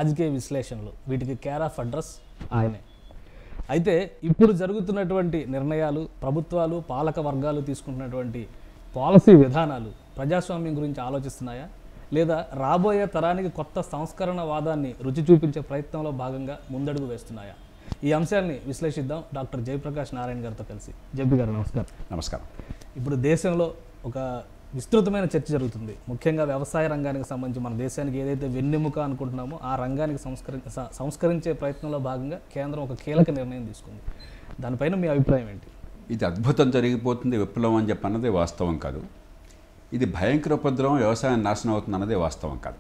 రాజకీయ విశ్లేషణలు వీటికి కేర్ ఆఫ్ అడ్రస్ ఆయనే అయితే ఇప్పుడు జరుగుతున్నటువంటి నిర్ణయాలు ప్రభుత్వాలు పాలక వర్గాలు తీసుకుంటున్నటువంటి పాలసీ విధానాలు ప్రజాస్వామ్యం గురించి ఆలోచిస్తున్నాయా లేదా రాబోయే తరానికి కొత్త సంస్కరణ వాదాన్ని రుచి చూపించే ప్రయత్నంలో భాగంగా ముందడుగు వేస్తున్నాయా ఈ అంశాన్ని విశ్లేషిద్దాం డాక్టర్ జయప్రకాష్ నారాయణ గారితో కలిసి జబ్బి గారు నమస్కారం నమస్కారం ఇప్పుడు దేశంలో ఒక విస్తృతమైన చర్చ జరుగుతుంది ముఖ్యంగా వ్యవసాయ రంగానికి సంబంధించి మన దేశానికి ఏదైతే వెన్నెముక అనుకుంటున్నామో ఆ రంగానికి సంస్కరి స- సంస్కరించే ప్రయత్నంలో భాగంగా కేంద్రం ఒక కీలక నిర్ణయం తీసుకుంది దానిపైన మీ అభిప్రాయం ఏంటి ఇది అద్భుతం జరిగిపోతుంది విప్లవం అని చెప్పి అన్నది వాస్తవం కాదు ఇది భయంకర ఉపద్రవం వ్యవసాయం నాశనం అవుతుంది అన్నది వాస్తవం కాదు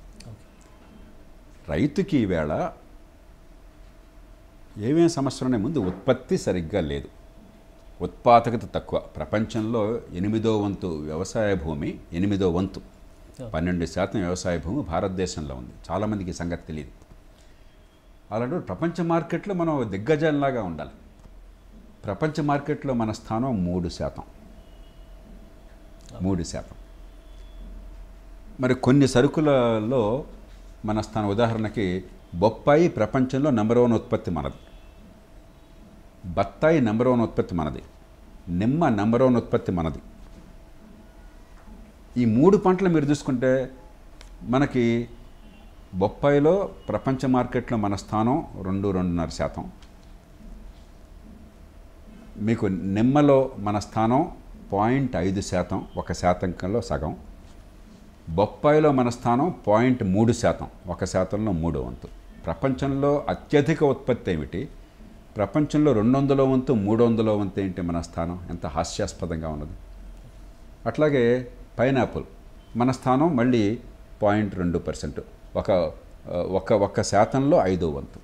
రైతుకి ఈవేళ ఏమేమి సమస్యలు ఉన్నాయి ముందు ఉత్పత్తి సరిగ్గా లేదు ఉత్పాదకత తక్కువ ప్రపంచంలో ఎనిమిదో వంతు వ్యవసాయ భూమి ఎనిమిదో వంతు పన్నెండు శాతం వ్యవసాయ భూమి భారతదేశంలో ఉంది చాలామందికి ఈ సంగతి తెలియదు అలాంటి ప్రపంచ మార్కెట్లో మనం దిగ్గజంలాగా ఉండాలి ప్రపంచ మార్కెట్లో మన స్థానం మూడు శాతం మూడు శాతం మరి కొన్ని సరుకులలో మన స్థానం ఉదాహరణకి బొప్పాయి ప్రపంచంలో నెంబర్ వన్ ఉత్పత్తి మనది బత్తాయి నెంబర్ వన్ ఉత్పత్తి మనది నిమ్మ నెంబర్ వన్ ఉత్పత్తి మనది ఈ మూడు పంటలు మీరు చూసుకుంటే మనకి బొప్పాయిలో ప్రపంచ మార్కెట్లో మన స్థానం రెండు రెండున్నర శాతం మీకు నిమ్మలో మన స్థానం పాయింట్ ఐదు శాతం ఒక శాతంకంలో సగం బొప్పాయిలో మన స్థానం పాయింట్ మూడు శాతం ఒక శాతంలో మూడో వంతు ప్రపంచంలో అత్యధిక ఉత్పత్తి ఏమిటి ప్రపంచంలో రెండు వందల వంతు మూడు వందల వంతు ఏంటి మన స్థానం ఎంత హాస్యాస్పదంగా ఉన్నది అట్లాగే పైనాపిల్ మన స్థానం మళ్ళీ పాయింట్ రెండు పర్సెంట్ ఒక ఒక ఒక్క శాతంలో ఐదో వంతు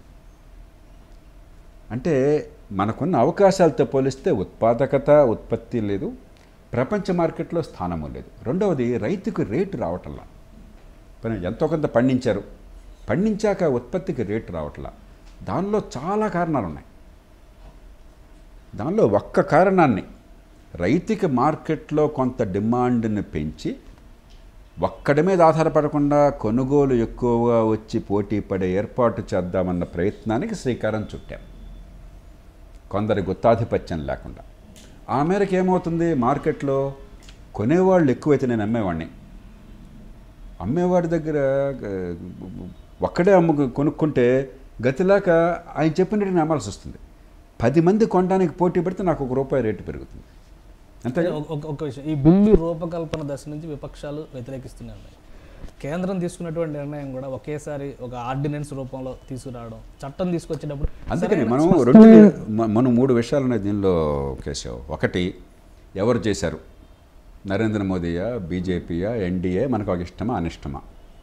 అంటే మనకున్న అవకాశాలతో పోలిస్తే ఉత్పాదకత ఉత్పత్తి లేదు ప్రపంచ మార్కెట్లో స్థానము లేదు రెండవది రైతుకు రేటు రావటంలా పని ఎంతో కొంత పండించారు పండించాక ఉత్పత్తికి రేటు రావట్లా దానిలో చాలా కారణాలు ఉన్నాయి దానిలో ఒక్క కారణాన్ని రైతుకి మార్కెట్లో కొంత డిమాండ్ని పెంచి ఒక్కడి మీద ఆధారపడకుండా కొనుగోలు ఎక్కువగా వచ్చి పోటీ పడే ఏర్పాటు చేద్దామన్న ప్రయత్నానికి శ్రీకారం చుట్టాం కొందరి గుత్తాధిపత్యం లేకుండా ఆ మేరకు ఏమవుతుంది మార్కెట్లో కొనేవాళ్ళు ఎక్కువైతే నేను అమ్మేవాడిని అమ్మేవాడి దగ్గర ఆ, ఒక్కడే అమ్ము కొనుక్కుంటే గతిలాక ఆయన చెప్పినట్టు నేను అమ్మాల్సి వస్తుంది పది మంది కొనడానికి పోటీ పెడితే నాకు ఒక రూపాయి రేటు పెరుగుతుంది అంతే ఒక- ఒక- ఒక విషయం ఈ బిల్లు రూపకల్పన దశ నుంచి విపక్షాలు వ్యతిరేకిస్తూనే ఉన్నాయి కేంద్రం తీసుకున్నటువంటి నిర్ణయం కూడా ఒకేసారి ఒక ఆర్డినెన్స్ రూపంలో తీసుకురావడం చట్టం తీసుకొచ్చేటప్పుడు అందుకని సరైన మనం స్పష్టమైన- రెండు మ- మనం మూడు విషయాలు ఉన్నాయి దీనిలో కేశవ్ ఒకటి ఎవరు చేశారు నరేంద్ర మోదీయా బీజేపీయా ఎన్డీఏ మనకు ఒక ఇష్టమా అనిష్టమా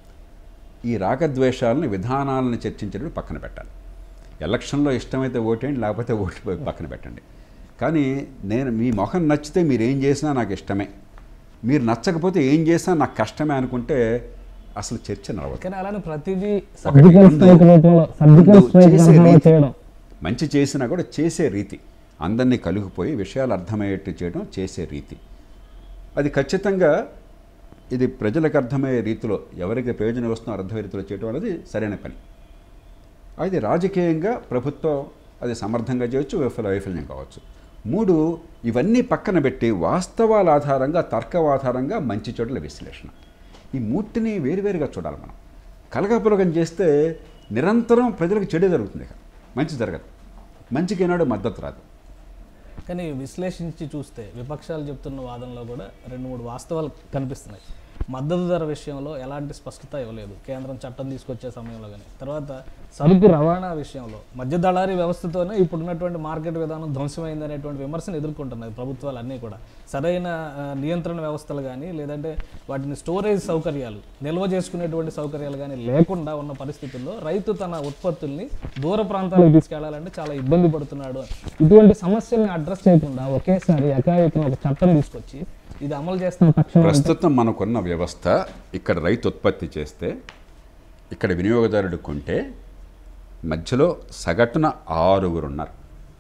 ఈ రాగద్వేషాలను విధానాలను చర్చించేటప్పుడు పక్కన పెట్టాలి ఎలక్షన్లో ఇష్టమైతే ఓటేయండి లేకపోతే ఓటు పక్కన పెట్టండి కానీ నేను మీ మొహం నచ్చితే మీరు ఏం చేసినా నాకు ఇష్టమే మీరు నచ్చకపోతే ఏం చేసినా నాకు కష్టమే అనుకుంటే అసలు చర్చ నడవదు కానీ అలానే ప్రతిదీ సర్జికల్ స్ట్రైక్ రూపంలో సర్జికల్ ముందు స్ట్రైక్ చేసే తరహాలో రీతి. చేయడం మంచి చేసినా కూడా చేసే రీతి అందరినీ కలుగుపోయి విషయాలు అర్థమయ్యేట్టు చేయడం చేసే రీతి అది ఖచ్చితంగా ఇది ప్రజలకు అర్థమయ్యే రీతిలో ఎవరికి ప్రయోజనం వస్తుందో అర్థమయ్యే రీతిలో చేయడం అనేది సరైన పని అది రాజకీయంగా ప్రభుత్వం అది సమర్థంగా చేయొచ్చు వైఫల్య వైఫల్యం కావచ్చు మూడు ఇవన్నీ పక్కన పెట్టి వాస్తవాల ఆధారంగా తర్కం ఆధారంగా మంచి చెడుల విశ్లేషణ ఈ మూర్తిని వేరువేరుగా చూడాలి మనం కలగపులగం చేస్తే నిరంతరం ప్రజలకు చెడే జరుగుతుంది ఇక మంచి జరగదు మంచికి ఏనాడు మద్దతు రాదు కానీ విశ్లేషించి చూస్తే విపక్షాలు చెప్తున్న వాదనలో కూడా రెండు మూడు వాస్తవాలు కనిపిస్తున్నాయి మద్దతు ధర విషయంలో ఎలాంటి స్పష్టత ఇవ్వలేదు కేంద్రం చట్టం తీసుకొచ్చే సమయంలో కానీ తర్వాత సరుకు రవాణా విషయంలో మధ్య దళారీ వ్యవస్థతోనే ఇప్పుడున్నటువంటి మార్కెట్ విధానం ధ్వంసమైంది అనేటువంటి విమర్శను ఎదుర్కొంటున్నాయి ప్రభుత్వాలు అన్నీ కూడా సరైన ఆ, నియంత్రణ వ్యవస్థలు కానీ లేదంటే వాటిని స్టోరేజ్ సౌకర్యాలు నిల్వ చేసుకునేటువంటి సౌకర్యాలు కానీ లేకుండా ఉన్న పరిస్థితుల్లో రైతు తన ఉత్పత్తుల్ని దూర ప్రాంతాలకు తీసుకెళ్లాలంటే చాలా ఇబ్బంది పడుతున్నాడు ఇటువంటి సమస్యల్ని అడ్రస్ చేయకుండా ఒకేసారి ఎకాయకం ఒక చట్టం తీసుకొచ్చి ఇది అమలు చేస్తున్న పక్షం ప్రస్తుతం మనకున్న వ్యవస్థ ఇక్కడ రైతు ఉత్పత్తి చేస్తే ఇక్కడ వినియోగదారుడు కొంటే మధ్యలో సగటున ఆరుగురు ఉన్నారు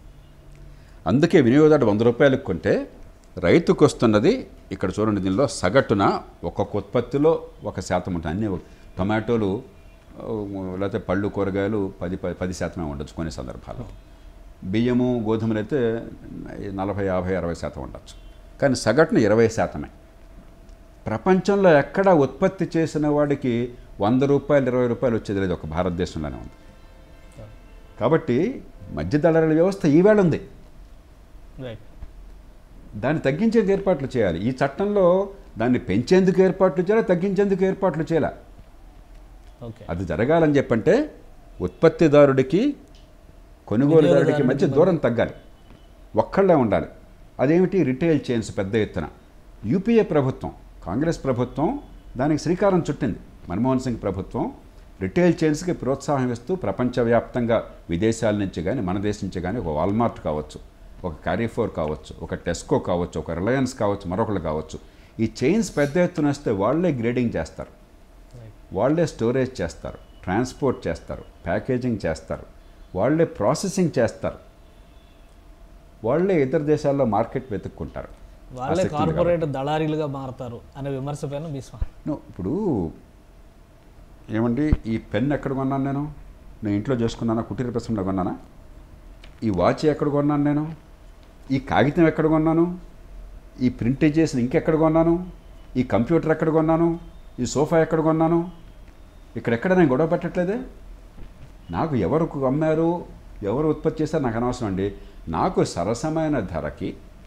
అందుకే వినియోగదారుడు వంద రూపాయలకు కొంటే రైతుకు వస్తున్నది ఇక్కడ చూడండి దీనిలో సగటున ఒక్కొక్క ఉత్పత్తిలో ఒక శాతం ఉంటుంది అన్ని టొమాటోలు లేకపోతే పళ్ళు కూరగాయలు పది ప- పది శాతమే ఉండొచ్చు కొన్ని సందర్భాల్లో బియ్యము గోధుమలు అయితే నలభై యాభై అరవై శాతం ఉండొచ్చు కానీ సగటున ఇరవై శాతమే ప్రపంచంలో ఎక్కడ ఉత్పత్తి చేసిన వాడికి వంద రూపాయలు ఇరవై రూపాయలు వచ్చేది లేదు ఒక భారతదేశంలోనే ఉంది కాబట్టి మధ్య దళారుల వ్యవస్థ ఈవేళ ఉంది రైట్ దాన్ని తగ్గించేందుకు ఏర్పాట్లు చేయాలి ఈ చట్టంలో దాన్ని పెంచేందుకు ఏర్పాట్లు చేయాలి తగ్గించేందుకు ఏర్పాట్లు చేయాలి ఓకే అది జరగాలని చెప్పంటే ఉత్పత్తిదారుడికి కొనుగోలుదారుడికి మధ్య దూరం తగ్గాలి ఒక్కళ్ళే ఉండాలి అదేమిటి రిటైల్ చైన్స్ పెద్ద ఎత్తున యూపీఏ ప్రభుత్వం కాంగ్రెస్ ప్రభుత్వం దానికి శ్రీకారం చుట్టింది మన్మోహన్ సింగ్ ప్రభుత్వం రిటైల్ చైన్స్కి ప్రోత్సాహం ఇస్తూ ప్రపంచవ్యాప్తంగా విదేశాల నుంచి కానీ మన దేశం నుంచి కానీ ఒక వాల్మార్ట్ కావచ్చు ఒక క్యారీఫోర్ కావచ్చు ఒక టెస్కో కావచ్చు ఒక రిలయన్స్ కావచ్చు మరొకళ్ళు కావచ్చు ఈ చైన్స్ పెద్ద ఎత్తున వస్తే వాళ్ళే గ్రేడింగ్ చేస్తారు వాళ్ళే స్టోరేజ్ చేస్తారు ట్రాన్స్పోర్ట్ చేస్తారు ప్యాకేజింగ్ చేస్తారు వాళ్ళే ప్రాసెసింగ్ చేస్తారు వాళ్ళే ఇతర దేశాల్లో మార్కెట్ వెతుక్కుంటారు వాళ్ళే ఆసక్తి ఉంది కార్పొరేట్ దళారీలుగా మారతారు అనే విమర్శ పైన మీ స్వ- నో, ఇప్పుడు ఏమండి ఈ పెన్ ఎక్కడ కొన్నాను నేను నేను ఇంట్లో చేసుకున్నానా కుటీర ప్రశ్నలో కొన్నానా ఈ వాచ్ ఎక్కడ కొన్నాను నేను ఈ కాగితం ఎక్కడ కొన్నాను ఈ ప్రింట్ చేసిన ఇంకెక్కడ కొన్నాను ఈ కంప్యూటర్ ఎక్కడ కొన్నాను ఈ సోఫా ఎక్కడ కొన్నాను ఇక్కడెక్కడ నేను గొడవ పెట్టట్లేదే నాకు ఎవరు అమ్మారు ఎవరు ఉత్పత్తి చేశారు నాకు అనవసరం అండి నాకు సరసమైన ధరకి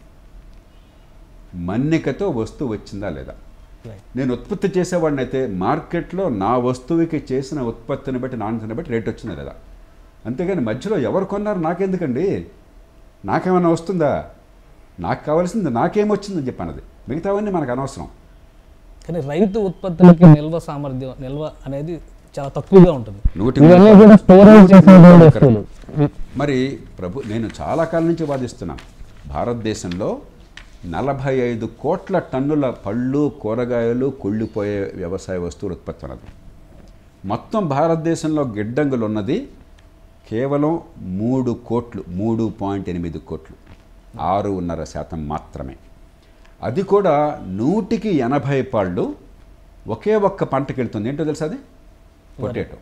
మన్నికతో వస్తువు వచ్చిందా లేదా రైట్ నేను ఉత్పత్తి చేసేవాడిని అయితే మార్కెట్లో నా వస్తువుకి చేసిన ఉత్పత్తిని బట్టి నాణ్యతని బట్టి రేట్ వచ్చిందా లేదా అంతేగాని మధ్యలో ఎవరు కొన్నారు నాకెందుకండి నాకేమైనా వస్తుందా నాకు కావాల్సింది నాకేమొచ్చిందని చెప్పన్నది మిగతావన్నీ మనకు అనవసరం కానీ రైతు ఉత్పత్తులకి నిల్వ సామర్థ్యం నిల్వ అనేది చాలా తక్కువగా ఉంటుంది నూటికి ఇవన్నీ కూడా స్టోరేజ్ చేసినటువంటి వస్తువులు మరి ప్రభు నేను చాలా కాలం నుంచి వాదిస్తున్నాను భారతదేశంలో నలభై ఐదు కోట్ల టన్నుల పళ్ళు కూరగాయలు కుళ్ళిపోయే వ్యవసాయ వస్తువుల ఉత్పత్తి ఉన్నది మొత్తం భారతదేశంలో గిడ్డంగులు ఉన్నది కేవలం మూడు కోట్లు మూడు పాయింట్ ఎనిమిది కోట్లు ఆరున్నర శాతం మాత్రమే అది కూడా నూటికి ఎనభై పాళ్ళు ఒకే ఒక్క పంటకి వెళ్తుంది ఏంటో తెలుసా అది పొటాటో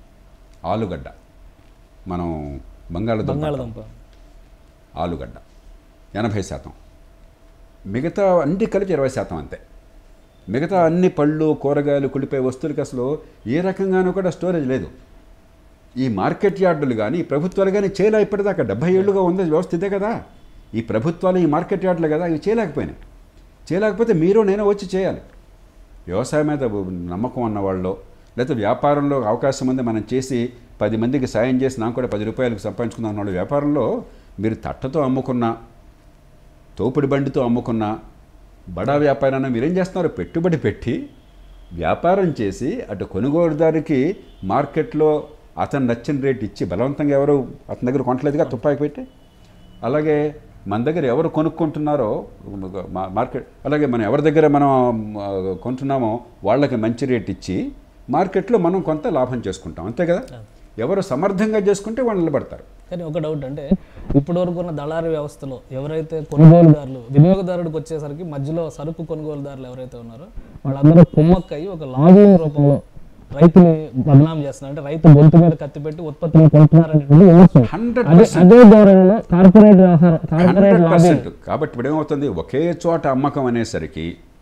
ఆలుగడ్డ మనం బంగాళదుంప అంటాం. బంగాళదుంప ఆలుగడ్డ ఎనభై శాతం మిగతా అన్ని కలిపి ఇరవై శాతం అంతే మిగతా అన్ని పళ్ళు కూరగాయలు కుళ్ళిపోయే వస్తువులకి అసలు ఏ రకంగానూ కూడా స్టోరేజ్ లేదు ఈ మార్కెట్ యార్డులు కానీ ఈ ప్రభుత్వాలు కానీ చేయలే ఇప్పటిదాకా డెబ్బై ఏళ్ళుగా ఉంది వ్యవస్థ ఇదే కదా ఈ ప్రభుత్వాలు ఈ మార్కెట్ యార్డులు కదా ఇవి చేయలేకపోయినాయి చేయలేకపోతే మీరు నేను వచ్చి చేయాలి వ్యవసాయం మీద నమ్మకం ఉన్న వాళ్ళు లేకపోతే వ్యాపారంలో అవకాశం ఉంది మనం చేసి పది మందికి సాయం చేసి నాకు కూడా పది రూపాయలకు సంపాదించుకుందాం అన్న వాళ్ళు వ్యాపారంలో మీరు తట్టతో అమ్ముకున్నా తోపుడు బండితో అమ్ముకున్నా బడా వ్యాపారాన్ని మీరేం చేస్తున్నారు పెట్టుబడి పెట్టి వ్యాపారం చేసి అటు కొనుగోలుదారికి మార్కెట్లో అతను నచ్చిన రేట్ ఇచ్చి బలవంతంగా ఎవరు అతని దగ్గర కొనట్లేదుగా తుపాకి పెట్టి అలాగే మన దగ్గర ఎవరు కొనుక్కుంటున్నారో మా- మార్కెట్ అలాగే మనం ఎవరి దగ్గర మనం ఆ, కొంటున్నామో వాళ్ళకి మంచి రేట్ ఇచ్చి మార్కెట్లో మనం కొంత లాభం చేసుకుంటాం అంతే కదా ఎవరు సమర్థంగా చేసుకుంటే వాళ్ళు నిలబడతారు కానీ ఒక డౌట్ అంటే ఇప్పటి వరకు ఉన్న దళారీ వ్యవస్థలో ఎవరైతే కొనుగోలుదారులు వినియోగదారుడికి వచ్చేసరికి మధ్యలో సరుకు కొనుగోలుదారులు ఎవరైతే ఉన్నారో వాళ్ళందరూ కుమ్మక్కయి ఒక లాబింగ్ రూపంలో రైతుని బదనాం చేస్తున్నారు అంటే రైతు గొంతు మీద కత్తి పెట్టి ఉత్పత్తులను కొంటున్నారనేటువంటి విమర్శ హండ్రెడ్ అదే అదే ధోరణిలో కార్పొరేట్ వ్యవహారం కార్పొరేట్ హండ్రెడ్ లాబింగ్ పర్సెంట్ కాబట్టి ఇప్పుడు ఏమవుతుంది ఒకే చోట అమ్మకం అనేసరికి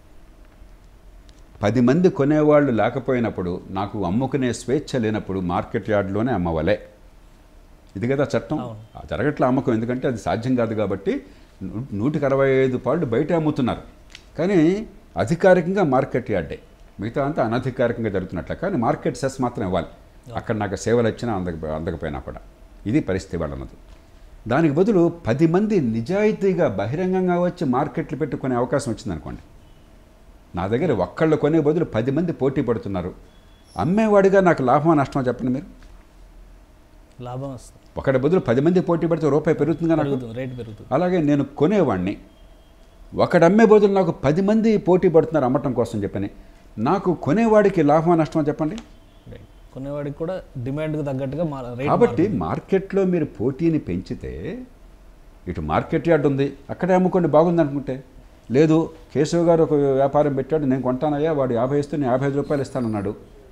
పది మంది కొనేవాళ్ళు లేకపోయినప్పుడు నాకు అమ్ముకునే స్వేచ్ఛ లేనప్పుడు మార్కెట్ యార్డ్లోనే అమ్మవలే ఇది కదా చట్టం ఆ జరగట్ల అమ్మకం ఎందుకంటే అది సాధ్యం కాదు కాబట్టి నూ- నూటికి అరవై ఐదు పాళ్ళు బయట అమ్ముతున్నారు కానీ అధికారికంగా మార్కెట్ యార్డే మిగతా అంతా అనధికారికంగా జరుగుతున్నట్లే కానీ మార్కెట్ సెస్ మాత్రం ఇవ్వాలి అక్కడ నాకు సేవలు వచ్చినా అందక అందకపోయినా కూడా ఇది పరిస్థితి వాళ్ళు అన్నది దానికి బదులు పది మంది నిజాయితీగా బహిరంగంగా వచ్చి మార్కెట్లు పెట్టుకునే అవకాశం వచ్చిందనుకోండి నా దగ్గర ఒక్కళ్ళు కొనే బదులు పది మంది పోటీ పడుతున్నారు అమ్మేవాడిగా నాకు లాభమా నష్టమా చెప్పండి మీరు లాభం వస్తుంది ఒకటి బదులు పది మంది పోటీ పడితే రూపాయి పెరుగుతుందిగా నాకు పెరుగుతుంది రేట్ పెరుగుతుంది అలాగే నేను కొనేవాడిని ఒకడు అమ్మే బదులు నాకు పది మంది పోటీ పడుతున్నారు అమ్మటం కోసం చెప్పని నాకు కొనేవాడికి లాభమా నష్టమా చెప్పండి రైట్ కొనేవాడికి కూడా డిమాండ్కి తగ్గట్టుగా మా రేట్ కాబట్టి మార్కెట్లో మీరు పోటీని పెంచితే ఇటు మార్కెట్ యార్డ్ ఉంది అక్కడే అమ్ముకోండి బాగుంది అనుకుంటే లేదు కేశవ్ గారు ఒక వ్యాపారం పెట్టాడు నేను కొంటానయ్యా వాడు యాభై ఇస్తే నేను యాభై ఐదు రూపాయలు ఇస్తానన్నాడు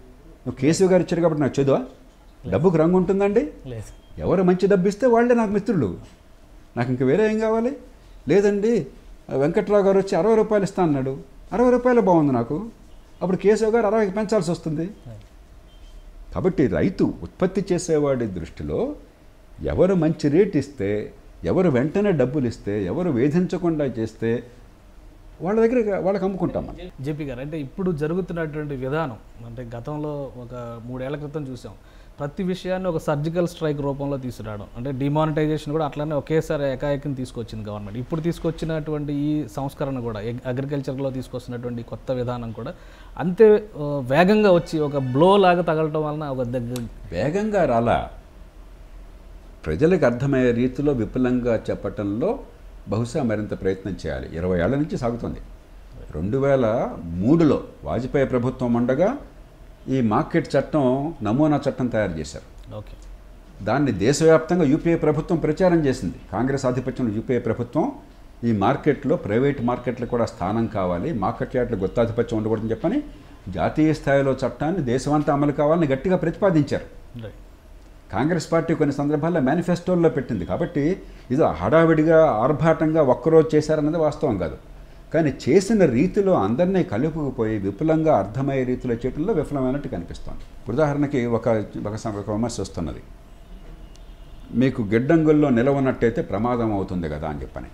నువ్వు కేశవ్ గారు ఇచ్చారు కాబట్టి నాకు చదువా డబ్బుకు రంగు ఉంటుందండి లేదు ఎవరు మంచి డబ్బు ఇస్తే వాళ్ళే నాకు మిత్రులు నాకు ఇంక వేరే ఏం కావాలి లేదండి వెంకట్రావు గారు వచ్చి అరవై రూపాయలు ఇస్తా అన్నాడు అరవై రూపాయలు బాగుంది నాకు అప్పుడు కేశవ్ గారు అరవైకి పెంచాల్సి వస్తుంది కాబట్టి రైతు ఉత్పత్తి చేసేవాడి దృష్టిలో ఎవరు మంచి రేట్ ఇస్తే ఎవరు వెంటనే డబ్బులు ఇస్తే ఎవరు వేధించకుండా చేస్తే వాళ్ళ దగ్గర వాళ్ళకి అమ్ముకుంటాం మనం జేపీ గారు అంటే ఇప్పుడు జరుగుతున్నటువంటి విధానం అంటే గతంలో ఒక మూడేళ్ల క్రితం చూసాం ప్రతి విషయాన్ని ఒక సర్జికల్ స్ట్రైక్ రూపంలో తీసుకురావడం అంటే డిమానిటైజేషన్ కూడా అట్లనే ఒకేసారి ఏకాఏకిని తీసుకొచ్చింది గవర్నమెంట్ ఇప్పుడు తీసుకొచ్చినటువంటి ఈ సంస్కరణ కూడా అగ్రికల్చర్లో తీసుకొస్తున్నటువంటి ఈ కొత్త విధానం కూడా అంతే ఆ, వేగంగా వచ్చి ఒక బ్లో లాగా తగలటం వలన ఒక దగ్గర వేగంగా రాలా ప్రజలకు అర్థమయ్యే రీతిలో విపులంగా చెప్పటంలో బహుశా మరింత ప్రయత్నం చేయాలి ఇరవై ఏళ్ల నుంచి సాగుతుంది రెండు వేల మూడులో వాజ్పేయి ప్రభుత్వం ఉండగా ఈ మార్కెట్ చట్టం నమూనా చట్టం తయారు చేశారు ఓకే దాన్ని దేశవ్యాప్తంగా యూపీఏ ప్రభుత్వం ప్రచారం చేసింది కాంగ్రెస్ ఆధిపత్యంలో యూపీఏ ప్రభుత్వం ఈ మార్కెట్లో ప్రైవేట్ మార్కెట్లు కూడా స్థానం కావాలి మార్కెట్ యార్డ్లు గుత్తాధిపత్యం ఉండకూడదని చెప్పని జాతీయ స్థాయిలో చట్టాన్ని దేశమంతా అమలు కావాలని గట్టిగా ప్రతిపాదించారు రైట్ కాంగ్రెస్ పార్టీ కొన్ని సందర్భాల్లో మేనిఫెస్టోల్లో పెట్టింది కాబట్టి ఇది హడావిడిగా ఆర్భాటంగా ఒక్కరోజు చేశారన్నది వాస్తవం కాదు కానీ చేసిన రీతిలో అందరినీ కలుపుకుపోయి విపులంగా అర్థమయ్యే రీతిలో చేయడంలో విఫలమైనట్టు కనిపిస్తోంది ఉదాహరణకి ఒక ఒక సం- ఒక విమర్శ వస్తున్నది మీకు గిడ్డంగుల్లో నిలవనట్టయితే ప్రమాదం అవుతుంది కదా అని చెప్పని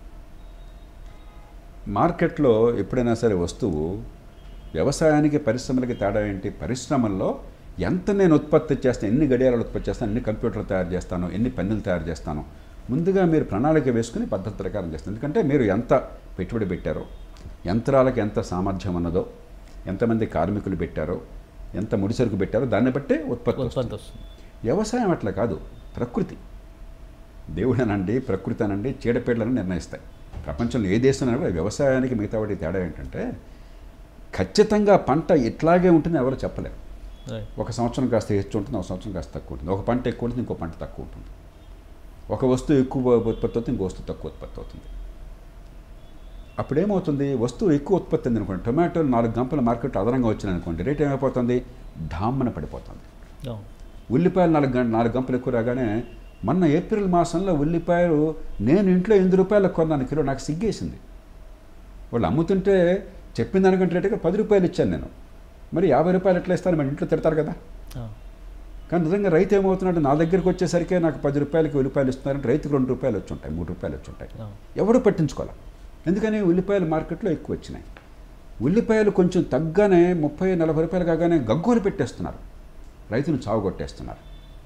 మార్కెట్లో ఎప్పుడైనా సరే వస్తువు వ్యవసాయానికి పరిశ్రమలకి తేడా ఏంటి పరిశ్రమల్లో ఎంత నేను ఉత్పత్తి చేస్తాను ఎన్ని గడియారాలు ఉత్పత్తి చేస్తాను ఎన్ని కంప్యూటర్లు తయారు చేస్తాను ఎన్ని పెన్నులు తయారు చేస్తాను ముందుగా మీరు ప్రణాళిక వేసుకుని పద్ధతి ప్రకారం చేస్తారు ఎందుకంటే మీరు ఎంత పెట్టుబడి పెట్టారో యంత్రాలకు ఎంత సామర్థ్యం ఉన్నదో ఎంతమంది కార్మికులు పెట్టారో ఎంత ముడిసరుకు పెట్టారో దాన్ని బట్టే ఉత్పత్తి వస్తుంది. ఉత్పత్తి వస్తుంది వ్యవసాయం అట్లా కాదు ప్రకృతి దేవుడనండి ప్రకృతి అనండి చీడపీడలను నిర్ణయిస్తాయి ప్రపంచంలో ఏ దేశంలో కూడా వ్యవసాయానికి మిగతా వాటి తేడా ఏంటంటే ఖచ్చితంగా పంట ఇట్లాగే ఉంటుందని ఎవరు చెప్పలేరు రైట్ ఒక సంవత్సరం కాస్త ಹೆಚ್ಚు ఉంటుంది ఒక సంవత్సరం కాస్త తక్కువ ఉంటుంది ఒక పంట ఎక్కువ ఉంటుంది ఇంకో పంట తక్కువ ఉంటుంది ఒక వస్తువు ఎక్కువ ఉత్పత్తి అవుతుంది ఇంకో వస్తువు తక్కువ ఉత్పత్తి అవుతుంది అప్పుడేమవుతుంది వస్తువు ఎక్కువ ఉత్పత్తి ఉంది అనుకోండి టొమాటోలు నాలుగు గంపల మార్కెట్ అదనంగా వచ్చినాయి అనుకోండి రేట్ ఏమైపోతుంది ఢామ్మన పడిపోతుంది అవును ఉల్లిపాయలు నాలుగు గంట నాలుగు గంపలు ఎక్కువ రాగానే మొన్న ఏప్రిల్ మాసంలో ఉల్లిపాయలు నేను ఇంట్లో ఎనిమిది రూపాయలకు కొన్నాను కిలో నాకు సిగ్గేసింది వాళ్ళు అమ్ముతుంటే చెప్పిన దానికంటే రేటుగా పది రూపాయలు ఇచ్చాను నేను మరి యాభై రూపాయలు ఎట్లా ఇస్తాను మన ఇంట్లో తిడతారు కదా అవును కానీ నిజంగా రైతు ఏమవుతున్నాడు నా దగ్గరికి వచ్చేసరికి నాకు పది రూపాయలకి ఉల్లిపాయలు ఇస్తున్నారంటే రైతుకు రెండు రూపాయలు వచ్చి ఉంటాయి మూడు రూపాయలు వచ్చి ఉంటాయి అవును ఎవడు పట్టించుకోవాలి ఎందుకని ఉల్లిపాయలు మార్కెట్లో ఎక్కువ వచ్చినాయి ఉల్లిపాయలు కొంచెం తగ్గానే ముప్పై నలభై రూపాయలు కాగానే గగ్గోలు పెట్టేస్తున్నారు రైతును చావు కొట్టేస్తున్నారు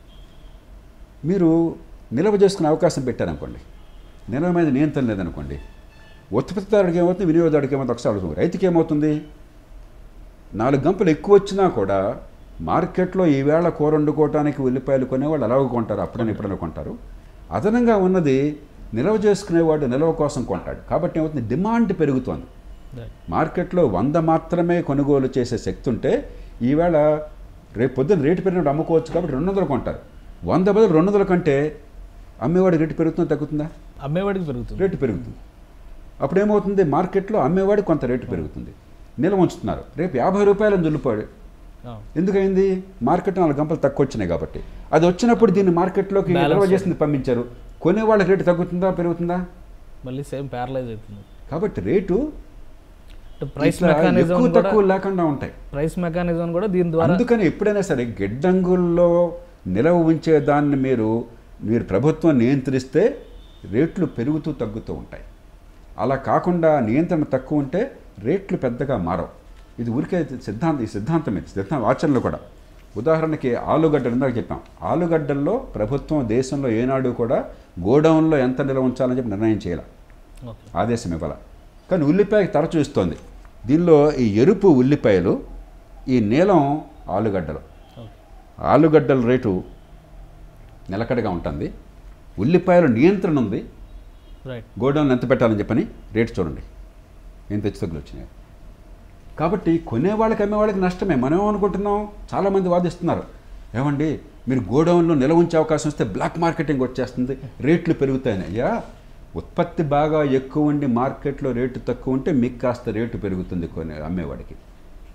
మీరు నిల్వ చేసుకునే అవకాశం పెట్టారనుకోండి నిల్వ మీద నియంత్రణ లేదనుకోండి ఉత్పత్తిదారుడికి ఏమవుతుంది వినియోగదారుడికి ఏమవుతుంది ఒకసారి అడుగుతుంది రైతుకి ఏమవుతుంది నాలుగు గంపలు ఎక్కువ వచ్చినా కూడా మార్కెట్లో ఈవేళ కూర వండుకోవటానికి ఉల్లిపాయలు కొనేవాళ్ళు అలాగ కొంటారు అప్పుడైనా ఎప్పుడైనా కొంటారు అదనంగా ఉన్నది నిల్వ చేసుకునేవాడు నిల్వ కోసం కొంటాడు కాబట్టి ఏమవుతుంది డిమాండ్ పెరుగుతోంది రైట్ మార్కెట్లో వంద మాత్రమే కొనుగోలు చేసే శక్తి ఉంటే ఈవేళ రేపు పొద్దున్న రేటు పెరిగినప్పుడు అమ్ముకోవచ్చు కాబట్టి రెండు వందలు కొంటారు వంద బదులు రెండు వందల కంటే అమ్మేవాడి రేటు పెరుగుతుందా తగ్గుతుందా అమ్మేవాడికి పెరుగుతుంది రేటు పెరుగుతుంది అప్పుడు ఏమవుతుంది మార్కెట్లో అమ్మేవాడి కొంత రేటు పెరుగుతుంది నిల్వ ఉంచుతున్నారు రేపు యాభై రూపాయలు దుల్లిపాడు అవును ఎందుకైంది మార్కెట్ నాలుగు గంపలు తక్కువ వచ్చినాయి కాబట్టి అది వచ్చినప్పుడు దీన్ని మార్కెట్లోకి Balance నిల్వ చేసింది పంపించారు కొనేవాళ్ళ రేటు తగ్గుతుందా పెరుగుతుందా మళ్ళీ సేమ్ ప్యారలైజ్ అవుతుంది కాబట్టి రేటు అంటే ప్రైస్ ఇట్లా మెకానిజం ఎక్కువ కూడా తక్కువ లేకుండా ఉంటాయి ప్రైస్ మెకానిజం కూడా దీని ద్వారా అందుకని ఎప్పుడైనా సరే గిడ్డంగుల్లో నిలవ ఉంచే దాన్ని మీరు మీరు ప్రభుత్వం నియంత్రిస్తే రేట్లు పెరుగుతూ తగ్గుతూ ఉంటాయి అలా కాకుండా నియంత్రణ తక్కువ ఉంటే రేట్లు పెద్దగా మారవు ఇది ఊరికే సిద్ధాంతం ఈ సిద్ధాంతం ఇది సిద్ధాంతం ఆచరణలో కూడా ఉదాహరణకి ఆలుగడ్డలు ఇందాక చెప్పాం ఆలుగడ్డల్లో ప్రభుత్వం దేశంలో ఏనాడు కూడా గోడౌన్లో ఎంత నిల్వ ఉంచాలని చెప్పి నిర్ణయం చేయాలి ఓకే ఆదేశం ఇవ్వాల కానీ ఉల్లిపాయకి తరచూ ఇస్తోంది దీనిలో ఈ ఎరుపు ఉల్లిపాయలు ఈ నీలం ఆలుగడ్డలు ఓకే ఆలుగడ్డల రేటు నిలకడగా ఉంటుంది ఉల్లిపాయల నియంత్రణ ఉంది రైట్ గోడౌన్ ఎంత పెట్టాలని చెప్పని రేటు చూడండి ఎంత హెచ్చుతగ్గులు వచ్చినాయి కాబట్టి కొనేవాళ్ళకి అమ్మేవాళ్ళకి నష్టమే మనం ఏమనుకుంటున్నాం చాలామంది వాదిస్తున్నారు ఏమండి మీరు గోడౌన్లో నిల్వ ఉంచే అవకాశం వస్తే బ్లాక్ మార్కెటింగ్ వచ్చేస్తుంది రేట్లు పెరుగుతాయని అయ్యా ఉత్పత్తి బాగా ఎక్కువ ఉండి మార్కెట్లో రేటు తక్కువ ఉంటే మీకు కాస్త రేటు పెరుగుతుంది కొనే అమ్మేవాడికి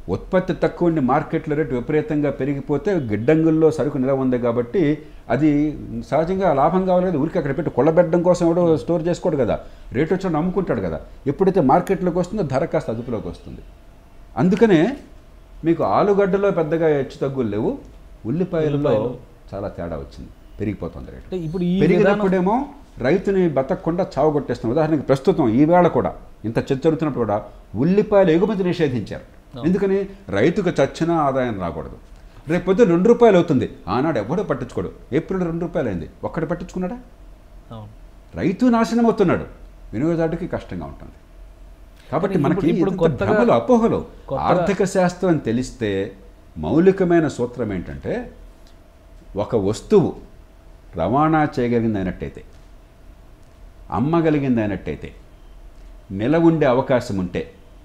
ఉత్పత్తి తక్కువ ఉండి మార్కెట్లో రేటు విపరీతంగా పెరిగిపోతే గిడ్డంగుల్లో సరుకు నిలవ ఉంది కాబట్టి అది సహజంగా లాభం కావాలి కదా ఊరికి అక్కడ పెట్టి కొల్లబెట్టడం కోసం ఎవడో స్టోర్ చేసుకోడు కదా రేటు వచ్చి అమ్ముకుంటాడు కదా ఎప్పుడైతే మార్కెట్లోకి వస్తుందో ధర కాస్త అదుపులోకి వస్తుంది అందుకనే మీకు ఆలుగడ్డలో పెద్దగా హెచ్చు తగ్గులు లేవు ఉల్లిపాయలలో చాలా తేడా వచ్చింది పెరిగిపోతుంది రేటు అంటే ఇప్పుడు ఈ విధానం పెరిగినప్పుడేమో రైతుని బతకకుండా చావగొట్టేస్తున్నాం ఉదాహరణకి ప్రస్తుతం ఈ వేళ కూడా ఇంత చర్చ జరుగుతున్నప్పుడు కూడా ఉల్లిపాయలు ఎగుమతి నిషేధించారు ఎందుకని రైతుకు చచ్చిన ఆదాయం రాకూడదు రేపు పొద్దున్న రెండు రూపాయలు అవుతుంది ఆనాడు ఎవడో పట్టించుకోడు ఏప్రిల్ రెండు రూపాయలు అయింది ఒక్కడు పట్టించుకున్నాడా అవును రైతు నాశనం అవుతున్నాడు వినియోగదారుడికి కష్టంగా ఉంటుంది కాబట్టి కానీ మనకి ఇప్పుడు- ఇప్పుడు ఇదంతా కొత్తగా- భ్రమలు అపోహలు కొత్తగా- ఆర్థిక శాస్త్రం తెలిస్తే మౌలికమైన సూత్రం ఏంటంటే ఒక వస్తువు రవాణా చేయగలిగింది అయినట్టయితే అమ్మగలిగింది అయినట్టయితే నిల ఉండే అవకాశం ఉంటే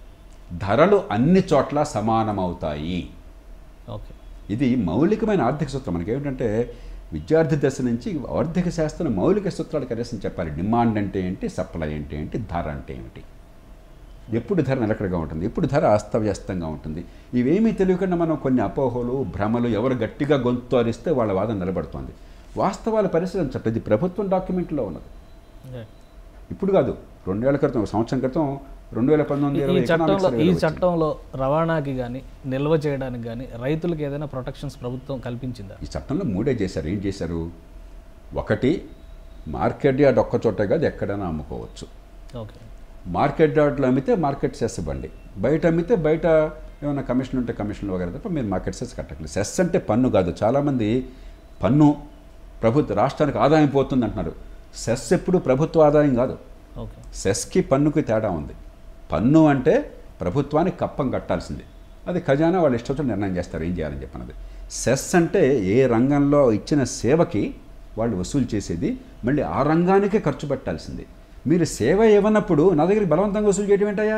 ధరలు అన్ని చోట్ల సమానమవుతాయి ఓకే ఇది మౌలికమైన ఆర్థిక సూత్రం మనకి ఏమిటంటే విద్యార్థి దశ నుంచి ఆర్థిక శాస్త్రం మౌలిక సూత్రాలు కనీసం చెప్పాలి డిమాండ్ అంటే ఏంటి సప్లై అంటే ఏంటి ధర అంటే ఏమిటి ఎప్పుడు ధర నిలకడగా ఉంటుంది ఎప్పుడు ధర అస్తవ్యస్తంగా ఉంటుంది ఇవేమీ తెలియకుండా మనం కొన్ని అపోహలు భ్రమలు ఎవరు గట్టిగా గొంతు అరిస్తే వాళ్ళ వాదన నిలబడుతోంది వాస్తవాలు పరిశీలించట్లేదు ఇది ప్రభుత్వం డాక్యుమెంట్లో ఉన్నది రైట్. ఇప్పుడు కాదు రెండేళ్ల క్రితం ఒక సంవత్సరం క్రితం రెండు వేల పంతొమ్మిది ఈ ఇరవై చట్టంలో economics survey ఈ లో వచ్చింది. చట్టంలో రవాణాకి కానీ నిల్వ చేయడానికి కానీ రైతులకు ఏదైనా ప్రొటెక్షన్స్ ప్రభుత్వం కల్పించిందా ఈ చట్టంలో మూడే చేశారు ఏం చేశారు ఒకటి మార్కెట్ యార్డ్ ఒక్క చోటే కాదు ఎక్కడైనా అమ్ముకోవచ్చు ఓకే మార్కెట్ యార్డ్లో అమ్మితే మార్కెట్ సెస్ ఇవ్వండి బయట అమ్మితే బయట ఏమైనా కమిషన్ ఉంటే కమిషన్లు వగేరా తప్ప మీరు మార్కెట్ సెస్ కట్టట్లేదు సెస్ అంటే పన్ను కాదు చాలామంది పన్ను ప్రభుత్వ రాష్ట్రానికి ఆదాయం పోతుంది అంటున్నారు సెస్ ఎప్పుడు ప్రభుత్వ ఆదాయం కాదు ఓకే సెస్కి పన్నుకి తేడా ఉంది పన్ను అంటే ప్రభుత్వానికి కప్పం కట్టాల్సింది అది ఖజానా వాళ్ళు ఇష్టం నిర్ణయం చేస్తారు ఏం చేయాలని చెప్పినది సెస్ అంటే ఏ రంగంలో ఇచ్చిన సేవకి వాళ్ళు వసూలు చేసేది మళ్ళీ ఆ రంగానికే ఖర్చు పెట్టాల్సింది మీరు సేవ ఇవ్వనప్పుడు నా దగ్గర బలవంతంగా వసూలు చేయడం ఏంటయ్యా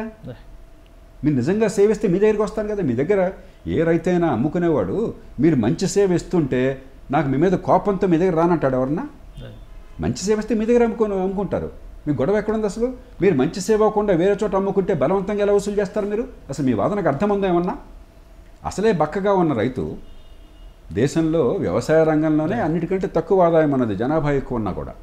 మీరు నిజంగా సేవ ఇస్తే మీ దగ్గరికి వస్తాను కదా మీ దగ్గర ఏ రైతైనా అమ్ముకునేవాడు మీరు మంచి సేవ ఇస్తుంటే నాకు మీ మీద కోపంతో మీ దగ్గర రానంటాడు ఎవరన్నా రైట్. మంచి సేవ ఇస్తే మీ దగ్గర అమ్ముకొని అమ్ముకుంటారు మీ గొడవ ఎక్కడుంది అసలు మీరు మంచి సేవ అవ్వకుండా వేరే చోట అమ్ముకుంటే బలవంతంగా ఎలా వసూలు చేస్తారు మీరు అసలు మీ వాదనకు అర్థం ఉందా ఏమన్నా అసలే బక్కగా ఉన్న రైతు దేశంలో వ్యవసాయ రంగంలోనే అన్నిటికంటే తక్కువ ఆదాయం ఉన్నది జనాభా ఎక్కువ ఉన్నా కూడా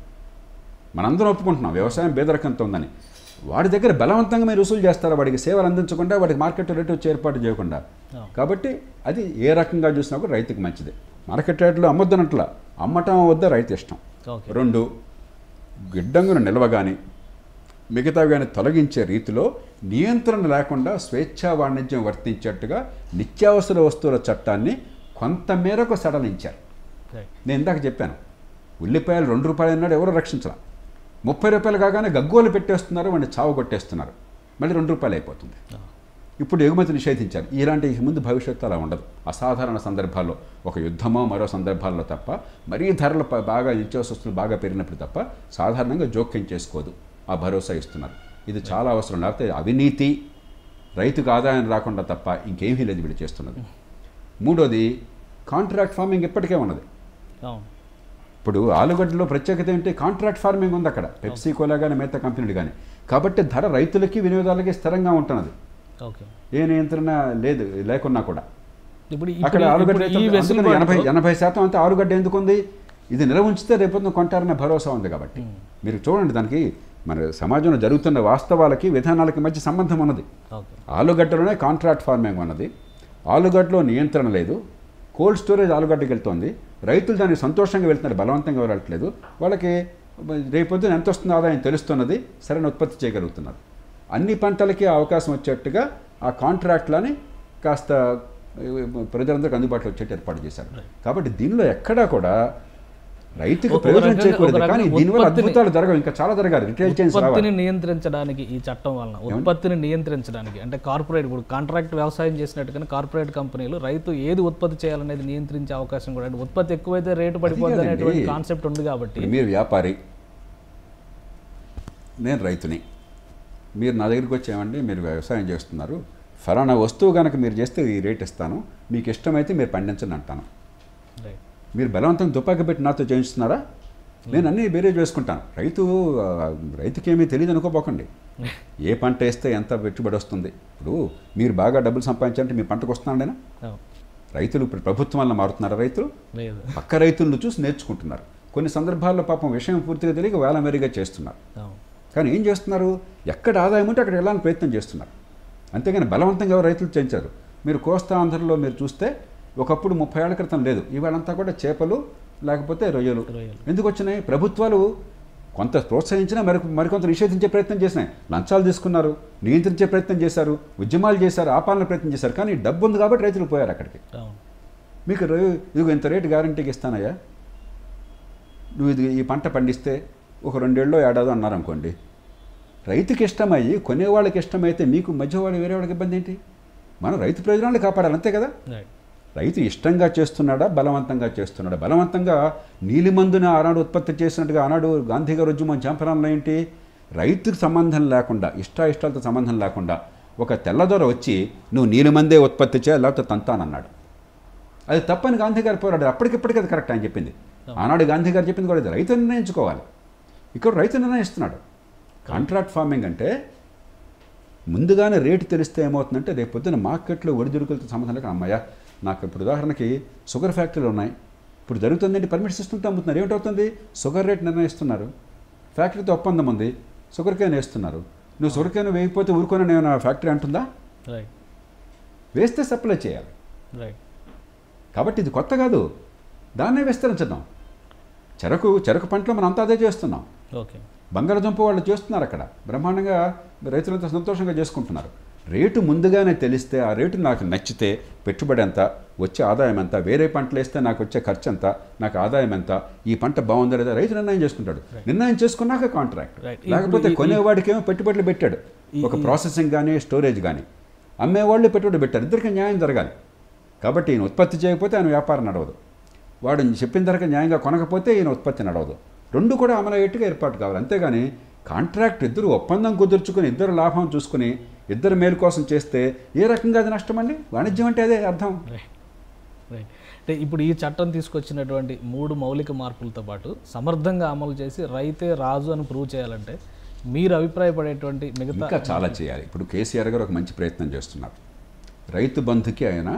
మనందరం ఒప్పుకుంటున్నాం వ్యవసాయం బేదరకంతో ఉందని వాడి దగ్గర బలవంతంగా మీరు వసూలు చేస్తారా వాడికి సేవలు అందించకుండా వాడికి మార్కెట్ రేట్ వచ్చి ఏర్పాటు చేయకుండా అవును. కాబట్టి అది ఏ రకంగా చూసినా కూడా రైతుకి మంచిది మార్కెట్ రేట్లో అమ్మొద్దనట్ల అమ్మటం వద్ద రైతు ఇష్టం ఓకే రెండు గిడ్డంగును నిల్వ కానీ మిగతావి కానీ తొలగించే రీతిలో నియంత్రణ లేకుండా స్వేచ్ఛా వాణిజ్యం వర్తించేట్టుగా నిత్యావసర వస్తువుల చట్టాన్ని కొంతమేరకు సడలించారు రైట్ నేను ఇందాక చెప్పాను ఉల్లిపాయలు రెండు రూపాయలు అన్నాడు ఎవరు రక్షించాల ముప్పై రూపాయలు కాగానే గగ్గోలు పెట్టేస్తున్నారు వాడిని చావు కొట్టేస్తున్నారు మళ్ళీ రెండు రూపాయలు అయిపోతుంది ఇప్పుడు ఎగుమతి నిషేధించారు ఇలాంటి ఇక ముందు భవిష్యత్తు అలా ఉండదు అసాధారణ సందర్భాల్లో ఒక యుద్ధమో మరో సందర్భాల్లో తప్ప మరీ ధరలు ప- బాగా నిత్యావసర వస్తువులు బాగా పెరిగినప్పుడు తప్ప సాధారణంగా జోక్యం చేసుకోదు ఆ భరోసా ఇస్తున్నారు ఇది చాలా అవసరం లేకపోతే అవినీతి రైతుకు ఆదాయం రాకుండా తప్ప ఇంకేమీ లేదు వీళ్ళు చేస్తున్నది మూడోది కాంట్రాక్ట్ ఫార్మింగ్ ఇప్పటికే ఉన్నది అవును ఇప్పుడు ఆలుగడ్డలో ప్రత్యేకత ఏంటి కాంట్రాక్ట్ ఫార్మింగ్ ఉంది అక్కడ పెప్సీ కోలా కానీ మిగతా కంపెనీలు కానీ కాబట్టి ధర రైతులకి వినియోగదారులకి స్థిరంగా ఉంటున్నది ఓకే ఏ నియంత్రణ లేదు లేకున్నా కూడా ఇప్పుడు అక్కడ ఇప్పుడు- ఆలుగడ్డ ఇప్పుడు ఈ రైతులు- అందుకని ఎనభై వెసులుబాటులో- ఎనభై శాతం అంతా ఆలుగడ్డ ఎందుకుంది ఇది నిల్వ ఉంచితే రేపొద్దున కొంటారనే భరోసా ఉంది కాబట్టి మీరు చూడండి దానికి మన సమాజంలో జరుగుతున్న వాస్తవాలకి విధానాలకి మధ్య సంబంధం ఉన్నది ఓకే ఆలుగడ్డలోనే కాంట్రాక్ట్ ఫార్మింగ్ ఉన్నది ఆలుగడ్డలో నియంత్రణ లేదు కోల్డ్ స్టోరేజ్ ఆలుగడ్డకి వెళ్తోంది రైతులు దాన్ని సంతోషంగా వెళ్తున్నారు బలవంతంగా వెళ్ళట్లేదు వాళ్ళకి రేపొద్దున ఎంత వస్తుందో ఆదాయం తెలుస్తున్నది సరైన ఉత్పత్తి చేయగలుగుతున్నారు అన్ని పంటలకి ఆ అవకాశం వచ్చేట్టుగా ఆ కాంట్రాక్ట్లని కాస్త ప్రజలందరికీ అందుబాటులో వచ్చేట్టు ఏర్పాటు చేశారు కాబట్టి దీనిలో ఎక్కడా కూడా రైతుకు ఒక ప్రయోజనం రకంగా- చేకూరదు ఒక కానీ రకంగా దీనివల్ల ఉత్పత్తిని- అద్భుతాలు జరగవు ఇంకా చాలా జరగాలి రిటైల్ చైన్స్ రావాలి ఉత్పత్తిని నియంత్రించడానికి ఈ చట్టం వలన ఉత్పత్తిని నియంత్రించడానికి అంటే కార్పొరేట్ ఇప్పుడు కాంట్రాక్ట్ వ్యవసాయం చేసినట్టుగానే కార్పొరేట్ కంపెనీలు రైతు ఏది ఉత్పత్తి చేయాలనేది నియంత్రించే అవకాశం కూడా అంటే ఉత్పత్తి ఎక్కువైతే రేటు పడిపోద్ది కాదండి. అనేటువంటి కాన్సెప్ట్ ఉంది కాబట్టి ఇప్పుడు మీరు వ్యాపారి నేను రైతుని మీరు నా దగ్గరికి వచ్చేమండి మీరు వ్యవసాయం చేస్తున్నారు ఫలానా వస్తువు కనుక మీరు చేస్తే ఈ రేట్ ఇస్తాను మీకు ఇష్టమైతే మీరు పండించండి అంటాను రైట్ మీరు బలవంతం తుపాకీ పెట్టి నాతో చేయిస్తున్నారా నేను అన్నీ బేరేజ్ వేసుకుంటాను రైతు ఆ, రైతుకేమీ తెలియదు అనుకోపోకండి ఏ పంట వేస్తే ఎంత పెట్టుబడి వస్తుంది ఇప్పుడు మీరు బాగా డబ్బులు సంపాదించాలంటే మీ పంటకు వస్తున్నాడేనా అవును. రైతులు ఇప్పుడు ప్రభుత్వం వల్ల మారుతున్నారు రైతులు లేదు పక్క రైతులను చూసి నేర్చుకుంటున్నారు కొన్ని సందర్భాల్లో పాపం విషయం పూర్తిగా తెలియక వేలమెరిగా చేస్తున్నారు అవును కానీ ఏం చేస్తున్నారు ఎక్కడ ఆదాయం ఉంటే అక్కడ వెళ్ళాలని ప్రయత్నం చేస్తున్నారు అంతేగాని బలవంతంగా ఎవరు రైతులు చేయించారు మీరు కోస్తా ఆంధ్రలో మీరు చూస్తే ఒకప్పుడు ముప్పై ఏళ్ల క్రితం లేదు ఇవాళంతా కూడా చేపలు లేకపోతే రొయ్యలు రొయ్యలు. ఎందుకు వచ్చినాయి ప్రభుత్వాలు కొంత ప్రోత్సహించినా మరి మరికొంత నిషేధించే ప్రయత్నం చేసినాయి లంచాలు తీసుకున్నారు నియంత్రించే ప్రయత్నం చేశారు ఉద్యమాలు చేశారు ఆపాలన ప్రయత్నం చేశారు కానీ డబ్బు ఉంది కాబట్టి రైతులు పోయారు అక్కడికి అవును మీకు రొయ్య ఇదిగో ఇంత రేటు గ్యారంటీకి ఇస్తానయ్యా నువ్వు ఇది ఈ పంట పండిస్తే ఒక రెండేళ్ళు ఏడాది అన్నారు అనుకోండి రైతుకి ఇష్టమయ్యి కొనేవాళ్ళకి ఇష్టమైతే మీకు మధ్యవాడు వేరే వాళ్ళకి ఇబ్బంది ఏంటి మనం రైతు ప్రయోజనాలు కాపాడాలి అంతే కదా రైట్ రైతు ఇష్టంగా చేస్తున్నాడా బలవంతంగా చేస్తున్నాడా బలవంతంగా నీలిమందుని ఆనాడు ఉత్పత్తి చేసినట్టుగా ఆనాడు గాంధీ గారు ఉద్యమం చంపడంలో ఏంటి రైతుకు సంబంధం లేకుండా ఇష్టాయిష్టాలతో సంబంధం లేకుండా ఒక తెల్లదొర వచ్చి నువ్వు నీలిమందే ఉత్పత్తి చేయాలి లేకపోతే తంతానన్నాడు అది తప్పని గాంధీ గారు పోరాడు అప్పటికిప్పటికీ అది కరెక్ట్ ఆయన చెప్పింది ఆనాడు గాంధీ గారు చెప్పింది కూడా ఇది రైతు నిర్ణయించుకోవాలి ఇక్కడ రైతు నిర్ణయిస్తున్నాడు కాంట్రాక్ట్ ఫార్మింగ్ అంటే ముందుగానే రేటు తెలిస్తే ఏమవుతుందంటే రేపు పొద్దున మార్కెట్లో ఒడిదుడుకులతో సంబంధం లేక అమ్మాయ నాకు ఇప్పుడు ఉదాహరణకి షుగర్ ఫ్యాక్టరీలు ఉన్నాయి ఇప్పుడు జరుగుతుందంటే పర్మిట్స్ ఇస్తుంటే అమ్ముతున్నారు ఏమిటవుతుంది షుగర్ రేట్ నిర్ణయిస్తున్నారు ఫ్యాక్టరీతో ఒప్పందం ఉంది షుగర్ కేన్ వేస్తున్నారు నువ్వు షుగర్ కేన్ వేయకపోతే ఊరుకొని నేను ఫ్యాక్టరీ అంటుందా రైట్ వేస్తే సప్లై చేయాలి రైట్ కాబట్టి ఇది కొత్త కాదు దాన్నే విస్తరించడం చెరకు చెరకు పంటలో మనం అంతా అదే చేస్తున్నాం ఓకే బంగాళదుంప వాళ్ళు చేస్తున్నారు అక్కడ బ్రహ్మాండంగా రైతులంతా సంతోషంగా చేసుకుంటున్నారు రేటు ముందుగానే తెలిస్తే ఆ రేటు నాకు నచ్చితే పెట్టుబడి ఎంత వచ్చే ఆదాయం ఎంత వేరే పంటలు వేస్తే నాకు వచ్చే ఖర్చు ఎంత నాకు ఆదాయం ఎంత ఈ పంట బాగుందా లేదా రైతు నిర్ణయం చేసుకుంటాడు నిర్ణయం చేసుకున్నాక కాంట్రాక్ట్ Right. లేకపోతే ఇప్పుడు ఈ- కొనేవాడికేమో పెట్టుబడులు పెట్టాడు ఒక ప్రాసెసింగ్ కానీ స్టోరేజ్ కానీ అమ్మేవాళ్ళు పెట్టుబడి పెట్టారు ఇద్దరికి న్యాయం జరగాలి కాబట్టి ఈయన ఉత్పత్తి చేయకపోతే ఆయన వ్యాపారం నడవదు వాడు చెప్పిన ధరకు న్యాయంగా కొనకపోతే ఈయన ఉత్పత్తి నడవదు రెండు కూడా అమలయ్యేట్టుగా ఏర్పాటు కావాలి అంతేగాని కాంట్రాక్ట్ ఇద్దరు ఒప్పందం కుదుర్చుకుని ఇద్దరు లాభం చూసుకుని ఇద్దరు మేలు కోసం చేస్తే ఏ రకంగా అది నష్టం అండి వాణిజ్యం అంటే అదే అర్థం రైట్ రైట్ అంటే ఇప్పుడు ఈ చట్టం తీసుకొచ్చినటువంటి మూడు మౌలిక మార్పులతో పాటు సమర్థంగా అమలు చేసి రైతే రాజు అని ప్రూవ్ చేయాలంటే మీరు అభిప్రాయపడేటువంటి మిగతా ఇంకా చాలా చేయాలి ఇప్పుడు కేసీఆర్ గారు ఒక మంచి ప్రయత్నం చేస్తున్నారు రైతు బంధుకి ఆయన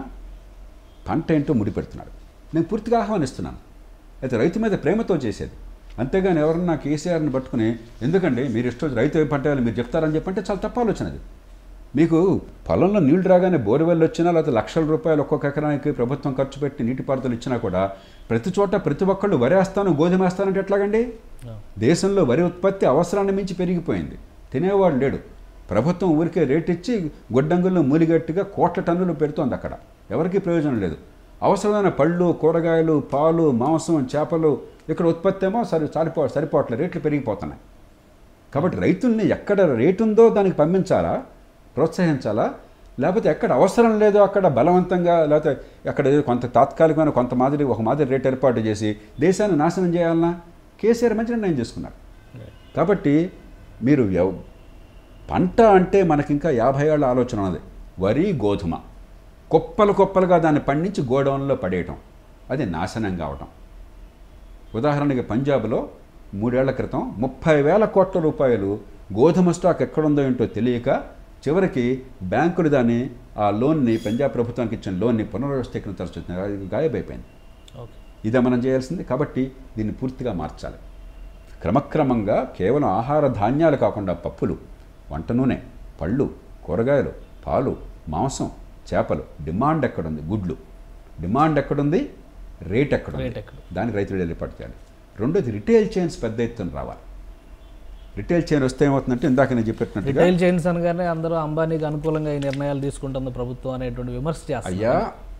పంట ఏంటో ముడిపెడుతున్నాడు నేను పూర్తిగా ఆహ్వానిస్తున్నాను అయితే రైతు మీద ప్రేమతో చేసేది అంతేగాని ఎవరన్నా కేసీఆర్ని పట్టుకుని ఎందుకండి మీరు ఇష్టం రైతు ఏ పంట వేయాలి మీరు చెప్తారని చెప్పంటే చాలా తప్పు ఆలోచన అది మీకు పొలంలో నీళ్లు రాగానే బోర్వెల్ వచ్చినా లేకపోతే లక్షల రూపాయలు ఒక్కొక్క ఎకరానికి ప్రభుత్వం ఖర్చు పెట్టి నీటిపారుదల ఇచ్చినా కూడా ప్రతి చోట ప్రతి ఒక్కళ్ళు వరి వేస్తాను గోధుమ వేస్తానంటే ఎట్లాగండి ఆ, దేశంలో వరి ఉత్పత్తి అవసరాన్ని మించి పెరిగిపోయింది తినేవాడు లేడు ప్రభుత్వం ఊరికే రేట్ ఇచ్చి గొడ్డంగుల్లో మూలిగట్టుగా కోట్ల టన్నులు పెడుతోంది అక్కడ ఎవరికీ ప్రయోజనం లేదు అవసరమైన పళ్ళు కూరగాయలు పాలు మాంసం చేపలు ఇక్కడ ఉత్పత్తి ఏమో సరి సరిపో సరిపోవట్లేదు రేట్లు పెరిగిపోతున్నాయి కాబట్టి రైతుల్ని ఎక్కడ రేటు ఉందో దానికి పంపించాలా ప్రోత్సహించాలా లేకపోతే ఎక్కడ అవసరం లేదో అక్కడ బలవంతంగా లేకపోతే అక్కడ ఏదో కొంత తాత్కాలికమైన కొంత మాదిరి ఒక మాదిరి రేట్ ఏర్పాటు చేసి దేశాన్ని నాశనం చేయాలన్నా కేసీఆర్ మంచి నిర్ణయం చేసుకున్నారు రైట్ కాబట్టి మీరు ఎవ్- పంట అంటే మనకింకా యాభై ఏళ్ళ ఆలోచన ఉన్నది వరి గోధుమ కుప్పలు కుప్పలుగా దాన్ని పండించి గోడౌన్లో పడేయటం అది నాశనం కావటం ఉదాహరణకి పంజాబ్లో మూడేళ్ల క్రితం ముప్పై వేల కోట్ల రూపాయలు గోధుమ స్టాక్ ఎక్కడుందో ఏంటో తెలియక చివరికి బ్యాంకులు దాన్ని ఆ లోన్ని పంజాబ్ ప్రభుత్వానికి ఇచ్చిన లోన్ని పునర్వ్యవస్థీకరించాల్సి వచ్చింది అది గాయబైపోయింది ఓకే ఇదే మనం చేయాల్సింది కాబట్టి దీన్ని పూర్తిగా మార్చాలి క్రమక్రమంగా కేవలం ఆహార ధాన్యాలు కాకుండా పప్పులు వంట నూనె పళ్ళు కూరగాయలు పాలు మాంసం చేపలు డిమాండ్ ఎక్కడుంది గుడ్లు డిమాండ్ ఎక్కడుంది రేట్ ఎక్కడుంది రేట్ ఎక్కడ దానికి రైతులు ఏర్పాటు చేయాలి రెండోది రిటైల్ చైన్స్ పెద్ద ఎత్తున రావాలి రిటైల్ చైన్ వస్తే ఏమవుతుందంటే ఇందాక నేను చెప్పినట్టుగా రిటైల్ చైన్స్ అనగానే అందరూ అంబానీకి అనుకూలంగా ఈ నిర్ణయాలు తీసుకుంటుంది ప్రభుత్వం అనేటువంటి విమర్శ చేస్తారు అయ్యా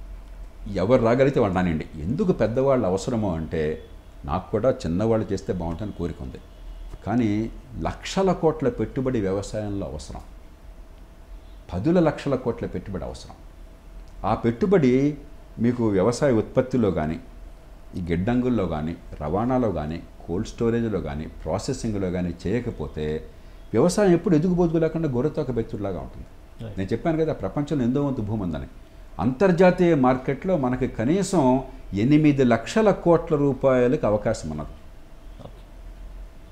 ఎవరు రాగలిగితే వండానండి ఎందుకు పెద్దవాళ్ళు అవసరమో అంటే నాకు కూడా చిన్నవాళ్ళు చేస్తే బాగుంటుందని కోరిక ఉంది కానీ లక్షల కోట్ల పెట్టుబడి వ్యవసాయంలో అవసరం పదుల లక్షల కోట్ల పెట్టుబడి అవసరం ఆ పెట్టుబడి మీకు వ్యవసాయ ఉత్పత్తిలో కానీ ఈ గిడ్డంగుల్లో కానీ రవాణాలో కానీ కోల్డ్ స్టోరేజ్లో కానీ ప్రాసెసింగ్లో కానీ చేయకపోతే వ్యవసాయం ఎప్పుడు ఎదుగుబోదుగు లేకుండా గొర్రెతోక బెత్తుడిలాగా ఉంటుంది Right. నేను చెప్పాను కదా ప్రపంచంలో ఎంతో వంతు భూమి ఉందని అంతర్జాతీయ మార్కెట్లో మనకి కనీసం ఎనిమిది లక్షల కోట్ల రూపాయలకు అవకాశం ఉన్నది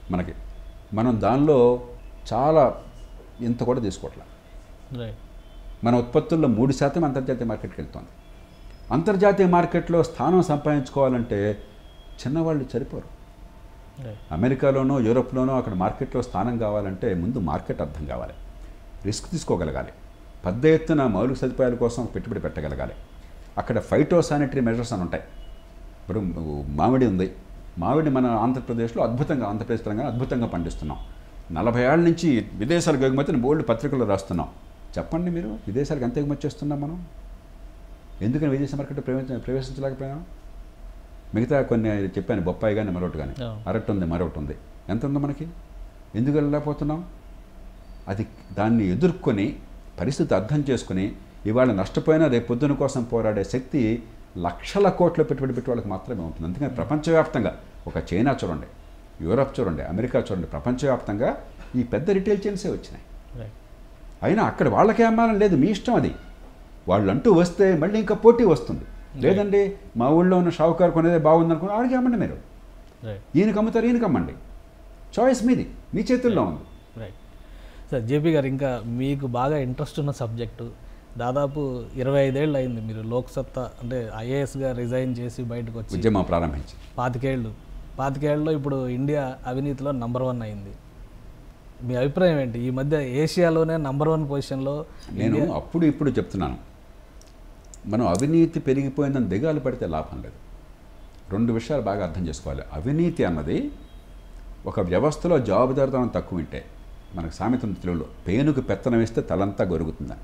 మనకి మనం దానిలో చాలా ఇంత కూడా తీసుకోవట్లే రైట్ మన ఉత్పత్తుల్లో మూడు శాతం అంతర్జాతీయ మార్కెట్కి వెళ్తుంది అంతర్జాతీయ మార్కెట్లో స్థానం సంపాదించుకోవాలంటే చిన్నవాళ్ళు సరిపోరు రైట్ అమెరికాలోనో యూరోప్లోనో అక్కడ మార్కెట్లో స్థానం కావాలంటే ముందు మార్కెట్ అర్థం కావాలి రిస్క్ తీసుకోగలగాలి పెద్ద ఎత్తున మౌలిక సదుపాయాల కోసం పెట్టుబడి పెట్టగలగాలి అక్కడ ఫైటో శానిటరీ మెజర్స్ అని ఉంటాయి ఇప్పుడు మామిడి ఉంది మామిడి మన ఆంధ్రప్రదేశ్లో అద్భుతంగా ఆంధ్రప్రదేశ్ తెలంగాణ అద్భుతంగా పండిస్తున్నాం నలభై ఏళ్ళ నుంచి విదేశాలకు ఎగుమతిని బోల్డ్ పత్రికల్లో రాస్తున్నాం చెప్పండి మీరు విదేశాలకు ఎంత ఎగుమతి చేస్తున్నాం మనం ఎందుకని విదేశీ మార్కెట్ ప్రవేశ ప్రవేశించలేకపోయినాం మిగతా కొన్ని చెప్పాను బొప్పాయి కానీ మరొకటి కానీ Yeah. అరటి ఉంది మరొకటి ఉంది ఎంత ఉందో మనకి ఎందుకు వెళ్ళలేకపోతున్నాం అది దాన్ని ఎదుర్కొని పరిస్థితి అర్థం చేసుకుని ఇవాళ నష్టపోయినా రేపు పొద్దున కోసం పోరాడే శక్తి లక్షల కోట్ల పెట్టుబడి పెట్టి వాళ్ళకి మాత్రమే ఉంటుంది అందుకని ప్రపంచవ్యాప్తంగా ఒక చైనా చూడండి యూరప్ చూడండి అమెరికా చూడండి ప్రపంచవ్యాప్తంగా ఈ పెద్ద రిటైల్ చైన్సే వచ్చినాయి రైట్ అయినా అక్కడ వాళ్ళకే అమ్మాలని లేదు మీ ఇష్టం అది వాళ్ళు అంటూ వస్తే మళ్ళీ ఇంకా పోటీ వస్తుంది లేదండి మా ఊళ్ళో ఉన్న షావుకారు కొనేదే బాగుంది అనుకుని ఆడికి అమ్మండి మీరు రైట్ ఈయనకి అమ్ముతారు ఈయనకి అమ్మండి చాయిస్ మీది మీ చేతుల్లో ఉంది రైట్ సార్ జేపీ గారు ఇంకా మీకు బాగా ఇంట్రెస్ట్ ఉన్న సబ్జెక్టు దాదాపు ఇరవై ఐదేళ్ళు అయింది మీరు లోక్సత్తా అంటే ఐఏఎస్గా రిజైన్ చేసి బయటకు వచ్చి ఉద్యమం ప్రారంభించి పాతికేళ్ళు పాతికేళ్ళలో ఇప్పుడు ఇండియా అవినీతిలో నంబర్ వన్ అయింది మీ అభిప్రాయం ఏంటి ఈ మధ్య ఏషియాలోనే నంబర్ వన్ పొజిషన్లో నేను అప్పుడు ఇప్పుడు చెప్తున్నాను మనం అవినీతి పెరిగిపోయిందని దిగాలు పడితే లాభం లేదు రెండు విషయాలు బాగా అర్థం చేసుకోవాలి అవినీతి అన్నది ఒక వ్యవస్థలో జవాబుదారితనం తక్కువ ఉంటే మనకు సామెత ఉంది తెలుగులో పేనుకు పెత్తనం ఇస్తే తలంతా గొరుగుతుందని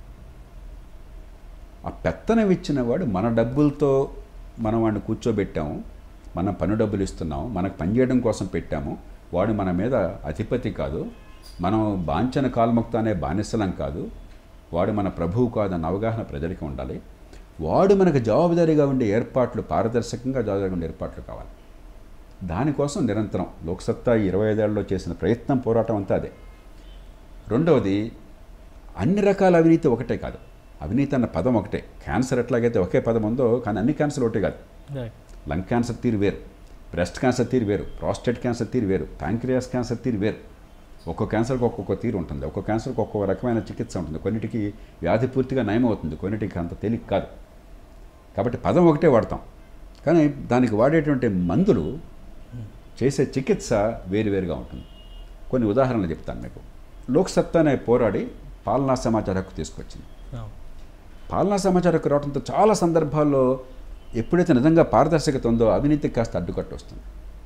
ఆ పెత్తనం ఇచ్చిన వాడు మన డబ్బులతో మనం వాడిని కూర్చోబెట్టాము మనం పన్ను డబ్బులు ఇస్తున్నాము మనకు పనిచేయడం కోసం పెట్టాము వాడు మన మీద అధిపతి కాదు మనం బాంచన కాల్ముక్త అనే బానిసలం కాదు వాడు మన ప్రభువు కాదన్న అవగాహన ప్రజలకి ఉండాలి వాడు మనకు జవాబుదారీగా ఉండే ఏర్పాట్లు పారదర్శకంగా జవాబుదారీగా ఉండే ఏర్పాట్లు కావాలి దానికోసం నిరంతరం లోక్సత్తా ఇరవై ఐదేళ్లలో చేసిన ప్రయత్నం పోరాటం అంతా అదే రెండవది అన్ని రకాల అవినీతి ఒకటే కాదు అవినీతి అన్న పదం ఒకటే క్యాన్సర్ ఎట్లాగైతే ఒకే పదం ఉందో కానీ అన్ని క్యాన్సర్ ఒకటే కాదు రైట్ లంగ్ క్యాన్సర్ తీరు వేరు బ్రెస్ట్ క్యాన్సర్ తీరు వేరు ప్రాస్టేట్ క్యాన్సర్ తీరు వేరు ప్యాంక్రియాస్ క్యాన్సర్ తీరు వేరు ఒక్కో క్యాన్సర్కి ఒక్కొక్క తీరు ఉంటుంది ఒక్కో క్యాన్సర్కి ఒక్కొక్క రకమైన చికిత్స ఉంటుంది కొన్నిటికి వ్యాధి పూర్తిగా నయమవుతుంది కొన్నిటికి అంత తేలిక కాదు కాబట్టి పదం ఒకటే వాడతాం కానీ దానికి వాడేటువంటి మందులు చేసే చికిత్స వేరువేరుగా ఉంటుంది కొన్ని ఉదాహరణలు చెప్తాను మీకు లోక్సత్తానే పోరాడి పాలనా సమాచార హక్కు తీసుకొచ్చింది పాలనా సమాచార హక్కు రావడంతో చాలా సందర్భాల్లో ఎప్పుడైతే నిజంగా పారదర్శకత ఉందో అవినీతికి కాస్త అడ్డుకట్టు వస్తుంది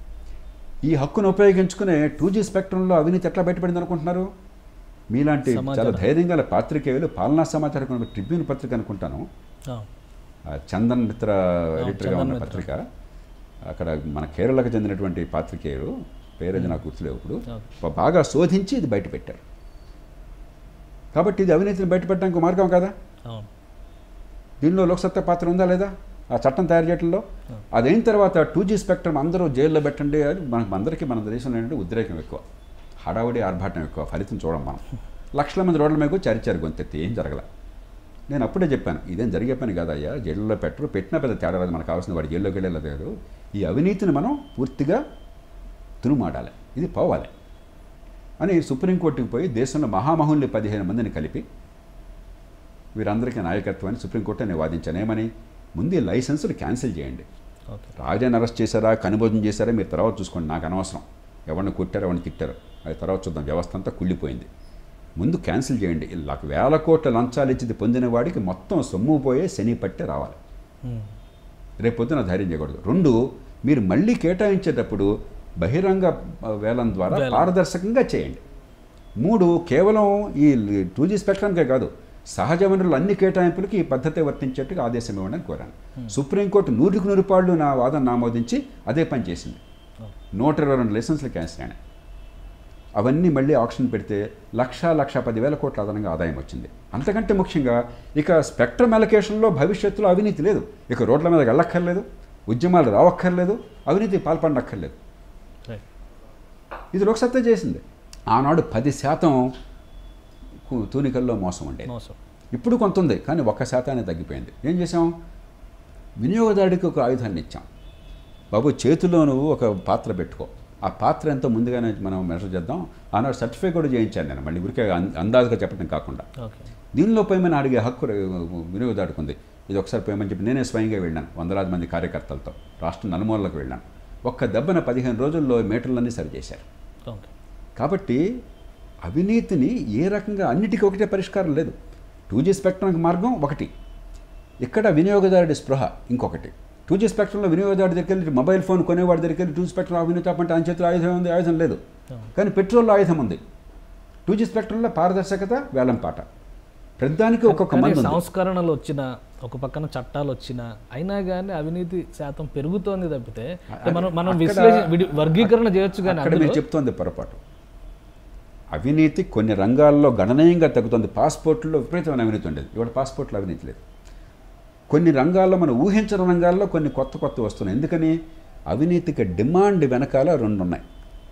ఈ హక్కును ఉపయోగించుకునే టూ జీ స్పెక్ట్రంలో అవినీతి ఎట్లా బయటపడింది అనుకుంటున్నారు మీలాంటి చాలా సమాచారం. ధైర్యంగా గల పాత్రికేయులు పాలనా సమాచార హక్కు ట్రిబ్యూన్ పత్రిక అనుకుంటాను ఆ చందన్ మిత్ర ఎడిటర్గా చందన్ ఉన్న మిత్ర. పత్రిక అక్కడ మన కేరళకు చెందినటువంటి పాత్రికేయులు పేరేది నాకు గుర్తులేవు ఇప్పుడు ఓకే. బాగా శోధించి ఇది బయట పెట్టారు కాబట్టి ఇది అవినీతిని బయటపెట్టడానికి ఒక మార్గం కదా అవును దీనిలో లోక్సత్తా పాత్ర ఉందా లేదా ఆ చట్టం తయారు చేయడంలో అదైన తర్వాత టూ జీ స్పెక్ట్రమ్ అందరూ జైల్లో పెట్టండి అని మనకు అందరికీ మన దేశంలో ఏంటంటే ఉద్రేకం ఎక్కువ హడావుడి ఆర్భాటం ఎక్కువ ఫలితం చూడం మనం లక్షల మంది రోడ్ల మీద చరిచారు గొంతెత్తి ఏం జరగల నేను అప్పుడే చెప్పాను ఇదేం జరిగే పని కాదయ్యా జైల్లో పెట్టరు పెట్టినా పెద్ద తేడా రాదు మనకు కావాల్సిన వాడు జైల్లోకి వెళ్ళలేదు ఈ అవినీతిని మనం పూర్తిగా తునుమాడాలి ఇది పోవాలి అని సుప్రీంకోర్టుకి పోయి దేశంలో మహామహుల్ని పదిహేను మందిని కలిపి వీరందరికీ నాయకత్వాన్ని సుప్రీంకోర్టు నేను వాదించాను ఏమని ముందు ఈ లైసెన్సులు క్యాన్సిల్ చేయండి ఓకే రాజాని అరెస్ట్ చేశారా కనుబోధం చేశారా మీరు తర్వాత చూసుకోండి నాకు అనవసరం ఎవరిని కొట్టారో ఎవరిని తిట్టారు అది తర్వాత చూద్దాం వ్యవస్థ అంతా కుళ్ళిపోయింది ముందు క్యాన్సిల్ చేయండి ఇలా వేల కోట్ల లంచాలు ఇచ్చింది పొందిన వాడికి మొత్తం సొమ్ము పోయే శని పట్టే రావాలి ఉమ్. రేపు పొద్దున ధైర్యం చేయకూడదు రెండు మీరు మళ్ళీ కేటాయించేటప్పుడు బహిరంగ ఆ, వేలం ద్వారా వేలం. పారదర్శకంగా చేయండి మూడు కేవలం ఈ టూ జీ స్పెక్ట్రమ్కే కాదు సహజ వనరులు అన్ని కేటాయింపులకి ఈ పద్ధతి వర్తించేట్టుగా ఆదేశం ఇవ్వండి అని కోరాను సుప్రీంకోర్టు నూటికి నూరు పాళ్ళు నా వాదన ఆమోదించి అదే పని చేసింది నూట ఇరవై రెండు లైసెన్స్లు క్యాన్సిల్ అయినాయి అవన్నీ మళ్ళీ ఆప్షన్ పెడితే లక్ష లక్ష పదివేల కోట్ల అదనంగా ఆదాయం వచ్చింది అంతకంటే ముఖ్యంగా ఇక స్పెక్ట్రమ్ అలొకేషన్లో భవిష్యత్తులో అవినీతి లేదు ఇక రోడ్ల మీద వెళ్ళక్కర్లేదు ఉద్యమాలు రావక్కర్లేదు అవినీతి పాల్పడక్కర్లేదు రైట్ ఇది లోక్సత్తా చేసింది ఆనాడు పది శాతం కు- తూనికల్లో మోసం ఉండేది మోసం ఇప్పుడు కొంత ఉంది కానీ ఒక్క శాతాన్ని తగ్గిపోయింది ఏం చేసాం వినియోగదారుడికి ఒక ఆయుధాన్ని ఇచ్చాం బాబు చేతిలో నువ్వు ఒక పాత్ర పెట్టుకో ఆ పాత్ర ఎంతో ముందుగానే మనం మెజర్ చేద్దాం ఆనాడు సర్టిఫై కూడా చేయించాను నేను మళ్ళీ ఊరికే అం- అందాజుగా చెప్పడం కాకుండా ఓకే దీనిలో పోయమని అడిగే హక్కు వినియోగదారుకుంది ఇది ఒకసారి పోయమని చెప్పి నేనే స్వయంగా వెళ్ళాను వందలాది మంది కార్యకర్తలతో రాష్ట్రం నలుమూలలకు వెళ్ళాను ఒక్క దెబ్బన పదిహేను రోజుల్లో మీటర్లన్నీ సరిచేశారు ఓకే కాబట్టి అవినీతిని ఏ రకంగా అన్నిటికీ ఒకటే పరిష్కారం లేదు టూ జీ స్పెక్ట్రంకి మార్గం ఒకటి ఇక్కడ వినియోగదారుడి స్పృహ ఇంకొకటి టూ జీ స్పెక్ట్రంలో వినియోగదారుడి దగ్గరికి వెళ్ళి మొబైల్ ఫోన్ కొనేవాడి దగ్గరికి వెళ్ళి టూ స్పెక్ట్రం అవినీతి అంటే ఆయన చేతిలో ఆయుధం ఉంది ఆయుధం లేదు కానీ పెట్రోల్లో ఆయుధం ఉంది టూ జీ స్పెక్ట్రంలో పారదర్శకత వేలం పాట ప్రతిదానికి ఒక్కొక్క కానీ మంది ఉంది సంస్కరణలు వచ్చిన ఒక పక్కన చట్టాలు వచ్చినా అయినా కానీ అవినీతి శాతం పెరుగుతోంది తప్పితే మనం మనం అక్కడ- విశ్లేషణ విడి- వర్గీకరణ చేయొచ్చు కానీ అక్కడ అందులో మీరు చెప్తోంది పొరపాటు అవినీతి కొన్ని రంగాల్లో గణనీయంగా తగ్గుతుంది పాస్పోర్ట్లో విపరీతమైన అవినీతి ఉండేది ఇవాళ పాస్పోర్ట్లో అవినీతి లేదు కొన్ని రంగాల్లో మనం ఊహించిన రంగాల్లో కొన్ని కొత్త కొత్త వస్తున్నాయి ఎందుకని అవినీతికి డిమాండ్ వెనకాల రెండు ఉన్నాయి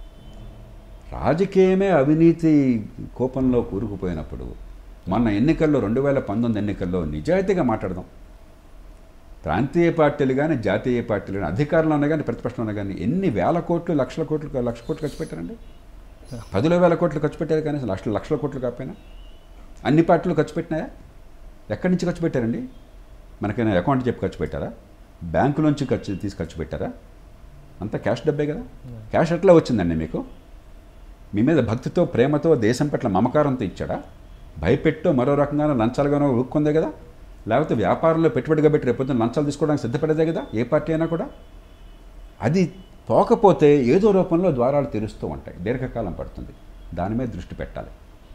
రాజకీయమే అవినీతి కోపంలో కూరుకుపోయినప్పుడు మొన్న ఎన్నికల్లో రెండు వేల పంతొమ్మిది ఎన్నికల్లో నిజాయితీగా మాట్లాడదాం ప్రాంతీయ పార్టీలు కానీ జాతీయ పార్టీలు కానీ అధికారంలో ఉన్నా కానీ ప్రతిపక్షంలో కానీ ఎన్ని వేల కోట్లు లక్షల కోట్లు లక్ష కోట్లు ఖర్చు పెట్టారండి పదుల వేల కోట్లు ఖర్చు పెట్టారు కానీ లక్షల లక్షల కోట్లు కాకపోయినా అన్ని పార్టీలు ఖర్చు పెట్టినాయా ఎక్కడి నుంచి ఖర్చు పెట్టారండి మనకైనా అకౌంట్ చెప్పి ఖర్చు పెట్టారా బ్యాంకులోంచి ఖర్చు తీసి ఖర్చు పెట్టారా అంతా క్యాష్ డబ్బే కదా క్యాష్ ఎట్లా వచ్చిందండి మీకు మీ మీద భక్తితో ప్రేమతో దేశం పట్ల మమకారంతో ఇచ్చాడా భయపెట్టో మరో రకంగానో లంచాలుగానో ఊక్కుందే కదా లేకపోతే వ్యాపారంలో పెట్టుబడిగా పెట్టి రేపు పొద్దున్న లంచాలు తీసుకోవడానికి సిద్ధపడేదే కదా ఏ పార్టీ అయినా కూడా అది పోకపోతే ఏదో రూపంలో ద్వారాలు తెరుస్తూ ఉంటాయి దీర్ఘకాలం పడుతుంది దాని మీద దృష్టి పెట్టాలి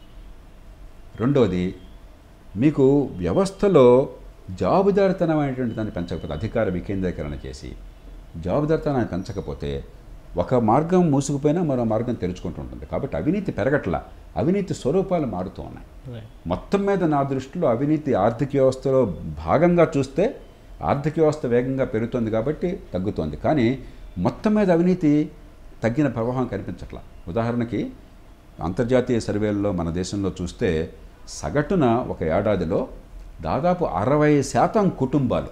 రెండోది మీకు వ్యవస్థలో జవాబుదారితనం అనేటువంటి దాన్ని పెంచకపోతే అధికార వికేంద్రీకరణ చేసి జవాబుదారితనాన్ని పెంచకపోతే ఒక మార్గం మూసుకుపోయినా మరో మార్గం తెరుచుకుంటూ ఉంటుంది కాబట్టి అవినీతి పెరగట్ల అవినీతి స్వరూపాలు మారుతూ ఉన్నాయి Right. మొత్తం మీద నా దృష్టిలో అవినీతి ఆర్థిక వ్యవస్థలో భాగంగా చూస్తే ఆర్థిక వ్యవస్థ వేగంగా పెరుగుతుంది కాబట్టి తగ్గుతోంది కానీ మొత్తం మీద అవినీతి తగ్గిన ప్రవాహం కనిపించట్ల ఉదాహరణకి అంతర్జాతీయ సర్వేల్లో మన దేశంలో చూస్తే సగటున ఒక ఏడాదిలో దాదాపు అరవై శాతం కుటుంబాలు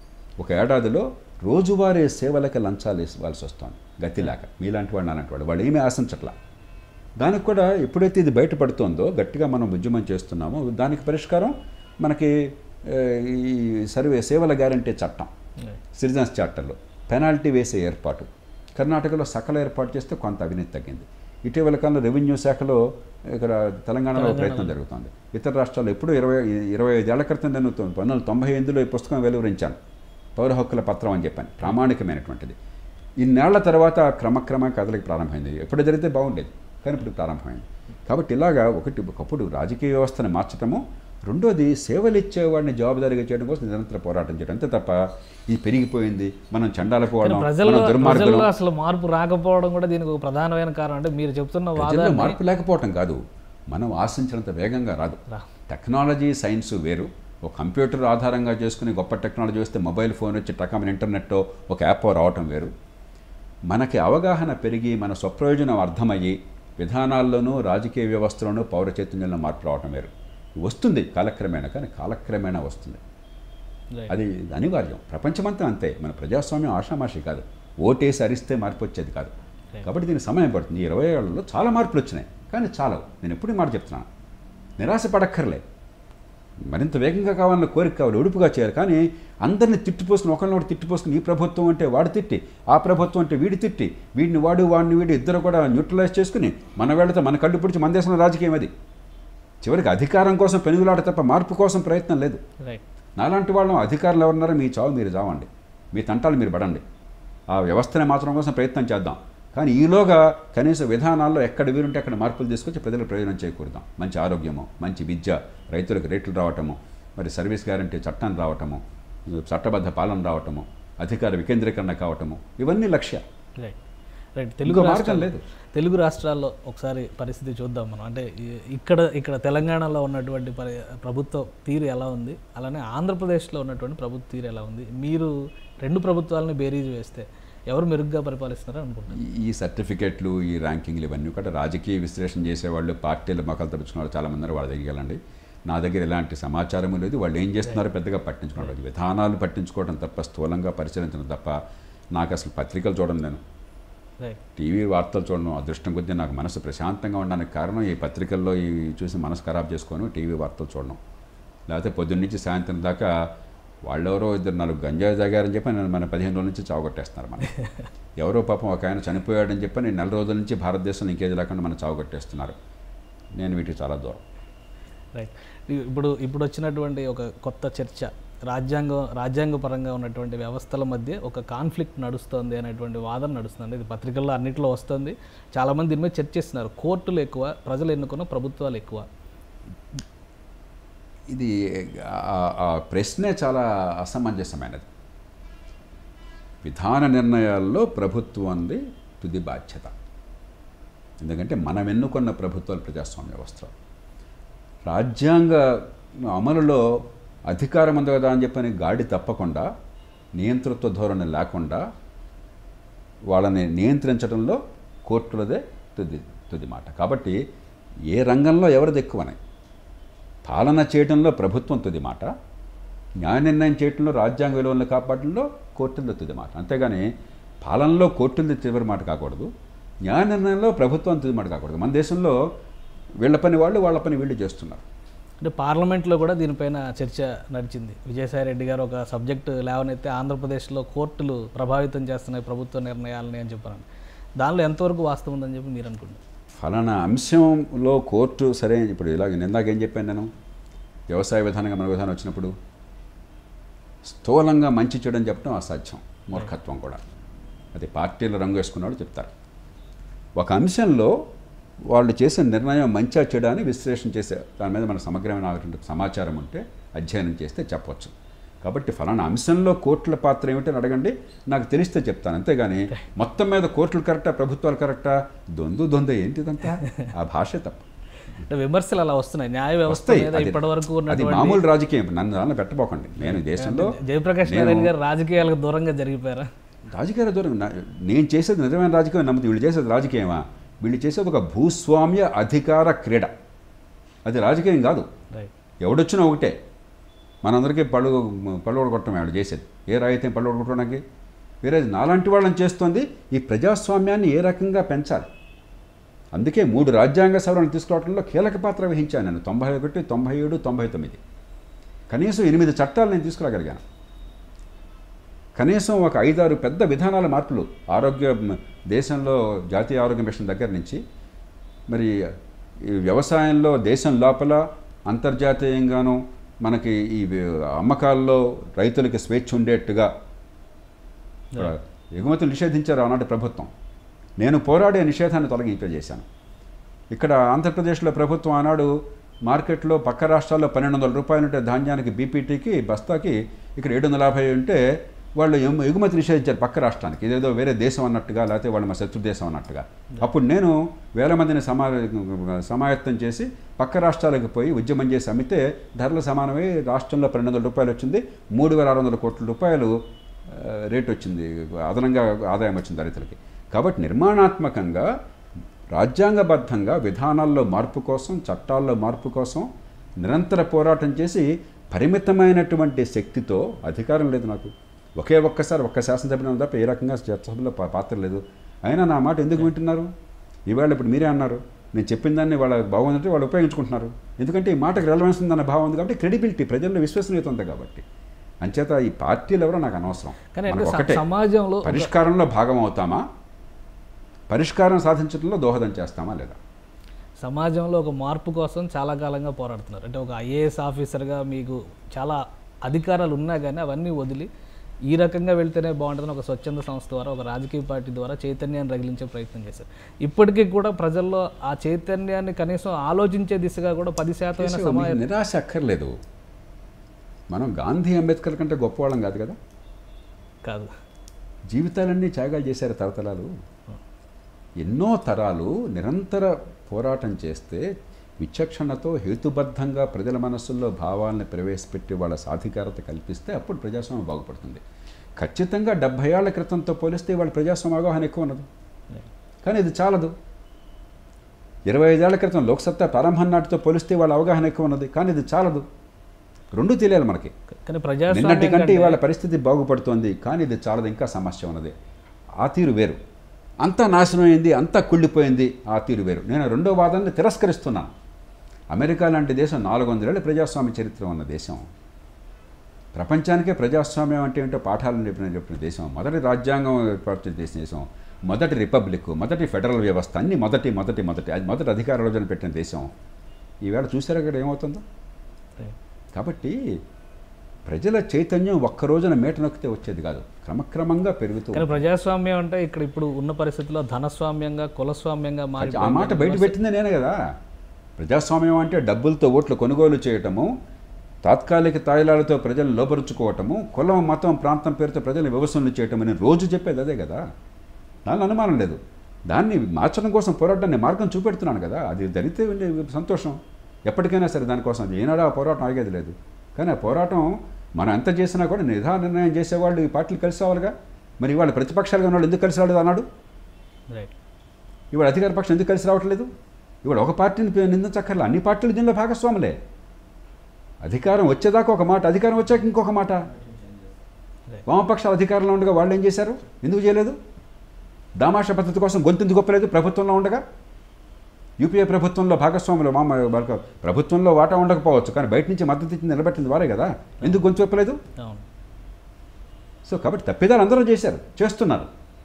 ఒక ఏడాదిలో రోజువారీ సేవలకి లంచాలు ఇవ్వాల్సి వస్తుంది గతిలేక మీలాంటి వాళ్ళు అలాంటి వాళ్ళు వాళ్ళు ఏమీ ఆశించట్లా దానికి కూడా ఎప్పుడైతే ఇది బయటపడుతోందో గట్టిగా మనం ఉద్యమం చేస్తున్నామో దానికి పరిష్కారం మనకి ఏ, ఈ సర్వే సేవల గ్యారంటీ చట్టం Right. సిటిజన్స్ చార్టర్లో పెనాల్టీ వేసే ఏర్పాటు కర్ణాటకలో సకల ఏర్పాటు చేస్తే కొంత అవినీతి తగ్గింది ఇటీవల కాలంలో రెవెన్యూ శాఖలో ఇక్కడ తెలంగాణలో ప్రయత్నం జరుగుతుంది ఇతర రాష్ట్రాల్లో ఎప్పుడు ఇరవై ఇరవై ఐదేళ్ల క్రితం నేను తొ- పంతొమ్మిది వందల తొంభై ఎనిమిదిలో ఈ పుస్తకం వెలువరించాను పౌర హక్కుల పత్రం అని చెప్పాను ప్రామాణికమైనటువంటిది ఇన్నేళ్ల తర్వాత క్రమక్రమ కదలికి ప్రారంభమైంది ఎప్పుడు జరిగితే బాగుండేది కానీ ఇప్పుడు ప్రారంభమైంది కాబట్టి ఇలాగా ఒకటి ఒకప్పుడు రాజకీయ వ్యవస్థను మార్చటము రెండోది సేవలు ఇచ్చేవాడిని జవాబుదారీగా చేయడం కోసం నిరంతర పోరాటం చేయడం అంతే తప్ప ఇది పెరిగిపోయింది మనం చండాల కానీ పోవడం ప్రజల్లో మనం దుర్మార్గులం ప్రజల్లో అసలు మార్పు రాకపోవడం కూడా దీనికి ఒక ప్రధానమైన కారణం అంటే మీరు చెప్తున్న ప్రజల్లో వాదాన్ని మార్పు లేకపోవటం కాదు మనం ఆశించినంత వేగంగా రాదు రా. టెక్నాలజీ సైన్స్ వేరు ఒక కంప్యూటర్ ఆధారంగా చేసుకుని గొప్ప టెక్నాలజీ వస్తే మొబైల్ ఫోన్ వచ్చి టకమైన ఇంటర్నెట్ ఒక యాప్ రావటం వేరు మనకి అవగాహన పెరిగి మన స్వప్రయోజనం అర్థమయ్యి విధానాల్లోనూ రాజకీయ వ్యవస్థలోనూ పౌర చైతన్యంలో మార్పు రావటం వేరు వస్తుంది కాలక్రమేణా కానీ కాలక్రమేణా వస్తుంది Right. అది అనివార్యం ప్రపంచమంతా అంతే మన ప్రజాస్వామ్యం ఆషామాషి కాదు ఓటేసి అరిస్తే మార్పు వచ్చేది కాదు కాబట్టి దీనికి సమయం పడుతుంది ఈ ఇరవై ఏళ్లలో చాలా మార్పులు వచ్చినాయి కానీ చాలవు నేను ఎప్పుడు ఈ మాట చెప్తున్నాను నిరాశ పడక్కర్లే మరింత వేగంగా కావాలన్న కోరిక కావాలి ఉడుపుగా చేయాలి కానీ అందరిని తిట్టిపోసుకుని ఒకరిని ఒకటి తిట్టిపోసుకుని ఈ ప్రభుత్వం అంటే వాడు తిట్టి ఆ ప్రభుత్వం అంటే వీడి తిట్టి వీడిని వాడు వాడిని వీడు ఇద్దరు కూడా న్యూట్రలైజ్ చేసుకుని మన వేళతో మన కళ్ళు పిడిచి మన దేశంలో రాజకీయం అది చివరికి అధికారం కోసం పెనుగులాట తప్ప మార్పు కోసం ప్రయత్నం లేదు రైట్ నాలాంటి వాళ్ళం అధికారులు ఎవరున్నారో మీ చావు మీరు చావండి మీ తంటాలు మీరు పడండి ఆ వ్యవస్థని మాత్రం కోసం ప్రయత్నం చేద్దాం కానీ ఈలోగా కనీస విధానాల్లో ఎక్కడ వీలుంటే అక్కడ మార్పులు తీసుకొచ్చి ప్రజలకు ప్రయోజనం చేకూరుదాం మంచి ఆరోగ్యము మంచి విద్య రైతులకు రేట్లు రావటము మరి సర్వీస్ గ్యారంటీ చట్టం రావటము చట్టబద్ధ పాలన రావటము అధికార వికేంద్రీకరణ కావటము ఇవన్నీ లక్ష్య రైట్ రైట్ తెలుగు ఇంకో మార్గం రాష్ట్రాల్లో లేదు. తెలుగు రాష్ట్రాల్లో ఒకసారి పరిస్థితి చూద్దాం మనం అంటే ఈ- ఇక్కడ ఇక్కడ తెలంగాణలో ఉన్నటువంటి పరి ప్రభుత్వ తీరు ఎలా ఉంది అలానే ఆంధ్రప్రదేశ్లో ఉన్నటువంటి ప్రభుత్వ తీరు ఎలా ఉంది మీరు రెండు ప్రభుత్వాలను బేరీజ్ వేస్తే ఎవరు మెరుగ్గా పరిపాలిస్తున్నారని అనుకుంటున్నారు ఈ- ఈ సర్టిఫికెట్లు ఈ ర్యాంకింగ్లు ఇవన్నీ కూడా రాజకీయ విశ్లేషణ చేసేవాళ్ళు పార్టీల మొక్కలు తప్పించుకున్న వాళ్ళు చాలా మంది ఉన్నారు, వాళ్ళ దగ్గరికి వెళ్ళండి నా దగ్గర ఎలాంటి సమాచారం లేదు వాళ్ళు ఏం చేస్తున్నారో పెద్దగా పట్టించుకోవడం లేదు విధానాలు పట్టించుకోవడం తప్ప స్థూలంగా పరిశీలించడం తప్ప నాకు అసలు పత్రికలు చూడడం నేను రైట్ టీవీ వార్తలు చూడడం అదృష్టం కొద్దీ నాకు మనసు ప్రశాంతంగా ఉండడానికి కారణం ఈ పత్రికల్లో ఈ చూసి మనసు ఖరాబ్ చేసుకోను టీవీ వార్తలు చూడడం లేకపోతే పొద్దున్న నుంచి సాయంత్రం దాకా వాళ్ళెవరో ఇద్దరు నాలుగు గంజాయి తాగారని చెప్పి నన్ను మన పదిహేను రోజుల నుంచి చావగొట్టేస్తున్నారు మనం ఎవరో పాపం ఒక ఆయన చనిపోయాడని చెప్పి నేను నెల రోజుల నుంచి భారతదేశంలో ఇంకేది లేకుండా మనం చావగొట్టేస్తున్నారు నేను వీటికి చాలా దూరం రైట్ ఇప్పుడు ఇప్పుడు వచ్చినటువంటి ఒక కొత్త చర్చ రాజ్యాంగం రాజ్యాంగపరంగా ఉన్నటువంటి వ్యవస్థల మధ్య ఒక కాన్ఫ్లిక్ట్ నడుస్తుంది అనేటువంటి వాదన నడుస్తుంది ఇది పత్రికల్లో అన్నింటిలో వస్తుంది చాలామంది దీని మీద చర్చిస్తున్నారు కోర్టులు ఎక్కువ ప్రజలు ఎన్నుకున్న ప్రభుత్వాలు ఎక్కువ ఇది ఆ- ఆ ప్రశ్నే చాలా అసమంజసమైనది విధాన నిర్ణయాల్లో ప్రభుత్వంది తుది బాధ్యత ఎందుకంటే మనం ఎన్నుకున్న ప్రభుత్వాలు ప్రజాస్వామ్య వ్యవస్థ రాజ్యాంగ అమలులో అధికారం ఉంది కదా అని చెప్పని గాడి తప్పకుండా నియంతృత్వ ధోరణి లేకుండా వాళ్ళని నియంత్రించడంలో కోర్టులదే తుది తుది మాట కాబట్టి ఏ రంగంలో ఎవరిది ఎక్కువనే పాలన చేయడంలో ప్రభుత్వం తుది మాట న్యాయ నిర్ణయం చేయడంలో రాజ్యాంగ విలువలను కాపాడడంలో కోర్టుల తుది మాట అంతేగాని పాలనలో కోర్టులది చివరి మాట కాకూడదు న్యాయ నిర్ణయంలో ప్రభుత్వం తుది మాట కాకూడదు మన దేశంలో వీళ్ళ పని వాళ్ళు వాళ్ళ పని వీళ్ళు చేస్తున్నారు అంటే పార్లమెంట్లో కూడా దీనిపైన చర్చ నడిచింది విజయసాయి రెడ్డి గారు ఒక సబ్జెక్టు లేవనైతే ఆంధ్రప్రదేశ్లో కోర్టులు ప్రభావితం చేస్తున్నాయి ప్రభుత్వ నిర్ణయాలని అని చెప్పారు దానిలో ఎంతవరకు వాస్తవం ఉందని చెప్పి మీరు అనుకుంటున్నారు ఫలానా అంశంలో కోర్టు సరే ఇప్పుడు ఇలాగ నిందాక ఏం చెప్పాను నేను వ్యవసాయ విధానంగా మన విధానం వచ్చినప్పుడు స్థూలంగా మంచి చెడు అని చెప్పడం అసాధ్యం మూర్ఖత్వం కూడా అది పార్టీల రంగు వేసుకున్నాడు చెప్తారు ఒక అంశంలో వాళ్ళు చేసిన నిర్ణయం మంచా చెడా అని విశ్లేషణ చేసే దాని మీద మన సమగ్రమైన సమాచారం ఉంటే అధ్యయనం చేస్తే చెప్పొచ్చు కాబట్టి ఫలానా అంశంలో కోర్టుల పాత్ర ఏమిటని అడగండి నాకు తెలిస్తే చెప్తాను అంతేగాని మొత్తం మీద కోర్టులు కరెక్టా ప్రభుత్వాలు కరెక్టా దొందు దొంద ఏంటిదంతా ఆ భాష తప్పు అంటే విమర్శలు అలా వస్తున్నాయి న్యాయ వ్యవస్థ వస్తాయి మీద అది- ఇప్పటి వరకు అది ఉన్నటువంటి మామూలు రాజకీయం నన్ను దానిలో పెట్టబోకండి నేను దేశంలో జయప్రకాష్ నేను- నారాయణ గారు రాజకీయాలకు దూరంగా జరిగిపోయారా రాజకీయాల దూరం నా- నేను చేసేది నిజమైన రాజకీయం నమ్ముతుంది వీళ్ళు చేసేది రాజకీయమా వీళ్ళు చేసేది ఒక భూస్వామ్య అధికార క్రీడ అది రాజకీయం కాదు రైట్ ఎవడొచ్చినా ఒకటే మనందరికీ పళ్ళు పళ్ళు కొట్టడం ఆవిడ చేసేది ఏ రాయితీ పళ్ళు కొట్టడానికి వేరే నాలాంటి వాళ్ళని చేస్తోంది ఈ ప్రజాస్వామ్యాన్ని ఏ రకంగా పెంచాలి అందుకే మూడు రాజ్యాంగ సవరణలు తీసుకురావడంలో కీలక పాత్ర వహించాను నేను తొంభై ఒకటి తొంభై ఏడు తొంభై తొమ్మిది కనీసం ఎనిమిది చట్టాలు నేను తీసుకురాగలిగాను కనీసం ఒక ఐదారు పెద్ద విధానాల మార్పులు ఆరోగ్య మ- దేశంలో జాతీయ ఆరోగ్య మిషన్ దగ్గర నుంచి మరి ఈ వ్యవసాయంలో దేశం లోపల అంతర్జాతీయంగాను మనకి ఈ వి- అమ్మకాల్లో రైతులకి స్వేచ్ఛ ఉండేట్టుగా ఇక్కడ ఎగుమతులు నిషేధించారు ఆనాటి ప్రభుత్వం నేను పోరాడే నిషేధాన్ని తొలగింపజేశాను ఇక్కడ ఆంధ్రప్రదేశ్లో ప్రభుత్వం ఆనాడు మార్కెట్లో పక్క రాష్ట్రాల్లో పన్నెండు వందల రూపాయలు ఉంటే ధాన్యానికి బీపీటీకి బస్తాకి ఇక్కడ ఏడు వందల యాభై ఉంటే వాళ్ళు ఎగు- ఎగుమతి నిషేధించారు పక్క రాష్ట్రానికి ఇదేదో వేరే దేశం అన్నట్టుగా లేకపోతే వాళ్ళు మా శత్రు దేశం అన్నట్టుగా అప్పుడు నేను వేల మందిని సమా సమాయత్తం చేసి పక్క రాష్ట్రాలకు పోయి ఉద్యమం చేసి అమ్మితే ధరలు సమానమై రాష్ట్రంలో పన్నెండు వందల రూపాయలు వచ్చింది మూడు వేల ఆరు వందల కోట్ల రూపాయలు ఆ, రేట్ వచ్చింది అదనంగా ఆదాయం వచ్చింది రైతులకి కాబట్టి నిర్మాణాత్మకంగా రాజ్యాంగబద్ధంగా విధానాల్లో మార్పు కోసం చట్టాల్లో మార్పు కోసం నిరంతర పోరాటం చేసి పరిమితమైనటువంటి శక్తితో అధికారం లేదు నాకు ఒకే ఒక్కసారి ఒక్క శాసనసభ్యులు తప్ప ఏ రకంగా చట్టసభలో పా- పాత్ర లేదు అయినా నా మాట ఎందుకు వింటున్నారు ఈవేళ ఇప్పుడు మీరే అన్నారు నేను చెప్పిన దాన్ని వాళ్ళ బాగుందంటే వాళ్ళు ఉపయోగించుకుంటున్నారు ఎందుకంటే ఈ మాటకు రెలవెన్స్ ఉందన్న భావం ఉంది కాబట్టి క్రెడిబిలిటీ ప్రజల్లో విశ్వసనీయత ఉంది కాబట్టి అంచేత ఈ పార్టీలు ఎవరో నాకు అనవసరం కానీ అంటే మనకు స- ఒకటే సమాజంలో ఒక- పరిష్కారంలో భాగం అవుతామా పరిష్కారం సాధించడంలో దోహదం చేస్తామా లేదా సమాజంలో ఒక మార్పు కోసం చాలా కాలంగా పోరాడుతున్నారు అంటే ఒక ఐఏఎస్ ఆఫీసర్గా మీకు చాలా అధికారాలు ఉన్నా కానీ అవన్నీ వదిలి ఈ రకంగా వెళ్తేనే బాగుంటుందని ఒక స్వచ్ఛంద సంస్థ ద్వారా ఒక రాజకీయ పార్టీ ద్వారా చైతన్యాన్ని రగిలించే ప్రయత్నం చేశారు ఇప్పటికీ కూడా ప్రజల్లో ఆ చైతన్యాన్ని కనీసం ఆలోచించే దిశగా కూడా పది శాతమైన కేశవ్, సమాజం మీకు నిరాశ అక్కర్లేదు మనం గాంధీ అంబేద్కర్ కంటే గొప్పవాళ్ళం కాదు కదా కాదు జీవితాలన్నీ త్యాగాలు చేశారు తరతరాలు ఎన్నో తరాలు నిరంతర పోరాటం చేస్తే విచక్షణతో హేతుబద్ధంగా ప్రజల మనస్సుల్లో భావాలను ప్రవేశపెట్టి వాళ్ళ సాధికారత కల్పిస్తే అప్పుడు ప్రజాస్వామ్యం బాగుపడుతుంది ఖచ్చితంగా డెబ్భై ఏళ్ల క్రితంతో పోలిస్తే వాళ్ళ ప్రజాస్వామ్య అవగాహన ఎక్కువ ఉన్నది కానీ ఇది చాలదు ఇరవై ఐదేళ్ల క్రితం లోక్సత్తా ప్రారంభం నాటితో పోలిస్తే వాళ్ళ అవగాహన ఎక్కువ ఉన్నది కానీ ఇది చాలదు రెండు తెలియాలి మనకి కానీ నిన్నటి ప్రజాస్వామ్యం కంటే కంటే- ఇవాళ పరిస్థితి బాగుపడుతోంది కానీ ఇది చాలా ఇంకా సమస్య ఉన్నది ఆ తీరు వేరు అంతా నాశనం అయింది అంతా కుళ్ళిపోయింది ఆ తీరు వేరు నేను రెండో వాదాన్ని తిరస్కరిస్తున్నాను అమెరికా లాంటి దేశం నాలుగు వందలేళ్ళ ప్రజాస్వామ్య చరిత్ర ఉన్న దేశం ప్రపంచానికే ప్రజాస్వామ్యం అంటే ఏంటో పాఠాలు నేర్పిన చెప్పిన దేశం మొదటి రాజ్యాంగం ఏర్పాటు చేసిన దేశం మొదటి రిపబ్లిక్ మొదటి ఫెడరల్ వ్యవస్థ అన్ని మొదటి మొదటి మొదటి అది మొదటి అధికార రోజున పెట్టిన దేశం ఈవేళ చూసారా ఇక్కడ ఏమవుతుందో కాబట్టి ప్రజల చైతన్యం ఒక్క రోజున మేట నొక్కితే వచ్చేది కాదు క్రమక్రమంగా పెరుగుతూ కానీ ప్రజాస్వామ్యం అంటే ఇక్కడ ఇప్పుడు ఉన్న పరిస్థితుల్లో ధనస్వామ్యంగా కులస్వామ్యంగా మారి ఆ మాట బయట పెట్టిందే నేనే కదా ప్రజాస్వామ్యం అంటే డబ్బులతో ఓట్లు కొనుగోలు చేయటము తాత్కాలిక తాయిలాలతో ప్రజలను లోపరుచుకోవటము కులం మతం ప్రాంతం పేరుతో ప్రజలను వ్యవస్థలు చేయటం అని రోజు చెప్పేది అదే కదా దాని అనుమానం లేదు దాన్ని మార్చడం కోసం పోరాటాన్ని మార్గం చూపెడుతున్నాను కదా అది జరిగితే ఉండే సంతోషం ఎప్పటికైనా సరే దానికోసం అది ఏనాడు ఆ పోరాటం ఆగేది లేదు కానీ ఆ పోరాటం మనం ఎంత చేసినా కూడా నిధా నిర్ణయం చేసేవాళ్ళు ఈ పార్టీలు కలిసి రావాలిగా మరి ఇవాళ ప్రతిపక్షాలుగా ఉన్న వాళ్ళు ఎందుకు కలిసి రాలేదు అన్నాడు రైట్ ఇవాళ అధికార పక్షం ఎందుకు కలిసి రావట్లేదు ఇవాళ ఒక పార్టీని పే- నిందించక్కర్లా అన్ని పార్టీలు దీనిలో భాగస్వాములే అధికారం వచ్చేదాకా ఒక మాట అధికారం వచ్చాక ఇంకొక మాట వామపక్షాలు అధికారంలో ఉండగా వాళ్ళు ఏం చేశారు ఎందుకు చేయలేదు దామాష పద్ధతి కోసం గొంతు గొప్పలేదు ప్రభుత్వంలో ఉండగా యూపీఏ ప్రభుత్వంలో భాగస్వాములు మామ వాళ్ళకు ప్రభుత్వంలో వాటా ఉండకపోవచ్చు కానీ బయట నుంచి మద్దతు ఇచ్చి నిలబెట్టింది వారే కదా ఎందుకు గొంతు గొప్పలేదు అవును సో కాబట్టి తప్పిదాలు అందరూ చేశారు చేస్తున్నారు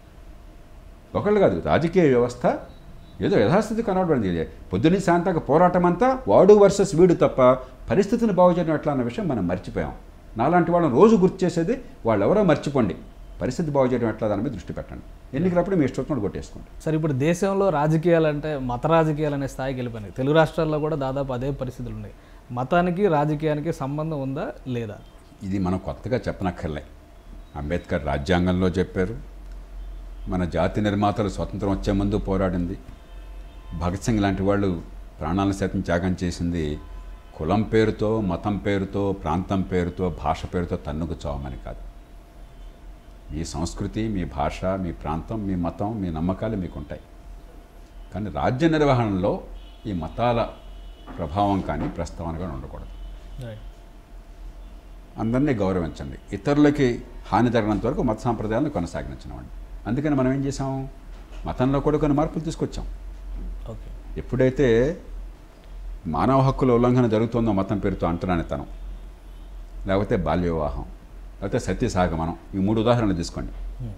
ఒకళ్ళు కాదు రాజకీయ వ్యవస్థ ఏదో యథాస్థితి కనబడింది పొద్దున్న శాంతక పోరాటం అంతా వాడు వర్సెస్ వీడు తప్ప పరిస్థితిని బాగు చేయడం ఎట్లా అన్న విషయం మనం మర్చిపోయాం నాలాంటి వాళ్ళని రోజు గుర్తు చేసేది వాళ్ళు ఎవరో మర్చిపోండి పరిస్థితి బాగు చేయడం ఎట్లా దాని మీద దృష్టి పెట్టండి ఎన్నికలప్పుడు మీ ఇష్టం కొట్టేసుకోండి సరే ఇప్పుడు దేశంలో రాజకీయాలు అంటే మత రాజకీయాలు అనే స్థాయికి వెళ్ళిపోయినాయి తెలుగు రాష్ట్రాల్లో కూడా దాదాపు అదే పరిస్థితులు ఉన్నాయి మతానికి రాజకీయానికి సంబంధం ఉందా లేదా ఇది మనం కొత్తగా చెప్పనక్కర్లే అంబేద్కర్ రాజ్యాంగంలో చెప్పారు మన జాతి నిర్మాతలు స్వతంత్రం వచ్చే ముందు పోరాడింది భగత్ సింగ్ లాంటి వాళ్ళు ప్రాణాలను సైతం త్యాగం చేసింది కులం పేరుతో మతం పేరుతో ప్రాంతం పేరుతో భాష పేరుతో తన్నుకు చావమని కాదు మీ సంస్కృతి మీ భాష మీ ప్రాంతం మీ మతం మీ నమ్మకాలు మీకు ఉంటాయి కానీ రాజ్య నిర్వహణలో ఈ మతాల ప్రభావం కానీ ప్రస్తావన కానీ ఉండకూడదు రైట్ అందరినీ గౌరవించండి ఇతరులకి హాని జరగనంత వరకు మత సాంప్రదాయాలను కొనసాగించనివ్వండి అందుకని మనం ఏం చేసాం మతంలో కూడా కొన్ని మార్పులు తీసుకొచ్చాం ఓకే ఎప్పుడైతే మానవ హక్కుల ఉల్లంఘన జరుగుతుందో మతం పేరుతో అంటరానితనం లేకపోతే బాల్య వివాహం లేకపోతే సత్యసాగమనం ఈ మూడు ఉదాహరణలు తీసుకోండి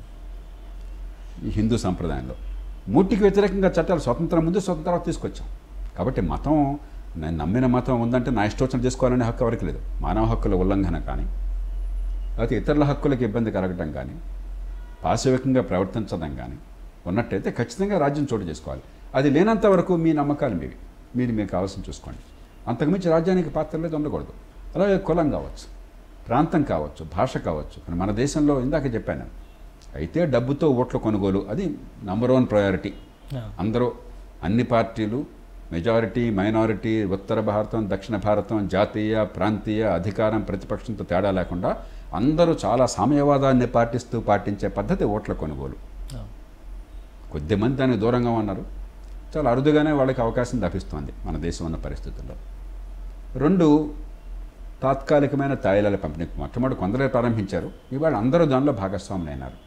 ఈ హిందూ సంప్రదాయంలో మూటికి వ్యతిరేకంగా చట్టాలు స్వతంత్రం ముందు స్వతంత్రం తీసుకొచ్చాం కాబట్టి మతం నేను నమ్మిన మతం ఉందంటే నా ఇష్టోచన చేసుకోవాలనే హక్కు ఎవరికి లేదు మానవ హక్కుల ఉల్లంఘన కానీ లేకపోతే ఇతరుల హక్కులకు ఇబ్బంది కలగటం కానీ పాశవికంగా ప్రవర్తించడం కానీ ఉన్నట్టయితే ఖచ్చితంగా రాజ్యం చోటు చేసుకోవాలి అది లేనంత వరకు మీ నమ్మకాలు మీవి మీరు మీకు కావాల్సిన చూసుకోండి అంతకుమించి రాజ్యానికి పాత్ర లేదు ఉండకూడదు అలాగే కులం కావచ్చు ప్రాంతం కావచ్చు భాష కావచ్చు కానీ మన దేశంలో ఇందాక చెప్పాను నేను. అయితే డబ్బుతో ఓట్ల కొనుగోలు అది నంబర్ వన్ ప్రయారిటీ అందరూ అన్ని పార్టీలు మెజారిటీ మైనారిటీ ఉత్తర భారతం దక్షిణ భారతం జాతీయ ప్రాంతీయ అధికారం ప్రతిపక్షంతో తేడా లేకుండా అందరూ చాలా సామ్యవాదాన్ని పాటిస్తూ పాటించే పద్ధతి ఓట్ల కొనుగోలు కొద్దిమంది దానికి దూరంగా ఉన్నారు చాలా అరుదుగానే వాళ్ళకి అవకాశం లభిస్తోంది మన దేశం ఉన్న పరిస్థితుల్లో రెండు తాత్కాలికమైన తాయిలాల పంపిణీ మొట్టమొదటి కొందరే ప్రారంభించారు ఇవాళ అందరూ దానిలో భాగస్వాములు అయినారు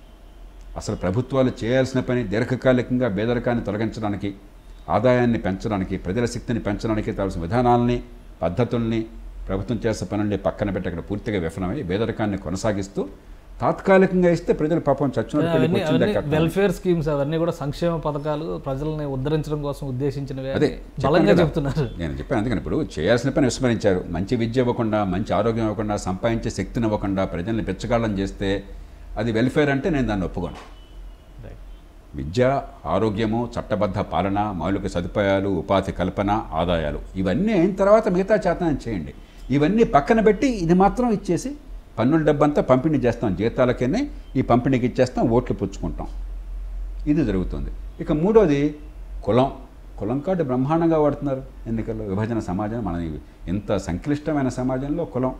అసలు ప్రభుత్వాలు చేయాల్సిన పని దీర్ఘకాలికంగా పేదరికాన్ని తొలగించడానికి ఆదాయాన్ని పెంచడానికి ప్రజల శక్తిని పెంచడానికి కావాల్సిన విధానాలని పద్ధతుల్ని ప్రభుత్వం చేసే పనుల్ని పక్కన పెట్టి అక్కడ పూర్తిగా విఫలమై పేదరికాన్ని కొనసాగిస్తూ తాత్కాలికంగా ఇస్తే ప్రజలు పాపం చచ్చినట్టు అవన్నీ పెళ్లికి వచ్చిందే అవన్నీ కట్నం. వెల్ఫేర్ స్కీమ్స్ అవన్నీ కూడా సంక్షేమ పథకాలు ప్రజల్ని ఉద్ధరించడం కోసం ఉద్దేశించినవి అదే అని చెప్పాను బలంగా కదా. చెప్తున్నారు నేను చెప్పాను అందుకని ఇప్పుడు చేయాల్సిన పని విస్మరించారు మంచి విద్య ఇవ్వకుండా మంచి ఆరోగ్యం ఇవ్వకుండా సంపాదించే శక్తిని ఇవ్వకుండా ప్రజల్ని పిచ్చగాళ్ళం చేస్తే అది వెల్ఫేర్ అంటే నేను దాన్ని ఒప్పుకోను Right. విద్య ఆరోగ్యము చట్టబద్ధ పాలన మౌలిక సదుపాయాలు ఉపాధి కల్పన ఆదాయాలు ఇవన్నీ అయిన తర్వాత మిగతా చేతనం చేయండి ఇవన్నీ పక్కన పెట్టి ఇది మాత్రం ఇచ్చేసి పన్నుల డబ్బంతా పంపిణీ చేస్తాం జీతాలకనే ఈ పంపిణీకి ఇచ్చేస్తాం ఓట్లు పుచ్చుకుంటాం ఇది జరుగుతుంది ఇక మూడోది కులం కులం కార్డు బ్రహ్మాండంగా వాడుతున్నారు ఎన్నికల్లో విభజన సమాజం మన ఈ ఇంత సంక్లిష్టమైన సమాజంలో కులం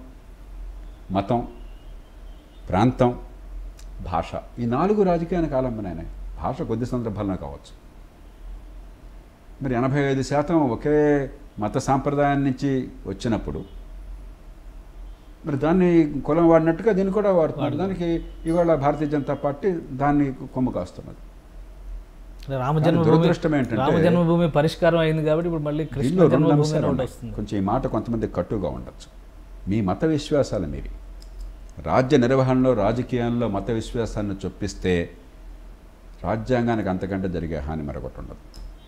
మతం ప్రాంతం భాష ఈ నాలుగు రాజకీయానికి ఆలంబనైనాయి భాష కొద్ది సందర్భాల్లో కావచ్చు మరి ఎనభై ఐదు శాతం ఒకే మత సాంప్రదాయం నుంచి వచ్చినప్పుడు మరి దాన్ని కులం వాడినట్టుగా దీన్ని కూడా వాడుతున్నారు దానికి ఇవాళ భారతీయ జనతా పార్టీ దాన్ని కొమ్ము కాస్తున్నది రామ కానీ జన్మభూమి దురదృష్టం ఏంటంటే- రామ జన్మభూమి పరిష్కారం అయింది కాబట్టి ఇప్పుడు మళ్ళీ కృష్ణ దీనిలో రెండు జన్మభూమి అంశాలు అని ఒకటి ఉన్నాయి. వస్తుంది కొంచెం ఈ మాట కొంతమంది కట్టుగా ఉండొచ్చు మీ మత విశ్వాసాలు మీవి రాజ్య నిర్వహణలో రాజకీయాల్లో మత విశ్వాసాన్ని చొప్పిస్తే రాజ్యాంగానికి అంతకంటే జరిగే హాని మరొకటి ఉండదు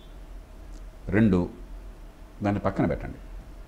రెండు దాన్ని పక్కన పెట్టండి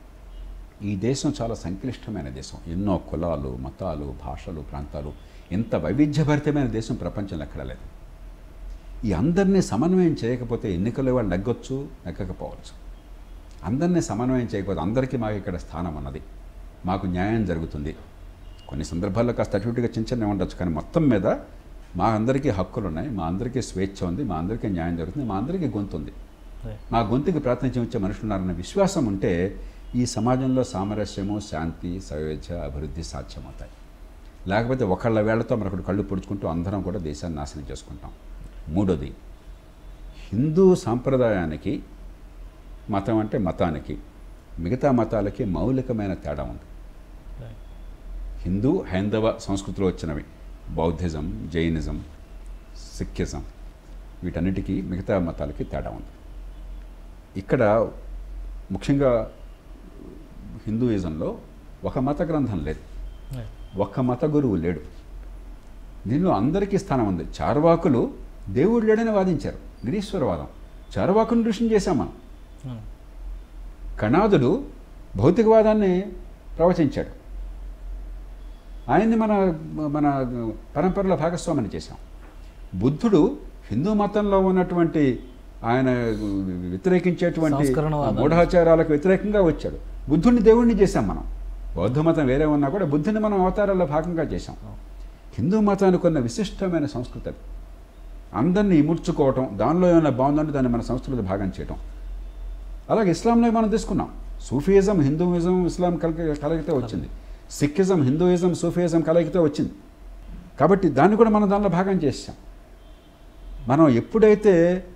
ఈ దేశం చాలా సంక్లిష్టమైన దేశం ఎన్నో కులాలు మతాలు భాషలు ప్రాంతాలు ఇంత వైవిధ్యభరితమైన దేశం ప్రపంచంలో ఎక్కడా లేదు ఈ అందరినీ సమన్వయం చేయకపోతే ఎన్నికల్లో వాళ్ళు నెగ్గొచ్చు నెగ్గకపోవచ్చు అందరినీ సమన్వయం చేయకపోతే అందరికీ మాకు ఇక్కడ స్థానం ఉన్నది మాకు న్యాయం జరుగుతుంది కొన్ని సందర్భాల్లో కాస్త అటు ఇటుగా చిన్న చిన్న ఉండొచ్చు కానీ మొత్తం మీద మా అందరికీ హక్కులు ఉన్నాయి మా అందరికీ స్వేచ్ఛ ఉంది మా అందరికీ న్యాయం జరుగుతుంది మా అందరికీ గొంతు ఉంది Right. మా గొంతుకి ప్రాతినిధ్యం ఇచ్చే మనుషులు ఉన్నారన్న విశ్వాసం ఉంటే ఈ సమాజంలో సామరస్యము శాంతి సయోధ్య అభివృద్ధి సాధ్యమవుతాయి లేకపోతే ఒకళ్ళ వేళ్లతో మరొకటి కళ్ళు పొడుచుకుంటూ అందరం కూడా దేశాన్ని నాశనం చేసుకుంటాం మూడోది హిందూ సాంప్రదాయానికి మతం అంటే మతానికి మిగతా మతాలకి మౌలికమైన తేడా ఉంది Right. హిందూ హైందవ సంస్కృతిలో వచ్చినవి బౌద్ధిజం జైనిజం సిక్కిజం వీటన్నిటికీ మిగతా మతాలకి తేడా ఉంది ఇక్కడ ముఖ్యంగా హిందూయిజంలో ఒక మత గ్రంథం లేదు Right. ఒక్క మత గురువు లేడు దీనిలో అందరికీ స్థానం ఉంది చార్వాకులు దేవుడు లేడని వాదించారు నిరీశ్వరవాదం చార్వాకుని ఋషిని చేశాం మనం Hmm. కణాదుడు భౌతికవాదాన్ని ప్రవచించాడు ఆయన్ని మన మన పరంపరలో భాగస్వామిని చేశాం బుద్ధుడు హిందూ మతంలో ఉన్నటువంటి ఆయన వ్యతిరేకించేటువంటి సంస్కరణవాదం. మూఢాచారాలకు వ్యతిరేకంగా వచ్చాడు బుద్ధుడిని దేవుణ్ణి చేశాం మనం బౌద్ధ మతం వేరే ఉన్నా కూడా బుద్ధుని మనం అవతారాల్లో భాగంగా చేశాం హిందూ మతానికి ఉన్న విశిష్టమైన సంస్కృతి అది అందరినీ ఇముడ్చుకోవటం దానిలో ఏమైనా బాగుందంటే దాన్ని మన సంస్కృతి భాగం చేయటం అలాగే ఇస్లాంలో మనం తీసుకున్నాం సూఫియిజం హిందూయిజం ఇస్లాం కలగ కలగితే వచ్చింది సిక్కిజం హిందూయిజం సూఫియిజం కలగితే వచ్చింది కాబట్టి దాన్ని కూడా మనం దానిలో భాగం చేసాం మనం ఎప్పుడైతే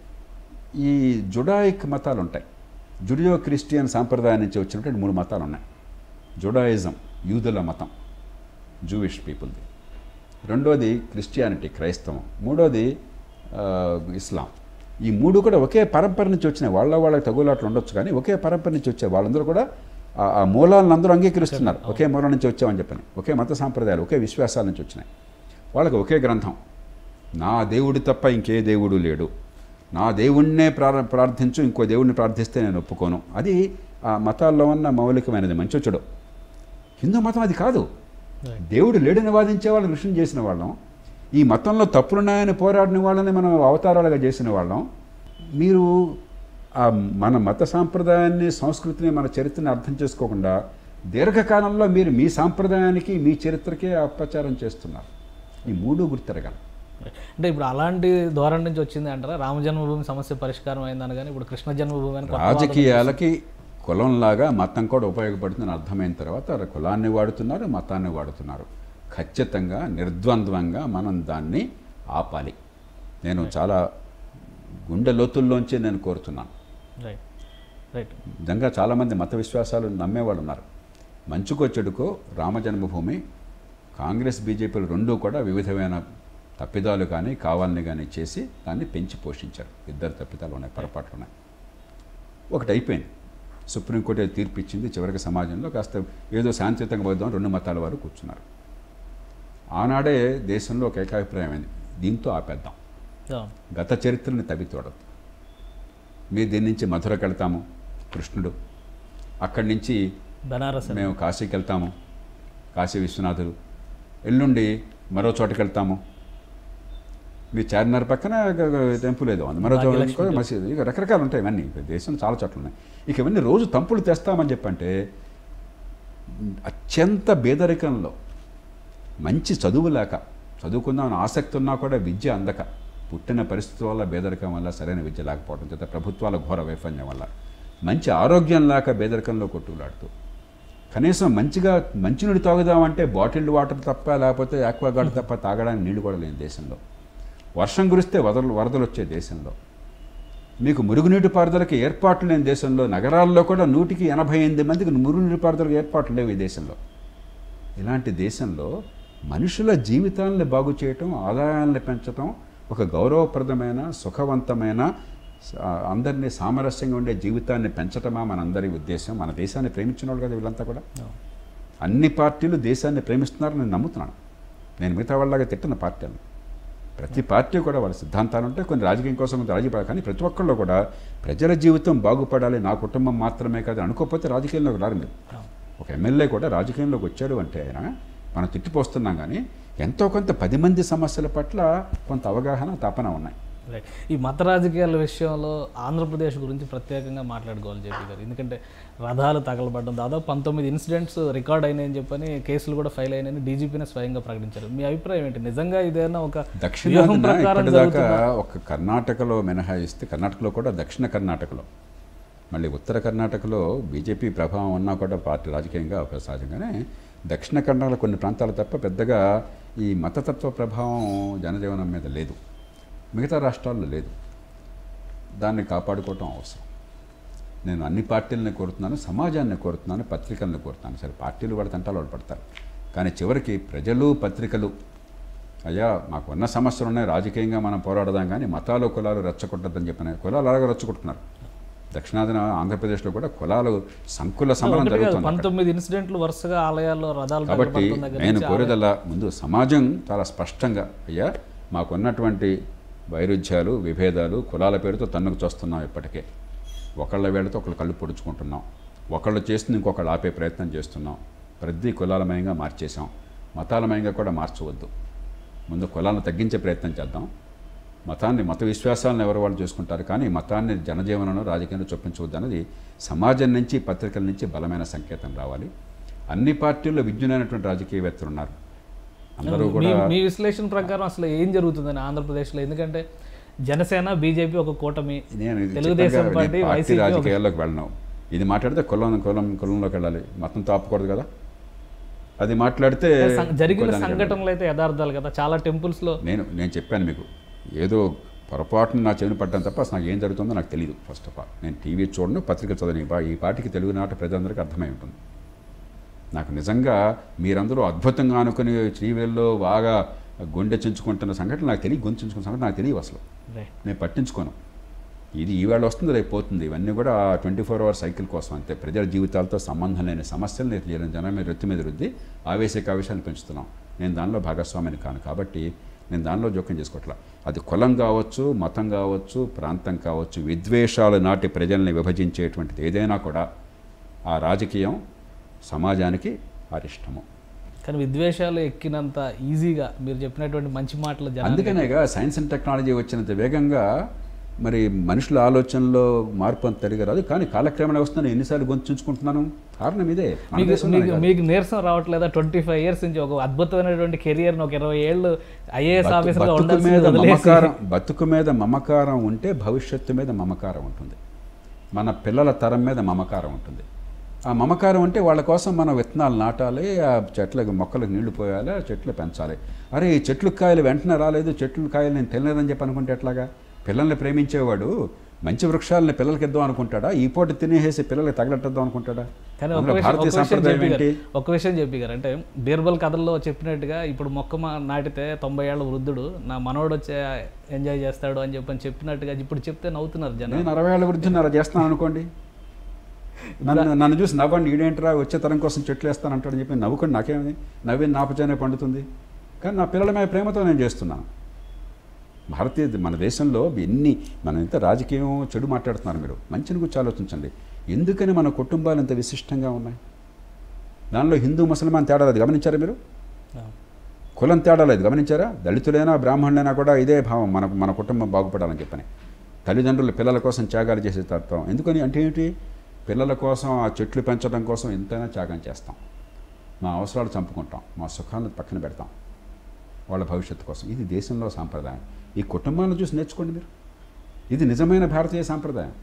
ఈ జుడాయిక్ మతాలు ఉంటాయి జుడియో క్రిస్టియన్ సాంప్రదాయం నుంచి వచ్చినటువంటి మూడు మతాలు ఉన్నాయి జుడాయిజం యూదుల మతం జూవిష్ పీపుల్ది రెండోది క్రిస్టియానిటీ క్రైస్తవం మూడోది ఆ, ఇస్లాం ఈ మూడు కూడా ఒకే పరంపర నుంచి వచ్చినాయి వాళ్ళ వాళ్ళకి తగులాట్లు ఉండొచ్చు కానీ ఒకే పరంపర నుంచి వచ్చాయి వాళ్ళందరూ కూడా ఆ- ఆ మూలాలను అందరూ అంగీకరిస్తున్నారు ఒకే మూలం నుంచి వచ్చామని చెప్పని ఒకే మత సాంప్రదాయాలు ఒకే విశ్వాసాల నుంచి వచ్చినాయి వాళ్ళకి ఒకే గ్రంథం నా దేవుడి తప్ప ఇంకే దేవుడు లేడు నా దేవుణ్ణే ప్రార ప్రార్థించు ఇంకో దేవుడిని ప్రార్థిస్తే నేను ఒప్పుకోను అది ఆ మతాల్లో ఉన్న మౌలికమైనది మంచి చెడు హిందూ మతం అది కాదు Right. దేవుడు లేడని వాదించే వాళ్ళు ఋషిని చేసిన వాళ్ళం ఈ మతంలో తప్పులున్నాయని పోరాడిన వాళ్ళని మనం అవతారాలుగా చేసిన వాళ్ళం మీరు ఆ మన మత సాంప్రదాయాన్ని సంస్కృతిని మన చరిత్రని అర్థం చేసుకోకుండా దీర్ఘకాలంలో మీరు మీ సాంప్రదాయానికి మీ చరిత్రకే అపచారం చేస్తున్నారు ఈ మూడు గుర్తెరగాలి అంటే ఇప్పుడు అలాంటి ధోరణి నుంచి వచ్చింది అంటారా రామ జన్మభూమి సమస్య పరిష్కారం అయిందని కానీ ఇప్పుడు కృష్ణ జన్మభూమి అని కొత్త వాదన రాజకీయాలకి కులంలాగా మతం కూడా ఉపయోగపడుతుందని అర్థమైన తర్వాత వాళ్ళ కులాన్ని వాడుతున్నారు మతాన్ని వాడుతున్నారు ఖచ్చితంగా నిర్ద్వంద్వంగా మనం దాన్ని ఆపాలి నేను చాలా గుండె లోతుల్లోంచి నేను కోరుతున్నాను రైట్ రైట్ నిజంగా చాలామంది మత విశ్వాసాలు నమ్మేవాళ్ళు ఉన్నారు మంచుకో చెడుకో రామ జన్మభూమి కాంగ్రెస్ బీజేపీలు రెండూ కూడా వివిధమైన తప్పిదాలు కానీ కావాలని కానీ చేసి దాన్ని పెంచి పోషించారు ఇద్దరు తప్పిదాలు ఉన్నాయి పొరపాట్లు ఉన్నాయి ఒకటి అయిపోయింది సుప్రీంకోర్టు ఏదో తీర్పు ఇచ్చింది చివరికి సమాజంలో కాస్త ఏదో శాంతియుతంగా పోదాం రెండు మతాల వారు కూర్చున్నారు ఆనాడే దేశంలో ఒక ఏకాభిప్రాయం అయింది దీంతో ఆపేద్దాం గత చరిత్రని తవ్వి చూడద్దు మీరు దీని నుంచి మధురకు వెళ్తాము కృష్ణుడు అక్కడి నుంచి బనారస్ అని. మేము కాశీకి వెళ్తాము కాశీ విశ్వనాథుడు ఎల్లుండి మరో చోటకి వెళ్తాము మీ చార్మినార్ పక్కన గ- గ- టెంపుల్ ఏదో ఉంది మరో చోట భాగ్యలక్ష్మి ఇంకో మసీదు ఇక రకరకాలు ఉంటాయి ఇవన్నీ ఇక దేశంలో చాలా చోట్ల ఉన్నాయి ఇక ఇవన్నీ రోజు తంపులు తెస్తామని చెప్పంటే అత్యంత పేదరికంలో మంచి చదువు లేక చదువుకుందామని ఆసక్తి ఉన్నా కూడా విద్య అందక పుట్టిన పరిస్థితుల వల్ల పేదరికం వల్ల సరైన విద్య లేకపోవడం చేత ప్రభుత్వాల ఘోర వైఫల్యం వల్ల మంచి ఆరోగ్యం లేక పేదరికంలో కొట్టులాడుతూ కనీసం మంచిగా మంచినీళ్ళు తాగుదామంటే బాటిల్డ్ వాటర్ తప్ప లేకపోతే ఆక్వాగార్డ్ తప్ప తాగడానికి నీళ్లు కూడా లేని దేశంలో వర్షం కురిస్తే వదలు వరదలు వచ్చే దేశంలో మీకు మురుగునీటి పారుదలకి ఏర్పాట్లు లేని దేశంలో నగరాల్లో కూడా నూటికి ఎనభై ఎనిమిది మందికి మురుగునీటి పారుదలకి ఏర్పాట్లు లేవు ఈ దేశంలో ఇలాంటి దేశంలో మనుషుల జీవితాలను బాగు చేయటం ఆదాయాలను పెంచటం ఒక గౌరవప్రదమైన సుఖవంతమైన స- అందరినీ సామరస్యంగా ఉండే జీవితాన్ని పెంచటమా మనందరి ఉద్దేశం మన దేశాన్ని ప్రేమించిన వాళ్ళు కదా వీళ్ళంతా కూడా అన్ని పార్టీలు దేశాన్ని ప్రేమిస్తున్నారని నేను నమ్ముతున్నాను నేను మిగతా వాళ్ళలాగా తిట్టిన పార్టీలను ప్రతి పార్టీ కూడా వాళ్ళ సిద్ధాంతాలు ఉంటాయి కొన్ని రాజకీయం కోసం కొంత రాజీపడాలి కానీ ప్రతి ఒక్కళ్ళు కూడా ప్రజల జీవితం బాగుపడాలి నా కుటుంబం మాత్రమే కాదు అనుకోకపోతే రాజకీయంలోకి రారు మీరు ఒక ఎమ్మెల్యే కూడా రాజకీయంలోకి వచ్చాడు అంటే ఆయన మనం తిట్టిపోస్తున్నాం కానీ ఎంతో కొంత పది మంది సమస్యల పట్ల కొంత అవగాహన తపన ఉన్నాయి రైట్ ఈ మత రాజకీయాల విషయంలో ఆంధ్రప్రదేశ్ గురించి ప్రత్యేకంగా మాట్లాడుకోవాలి జేపీ గారు ఎందుకంటే రథాలు తగలబడడం దాదాపు పంతొమ్మిది ఇన్సిడెంట్స్ రికార్డ్ అయినాయని చెప్పని కేసులు కూడా ఫైల్ అయినాయని డీజీపీనే స్వయంగా ప్రకటించారు మీ అభిప్రాయం ఏంటి నిజంగా ఇదేనా ఒక వ్యూహం దక్షిణాదిన ప్రకారం ఇప్పటిదాకా జరుగుతుందా ఒక కర్ణాటకలో మినహాయిస్తే కర్ణాటకలో కూడా దక్షిణ కర్ణాటకలో మళ్ళీ ఉత్తర కర్ణాటకలో బీజేపీ ప్రభావం ఉన్నా కూడా పార్టీ రాజకీయంగా ఒక సహజంగానే దక్షిణ కర్ణాటక కొన్ని ప్రాంతాలు తప్ప పెద్దగా ఈ మతతత్వ ప్రభావం జనజీవనం మీద లేదు మిగతా రాష్ట్రాల్లో లేదు దాన్ని కాపాడుకోవటం అవసరం నేను అన్ని పార్టీలని కోరుతున్నాను సమాజాన్ని కోరుతున్నాను పత్రికలను కోరుతున్నాను సరే పార్టీలు వాడు తంటాలు వాడు పడతారు కానీ చివరికి ప్రజలు పత్రికలు అయ్యా మాకు ఉన్న సమస్యలు ఉన్నాయి రాజకీయంగా మనం పోరాడదాం కానీ మతాలు కులాలు రెచ్చగొట్టద్దని చెప్పిన కులాలు అలాగే రెచ్చగొట్టుకున్నారు దక్షిణాదిన ఆంధ్రప్రదేశ్లో కూడా కులాలు సంకుల సమరం ఒకటి కాదు, జరుగుతుంది అక్కడ. పంతొమ్మిది ఇన్సిడెంట్లు వరుసగా ఆలయాల్లో రథాలు కాబట్టి తగలబడటం దగ్గర నేను నుంచి కోరేదల్లా ముందు సమాజం చాలా స్పష్టంగా అయ్యా మాకున్నటువంటి వైరుధ్యాలు విభేదాలు కులాల పేరుతో తన్నుకు చూస్తున్నాం ఇప్పటికే ఒకళ్ళ వేళతో ఒకళ్ళు కళ్ళు పొడుచుకుంటున్నాం ఒకళ్ళు చేస్తుంది ఇంకొకళ్ళు ఆపే ప్రయత్నం చేస్తున్నాం ప్రతి కులాలమయంగా మార్చేసాం మతాలమయంగా కూడా మార్చవద్దు ముందు కులాలను తగ్గించే ప్రయత్నం చేద్దాం మతాన్ని మత విశ్వాసాలను ఎవరు వాళ్ళు చూసుకుంటారు కానీ మతాన్ని జనజీవనంలో రాజకీయంలో చొప్పించవద్దు అనేది సమాజం నుంచి పత్రికల నుంచి బలమైన సంకేతం రావాలి అన్ని పార్టీల్లో విజ్ఞులైనటువంటి రాజకీయవేత్తలు ఉన్నారు అందరూ మీ కూడా మీ విశ్లేషణ ప్రకారం అసలు ఏం జరుగుతుందని ఆంధ్రప్రదేశ్లో ఎందుకంటే జనసేన బీజేపీ ఒక కూటమి నేను ఇది తెలుగుదేశం చెప్పాను కదా, పార్టీ నేను పార్టీ వైసీపీ ఒక- రాజకీయాల్లోకి వెళ్ళను ఇది మాట్లాడితే కులం కులం కులంలోకి వెళ్ళాలి మతంతో ఆపకూడదు కదా అది మాట్లాడితే సం- జరిగిన ఇంకో దానికి వెళ్ళాలి. సంఘటనలు అయితే యథార్థాలు కదా చాలా టెంపుల్స్ లో నేను నేను చెప్పాను మీకు ఏదో పొరపాటున నా చెవిని పడ్డాను తప్ప అసలు నాకు ఏం జరుగుతుందో నాకు తెలియదు ఫస్ట్ ఆఫ్ ఆల్ నేను టీవీ చూడను పత్రిక చదవని ఈ పా- ఈ పాటికి తెలుగు నాట ప్రజలందరికీ అర్థమై ఉంటుంది నాకు నిజంగా మీరందరూ అద్భుతంగా అనుకుని టీవీల్లో బాగా గుండె చించుకుంటున్న సంఘటన నాకు తెలియ గొంతు చించుకున్న సంఘటన నాకు తెలియదు అసలు రైట్ నేను పట్టించుకోను ఇది ఈవేళ వస్తుంది రేపు పోతుంది ఇవన్నీ కూడా ట్వంటీ ఫోర్ అవర్ సైకిల్ కోసం అంతే ప్రజల జీవితాలతో సంబంధం లేని సమస్యలు నేను జనం మీద రెత్తి మీద రుద్ది ఆవేశక ఆవేశాన్ని పెంచుతున్నాం నేను దానిలో భాగస్వామిని కాను కాబట్టి నేను దానిలో జోక్యం చేసుకోవట్లా అది కులం కావచ్చు మతం కావచ్చు ప్రాంతం కావచ్చు విద్వేషాలు నాటి ప్రజల్ని విభజించేటువంటిది ఏదైనా కూడా ఆ రాజకీయం సమాజానికి అరిష్టము కానీ విద్వేషాలు ఎక్కినంత ఈజీగా మీరు చెప్పినటువంటి మంచి మాటలు జనానికి అందుకనేగా సైన్స్ అండ్ టెక్నాలజీ వచ్చినంత వేగంగా మరి మనుషుల ఆలోచనలో మార్పు అంత తెలియదు రాదు కానీ కాలక్రమేణా వస్తున్నాను ఎన్నిసార్లు గొంతుంచుకుంటున్నాను కారణం ఇదే మన మీకు దేశంలోనే మీకు కాదు. మీకు నీరసం రావట్లేదా ట్వంటీ ఫైవ్ ఇయర్స్ నుంచి ఒక అద్భుతమైనటువంటి కెరియర్ ఒక ఇరవై ఏళ్ళు ఐఏఎస్ బతు- ఆఫీసర్గా బతుకు ఉండాల్సింది మీద వదిలేసి మమకారం బతుకు మీద మమకారం ఉంటే భవిష్యత్తు మీద మమకారం ఉంటుంది మన పిల్లల తరం మీద మమకారం ఉంటుంది ఆ మమకారం అంటే వాళ్ళ కోసం మనం విత్తనాలు నాటాలి ఆ చెట్లకు మొక్కలకు నీళ్లు పోయాలి ఆ చెట్లు పెంచాలి అరే ఈ చెట్లు కాయలు వెంటనే రాలేదు చెట్లు కాయలు నేను తినలేదని చెప్పి అనుకుంటే ఎట్లాగా పిల్లల్ని ప్రేమించేవాడు మంచి వృక్షాలని పిల్లలకి ఇద్దాం అనుకుంటాడా ఈ పూట తినేసేసి పిల్లలకి తగలెట్టద్దాం అనుకుంటాడా కానీ ఒక అందులో విషయం భారతీయ ఒక విషయం సంప్రదాయం చెప్పి ఏంటి గారు, ఒక విషయం చెప్పి గారు అంటే బీర్బల్ కథల్లో చెప్పినట్టుగా ఇప్పుడు మొక్క మా- నాటితే తొంభై ఏళ్ళ వృద్ధుడు నా మనోడు వచ్చే ఎంజాయ్ చేస్తాడు అని చెప్పని చెప్పినట్టుగా ఇప్పుడు చెప్తే నవ్వుతున్నారు జనం నేను అరవై ఏళ్ళ వృద్ధి అలా చేస్తాను అనుకోండి నన్ను నన్ను చూసి నవ్వండి ఈడేంట్రా వచ్చే తరం కోసం చెట్లు వేస్తాను అంటాడని చెప్పి నవ్వుకొని నాకేమి నవ్వి నాపచానే పండుతుంది కానీ నా పిల్లల మీద ప్రేమతో నేను చేస్తున్నాను భారతీయ మన దేశంలో ఎన్ని మనం ఇంత రాజకీయం చెడు మాట్లాడుతున్నారు మీరు మంచిని గురించి ఆలోచించండి ఎందుకని మన కుటుంబాలు ఇంత విశిష్టంగా ఉన్నాయి దానిలో హిందూ ముసల్మాన్ తేడా లేదు గమనించారా మీరు కులం తేడా లేదు గమనించారా దళితులైనా బ్రాహ్మణులైనా కూడా ఇదే భావం మన మన కుటుంబం బాగుపడాలని చెప్పని తల్లిదండ్రులు పిల్లల కోసం త్యాగాలు చేసే తత్వం ఎందుకని అంటే ఏంటి పిల్లల కోసం ఆ చెట్లు పెంచడం కోసం ఎంతైనా త్యాగం చేస్తాం మా అవసరాలు చంపుకుంటాం మా సుఖాలను పక్కన పెడతాం వాళ్ళ భవిష్యత్తు కోసం ఇది దేశంలో సాంప్రదాయం ఈ కుటుంబాలను చూసి నేర్చుకోండి మీరు ఇది నిజమైన భారతీయ సాంప్రదాయం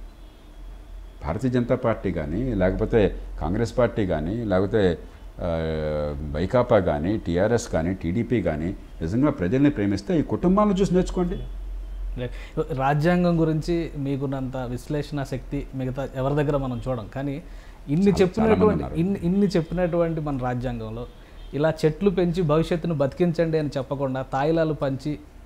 భారతీయ జనతా పార్టీ కానీ లేకపోతే కాంగ్రెస్ పార్టీ కానీ లేకపోతే ఆ, వైకాపా కానీ టీఆర్ఎస్ కానీ టీడీపీ కానీ నిజంగా ప్రజల్ని ప్రేమిస్తే ఈ కుటుంబాలను చూసి నేర్చుకోండి లైక్ రాజ్యాంగం గురించి మీకున్నంత విశ్లేషణ శక్తి మిగతా ఎవరి దగ్గర మనం చూడం కానీ ఇన్ని చాలా- చెప్పినటువంటి చాలామంది ఉన్నారు. ఇన్ని ఇన్ని చెప్పినటువంటి మన రాజ్యాంగంలో ఇలా చెట్లు పెంచి భవిష్యత్తును బతికించండి అని చెప్పకుండా తాయిలాలు పంచి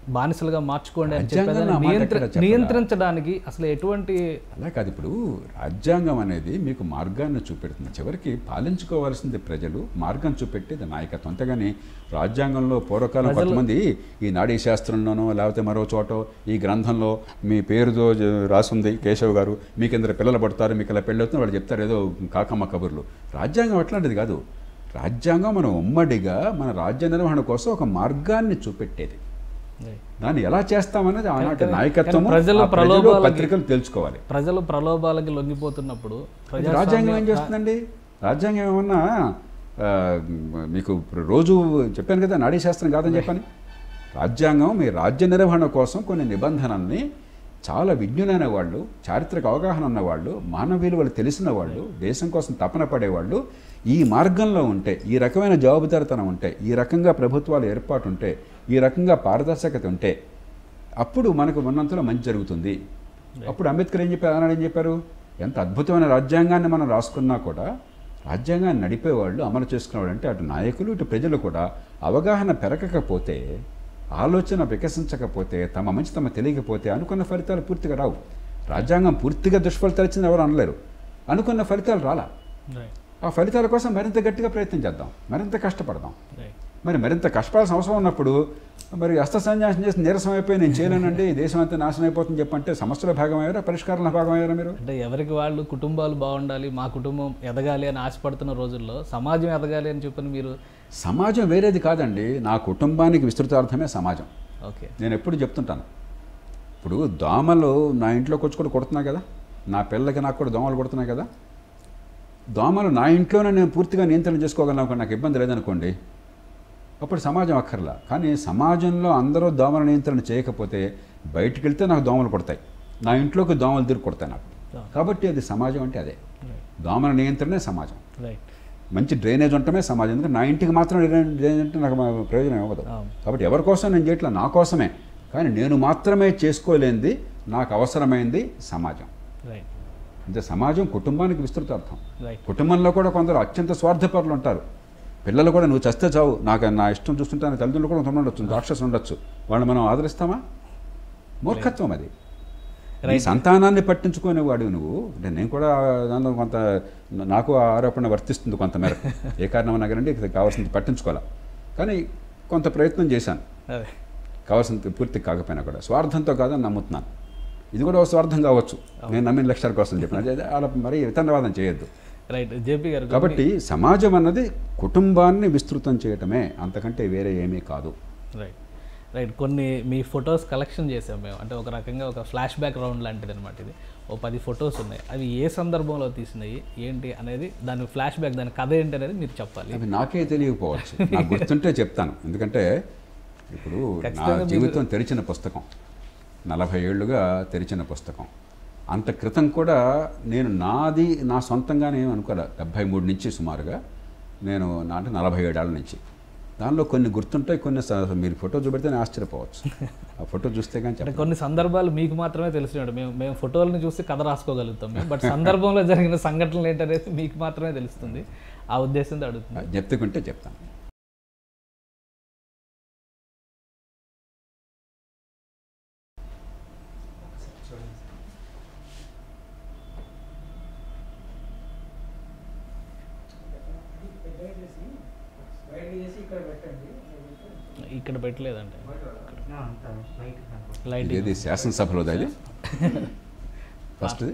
బానిసలుగా మార్చుకోండి అని రాజ్యాంగంలో చెప్పేదాన్ని ఆ మాట నియంత్ర ఎక్కడ చెప్పలా? నియంత్రించడానికి అసలు ఎటువంటి అలా కాదు ఇప్పుడు రాజ్యాంగం అనేది మీకు మార్గాన్ని చూపెడుతుంది చివరికి పాలించుకోవాల్సింది ప్రజలు మార్గం చూపెట్టేది నాయకత్వం అంతేగాని రాజ్యాంగంలో పూర్వకాలం కొంతమంది ఈ నాడీ శాస్త్రంలోనో లేకపోతే మరో చోట ఈ గ్రంథంలో మీ పేరుతో జ- రాసుంది కేశవ్ గారు మీకు ఇందరు పిల్లలు పడతారు మీకు ఇలా పెళ్ళి అవుతుంది వాళ్ళు చెప్తారు ఏదో కాకమ్మ కబుర్లు రాజ్యాంగం అట్లాంటిది కాదు రాజ్యాంగం మన ఉమ్మడిగా మన రాజ్య నిర్వహణ కోసం ఒక మార్గాన్ని చూపెట్టేది దాన్ని ఎలా చేస్తామనేది ఆనాటి కానీ- నాయకత్వం కానీ ప్రజలు ప్రలోభాలకి- పత్రికలు తెలుసుకోవాలి ప్రజలు ప్రలోభాలకి లొంగిపోతున్నప్పుడు అది రాజ్యాంగం ఏం చేస్తుందండి రాజ్యాంగం ఏమన్నా ఆ, మీకు రోజు చెప్పాను కదా నాడీ శాస్త్రం కాదని చెప్పని రాజ్యాంగం మీ రాజ్య నిర్వహణ కోసం కొన్ని నిబంధనల్ని చాలా విజ్ఞులైన వాళ్ళు చారిత్రక అవగాహన ఉన్నవాళ్ళు మానవ విలువలు తెలిసిన వాళ్ళు దేశం కోసం తపన పడేవాళ్ళు ఈ మార్గంలో ఉంటే ఈ రకమైన జవాబుదారితనం ఉంటే ఈ రకంగా ప్రభుత్వాలు ఏర్పాటు ఉంటే ఈ రకంగా పారదర్శకత ఉంటే అప్పుడు మనకు ఉన్నంతలో మంచి జరుగుతుంది అప్పుడు అంబేద్కర్ ఏం చెప్పారు ఆనాడు ఏం చెప్పారు ఎంత అద్భుతమైన రాజ్యాంగాన్ని మనం రాసుకున్నా కూడా రాజ్యాంగాన్ని నడిపేవాళ్ళు అమలు చేసుకునేవాళ్ళు అంటే అటు నాయకులు ఇటు ప్రజలు కూడా అవగాహన పెరగకపోతే ఆలోచన వికసించకపోతే తమ మంచి తమ తెలియకపోతే అనుకున్న ఫలితాలు పూర్తిగా రావు రాజ్యాంగం పూర్తిగా దుష్ఫలితాలు ఇచ్చింది ఎవరు అనలేరు అనుకున్న ఫలితాలు రాలా రైట్ ఆ ఫలితాల కోసం మరింత గట్టిగా ప్రయత్నం చేద్దాం మరింత కష్టపడదాం రైట్ మరి మరింత కష్టపడాల్సిన అవసరం ఉన్నప్పుడు మరి హస్త సన్యాసం చేసి నీరసం అయిపోయి నేను చేయలేనండి ఈ దేశం అంతా నాశనం అయిపోతుంది చెప్పంటే సమస్యల భాగం అయ్యారా పరిష్కారంలో భాగం అయ్యారా మీరు అంటే ఎవరికి వాళ్ళు కుటుంబాలు బాగుండాలి మా కుటుంబం ఎదగాలి అని ఆశపడుతున్న రోజుల్లో సమాజం ఎదగాలి అని చెప్పని మీరు సమాజం వేరేది కాదండి నా కుటుంబానికి విస్తృతార్థమే సమాజం ఓకే నేను ఎప్పుడు చెప్తుంటాను ఇప్పుడు దోమలు నా ఇంట్లోకి వచ్చి కూడా కొడుతున్నాయి కదా నా పిల్లలకి నాకు కూడా దోమలు కొడుతున్నాయి కదా దోమలు నా ఇంట్లోనే నేను పూర్తిగా నియంత్రణ చేసుకోగలను అనుకోండి నాకు ఇబ్బంది లేదనుకోండి అప్పుడు సమాజం అక్కర్లా కానీ సమాజంలో అందరూ దోమల నియంత్రణ చేయకపోతే బయటికి వెళ్తే నాకు దోమలు కొడతాయి నా ఇంట్లోకి దోమలు తిరిగి కొడతాయి నాకు కాబట్టి అది సమాజం అంటే అదే దోమల నియంత్రణే సమాజం రైట్ మంచి డ్రైనేజ్ ఉండటమే సమాజం ఎందుకంటే నా ఇంటికి మాత్రం డ్రైనేజ్ డ్రైనేజ్ అంటే నాకు మా ప్రయోజనం ఇవ్వదు అవును. కాబట్టి ఎవరి కోసం నేను చేయట్లా నా కోసమే కానీ నేను మాత్రమే చేసుకోలేనిది నాకు అవసరమైంది సమాజం రైట్ అంటే సమాజం కుటుంబానికి విస్తృతార్థం రైట్ కుటుంబంలో కూడా కొందరు అత్యంత స్వార్థపరులు ఉంటారు పిల్లలు కూడా నువ్వు చస్తే చావు నాకు నా ఇష్టం చూస్తుంటాను తల్లిదండ్రులు కూడా కొంతమంది ఉండొచ్చు రాక్షసులు ఉండొచ్చు వాళ్ళు మనం ఆదరిస్తామా మూర్ఖత్వం అది నీ సంతానాన్ని పట్టించుకునేవాడు నువ్వు అంటే నేను కూడా దానిలో కొంత నాకు ఆ ఆరోపణ వర్తిస్తుంది కొంతమేర ఏ కారణం నగరండి కావాల్సింది పట్టించుకోవాలా కానీ కొంత ప్రయత్నం చేశాను అదే కావాల్సింది పూర్తి కాకపోయినా కూడా స్వార్థంతో కాదని నమ్ముతున్నాను ఇది కూడా ఒక స్వార్థం కావచ్చు నేను నమ్మిన లక్ష్యాల కోసం చెప్పిన అదే అలా మరి వితండవాదం చేయొద్దు రైట్ జేపీ గారు కాబట్టి సమాజం అన్నది కుటుంబాన్ని విస్తృతం చేయటమే అంతకంటే వేరే ఏమీ కాదు రైట్ రైట్ కొన్ని మీ ఫొటోస్ కలెక్షన్ చేసాం మేము అంటే ఒక రకంగా ఒక ఫ్లాష్ బ్యాక్ రౌండ్ లాంటిది అనమాట ఇది ఓ పది ఫొటోస్ ఉన్నాయి అవి ఏ సందర్భంలో తీసినాయి ఏంటి అనేది దాని ఫ్లాష్ బ్యాక్ దాని కథ ఏంటి అనేది మీరు చెప్పాలి అవి నాకే తెలియకపోవచ్చు నాకు గుర్తుంటే చెప్తాను ఎందుకంటే ఇప్పుడు నా జీవితం తెరిచిన పుస్తకం నలభై ఏళ్ళుగా తెరిచిన పుస్తకం అంత క్రితం కూడా నేను నాది నా సొంతంగానే ఏం అనుకోలే డెబ్భై మూడు నుంచి సుమారుగా నేను నా అంటే నలభై ఏడేళ్ళ నుంచి దానిలో కొన్ని గుర్తుంటాయి కొన్ని స- మీరు ఫోటో చూపెడితే నేను ఆశ్చర్యపోవచ్చు ఆ ఫోటో చూస్తే కానీ అంటే చెప్పండి కొన్ని సందర్భాలు మీకు మాత్రమే తెలిసినాడు మేము మేము ఫోటోలను చూసి కథ రాసుకోగలుగుతాం మేము బట్ సందర్భంలో జరిగిన సంఘటనలు ఏంటనేది మీకు మాత్రమే తెలుస్తుంది ఆ ఉద్దేశంతో అడుగుతుంది చెప్తుకుంటే చెప్తాను ఇక్కడ పెట్టలేదంటే లైట్ ఏది శాసనసభలో అది ఫస్ట్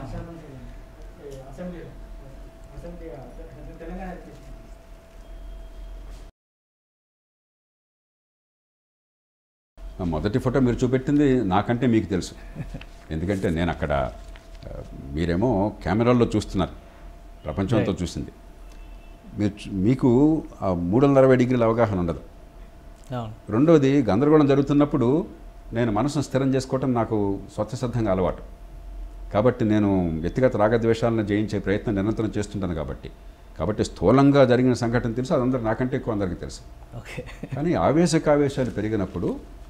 ఆ మొదటి ఫోటో మీరు చూపెట్టింది నాకంటే మీకు తెలుసు ఎందుకంటే నేను అక్కడ ఆ, మీరేమో కెమెరాల్లో చూస్తున్నారు ప్రపంచంతో చూసింది మీరు చూ- మీకు ఆ మూడు వందల అరవై డిగ్రీల అవగాహన ఉండదు అవును రెండోది గందరగోళం జరుగుతున్నప్పుడు నేను మనసును స్థిరం చేసుకోవటం నాకు స్వచ్ఛసిద్ధంగా అలవాటు కాబట్టి నేను వ్యక్తిగత రాగద్వేషాలను జయించే ప్రయత్నం నిరంతరం చేస్తుంటాను కాబట్టి కాబట్టి స్థూలంగా జరిగిన సంఘటన తెలుసు అది అందరూ నాకంటే ఎక్కువ అందరికీ తెలుసు ఓకే కానీ ఆవేశకావేశాలు పెరిగినప్పుడు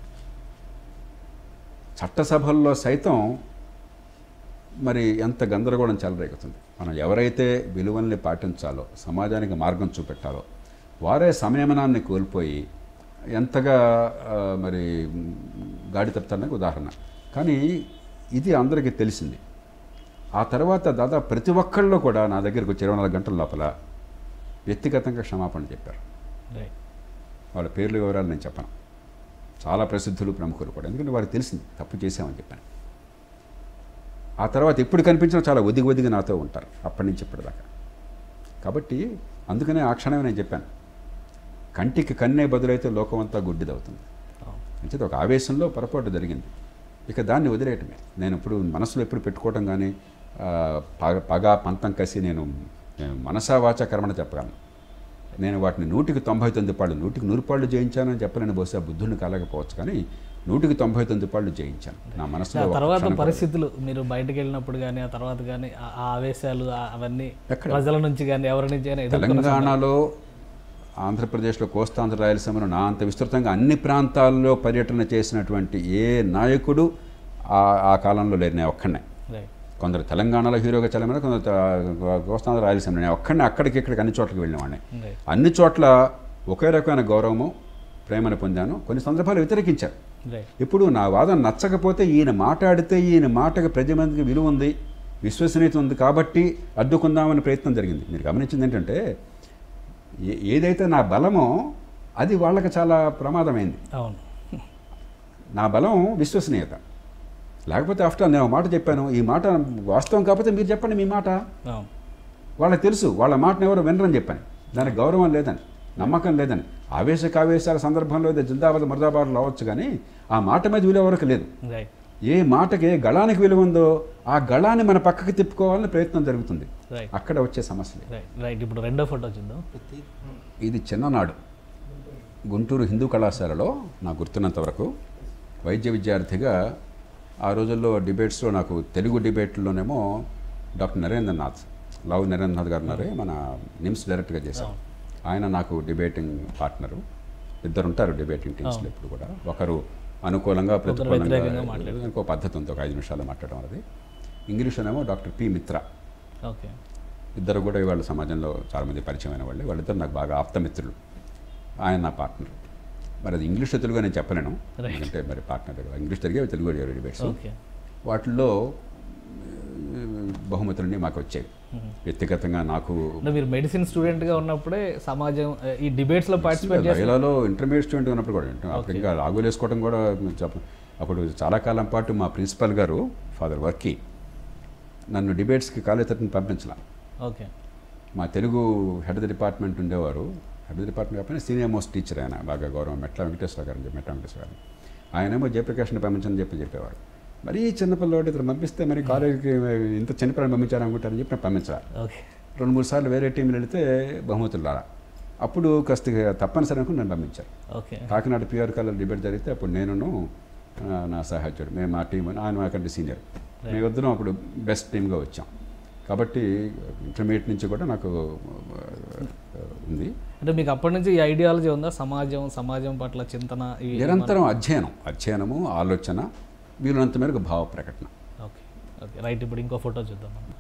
చట్టసభల్లో సైతం మరి ఎంత గందరగోళం చెలరేగుతుంది మనం ఎవరైతే విలువల్ని పాటించాలో సమాజానికి మార్గం చూపెట్టాలో వారే సంయమనాన్ని కోల్పోయి ఎంతగా ఆ, మరి గాడి తప్పుతానికి ఉదాహరణ కానీ ఇది అందరికీ తెలిసింది ఆ తర్వాత దాదాపు ప్రతి ఒక్కళ్ళు కూడా నా దగ్గరికి వచ్చి ఇరవై నాలుగు గంటల లోపల వ్యక్తిగతంగా క్షమాపణ చెప్పారు రైట్ వాళ్ళ పేర్ల వివరాలు నేను చెప్పను చాలా ప్రసిద్ధులు ప్రముఖులు కూడా ఎందుకంటే వారికి తెలిసింది తప్పు చేశామని చెప్పాను ఆ తర్వాత ఎప్పుడు కనిపించినా చాలా ఒదిగి ఒదిగి నాతో ఉంటారు అప్పటి నుంచి ఇప్పటిదాకా కాబట్టి అందుకనే ఆ క్షణమే నేను చెప్పాను కంటికి కన్నే బదులైతే లోకం అంతా గుడ్డిదవుతుంది అంటే ఒక ఆవేశంలో పొరపాటు జరిగింది ఇక దాన్ని వదిలేయటమే నేను ఇప్పుడు మనసులో ఎప్పుడు పెట్టుకోవటం కానీ ఆ, పగ పగ పంతం కసి నేను నేను మనసా వాచా కర్మణ చెప్పగలను నేను వాటిని నూటికి తొంభై తొమ్మిది పాళ్ళు నూటికి నూరు పాళ్ళు జయించానని చెప్పలేని బహుశా బుద్ధుడిని కలగకపోవచ్చు కానీ నూటికి తొంభై తొమ్మిది పాళ్ళు జయించాను నా మనసులో ఆ ఒక్క తర్వాత క్షణం కూడా- పరిస్థితులు మీరు బయటకు వెళ్ళినప్పుడు కానీ ఆ తర్వాత కానీ ఆ- ఆ ఆవేశాలు ఆ- అవన్నీ ఎక్కడ? ప్రజల నుంచి కానీ ఎవరి నుంచి అయినా ఎదుర్కొన్న తెలంగాణలో ఆంధ్రప్రదేశ్లో కోస్తాంధ్ర రాయలసీమలో నా అంత విస్తృతంగా అన్ని ప్రాంతాల్లో పర్యటన చేసినటువంటి ఏ నాయకుడు ఆ ఆ కాలంలో లేరు నేను ఒక్కడనే రైట్ కొందరు తెలంగాణలో హీరోగా చలమైన కొందరు త- కోస్తాంధ్ర రాయలసీమ నేను ఒక్కడనే అక్కడికి ఇక్కడికి అన్ని చోట్లకి వెళ్ళినవాడిని రైట్ అన్ని చోట్ల ఒకే రకమైన గౌరవము ప్రేమను పొందాను కొన్ని సందర్భాలు వ్యతిరేకించారు రైట్ ఇప్పుడు నా వాదన నచ్చకపోతే ఈయన మాట్లాడితే ఈయన మాటకు ప్రజల మందికి విలువ ఉంది విశ్వసనీయత ఉంది కాబట్టి అడ్డుకుందామని ప్రయత్నం జరిగింది మీరు గమనించింది ఏంటంటే ఏ- ఏదైతే నా బలమో అది వాళ్ళకి చాలా ప్రమాదమైంది అవును నా బలం విశ్వసనీయత లేకపోతే ఆఫ్టర్ నేను ఒక మాట చెప్పాను ఈ మాట వాస్తవం కాకపోతే మీరు చెప్పండి మీ మాట అవును వాళ్ళకి తెలుసు వాళ్ళ మాటను ఎవరు వినరని చెప్పాను దానికి గౌరవం లేదని నమ్మకం లేదని ఆవేశకావేశాల సందర్భంలో ఏదో జిందాబాద్ మురదాబాద్లు అవ్వచ్చు కానీ ఆ మాట మీద విలువ వరకు లేదు రైట్ ఏ మాటకి ఏ గళానికి విలువ ఉందో ఆ గళాన్ని మన పక్కకి తిప్పుకోవాలని ప్రయత్నం జరుగుతుంది రైట్ అక్కడ వచ్చే సమస్యలే రైట్ రైట్ ఇప్పుడు రెండో ఫోటో చూద్దాం ఇది చిన్ననాడు గుంటూరు హిందూ కళాశాలలో నాకు గుర్తున్నంత వరకు వైద్య విద్యార్థిగా ఆ రోజుల్లో డిబేట్స్లో నాకు తెలుగు డిబేట్లోనేమో డాక్టర్ నరేంద్రనాథ్ లవ్ నరేంద్రనాథ్ గారు ఉన్నారే మన నిమ్స్ డైరెక్ట్గా చేశారు ఆయన నాకు డిబేటింగ్ పార్ట్నరు ఇద్దరు ఉంటారు డిబేటింగ్ టీమ్స్లో ఇప్పుడు కూడా ఒకరు అనుకూలంగా ప్రతికూలంగా వ్యతిరేకంగా మాట్లాడతారు. ఇంకో పద్ధతి ఉంది ఒక ఐదు నిమిషాలు మాట్లాడడం అనేది ఇంగ్లీష్లోనేమో డాక్టర్ పి మిత్ర ఓకే ఇద్దరు కూడా ఇవాళ సమాజంలో చాలామంది పరిచయమైన వాళ్ళు వాళ్ళిద్దరు నాకు బాగా ఆప్తమిత్రులు ఆయన నా పార్ట్నర్ మరి అది ఇంగ్లీష్లో తెలుగు నేను చెప్పలేను Right. ఎందుకంటే మరి పార్ట్నర్ కదా ఇంగ్లీష్ తెలుగే తెలుగు డిబేట్స్ ఓకే వాటిల్లో ఆ, బహుమతులన్నీ మాకు వచ్చాయి వ్యక్తిగతంగా నాకు అంటే మీరు మెడిసిన్ స్టూడెంట్గా ఉన్నప్పుడే సమాజం ఆ, ఈ డిబేట్స్లో పార్టిసిపేట్ చేసి లైలాలో ఇంటర్మీడియట్ స్టూడెంట్ ఉన్నప్పుడు కూడా అప్పుడు ఇంకా రాగులు వేసుకోవడం కూడా చెప్ప అప్పుడు చాలా కాలం పాటు మా ప్రిన్సిపల్ గారు ఫాదర్ వర్కి నన్ను డిబేట్స్కి కాలేజ్ తరఫున పంపించలా ఓకే మా Telugu head of the department ఉండేవారు హెడ్ ఆఫ్ ది డిపార్ట్మెంట్ కాకపోయినా సీనియర్ మోస్ట్ టీచర్ ఆయన బాగా గౌరవం మెట్ల వెంకటేశ్వర గారు అని చెప్పి మెట్ల వెంకటేశ్వర గారు ఆయనేమో జయప్రకాష్ని పంపించని చెప్పి చెప్పేవారు మరీ చిన్నపిల్లవాడు ఇతను పంపిస్తే మరి కాలేజీకి ఇంత చిన్నపిల్లలు పంపించారనుకుంటారని చెప్పి నేను పంపించాలి ఓకే రెండు మూడు సార్లు వేరే టీంలు వెళితే బహుమతులు రాలా అప్పుడు కాస్త తప్పనిసరి అనుకుని నన్ను పంపించారు okay Kakinada PR college debate జరిగితే అప్పుడు నేనును ఆ, నా సహాయకుడు మేము మా టీం ఆయన మాకంటే సీనియర్ మేమిద్దరం అప్పుడు బెస్ట్ టీమ్గా వచ్చాం కాబట్టి ఇంటర్మీడియట్ నుంచి కూడా నాకు ఆ, ఉంది అంటే మీకు అప్పటి నుంచి ఈ ఐడియాలజీ ఉందా సమాజం సమాజం పట్ల చింతన ఈ నిరంతరం అధ్యయనం అధ్యయనము ఆలోచన వీలున్నంత మేరకు భావ ప్రకటన ఓకే ఓకే రైట్ ఇప్పుడు ఇంకో ఫోటో చూద్దాం మనం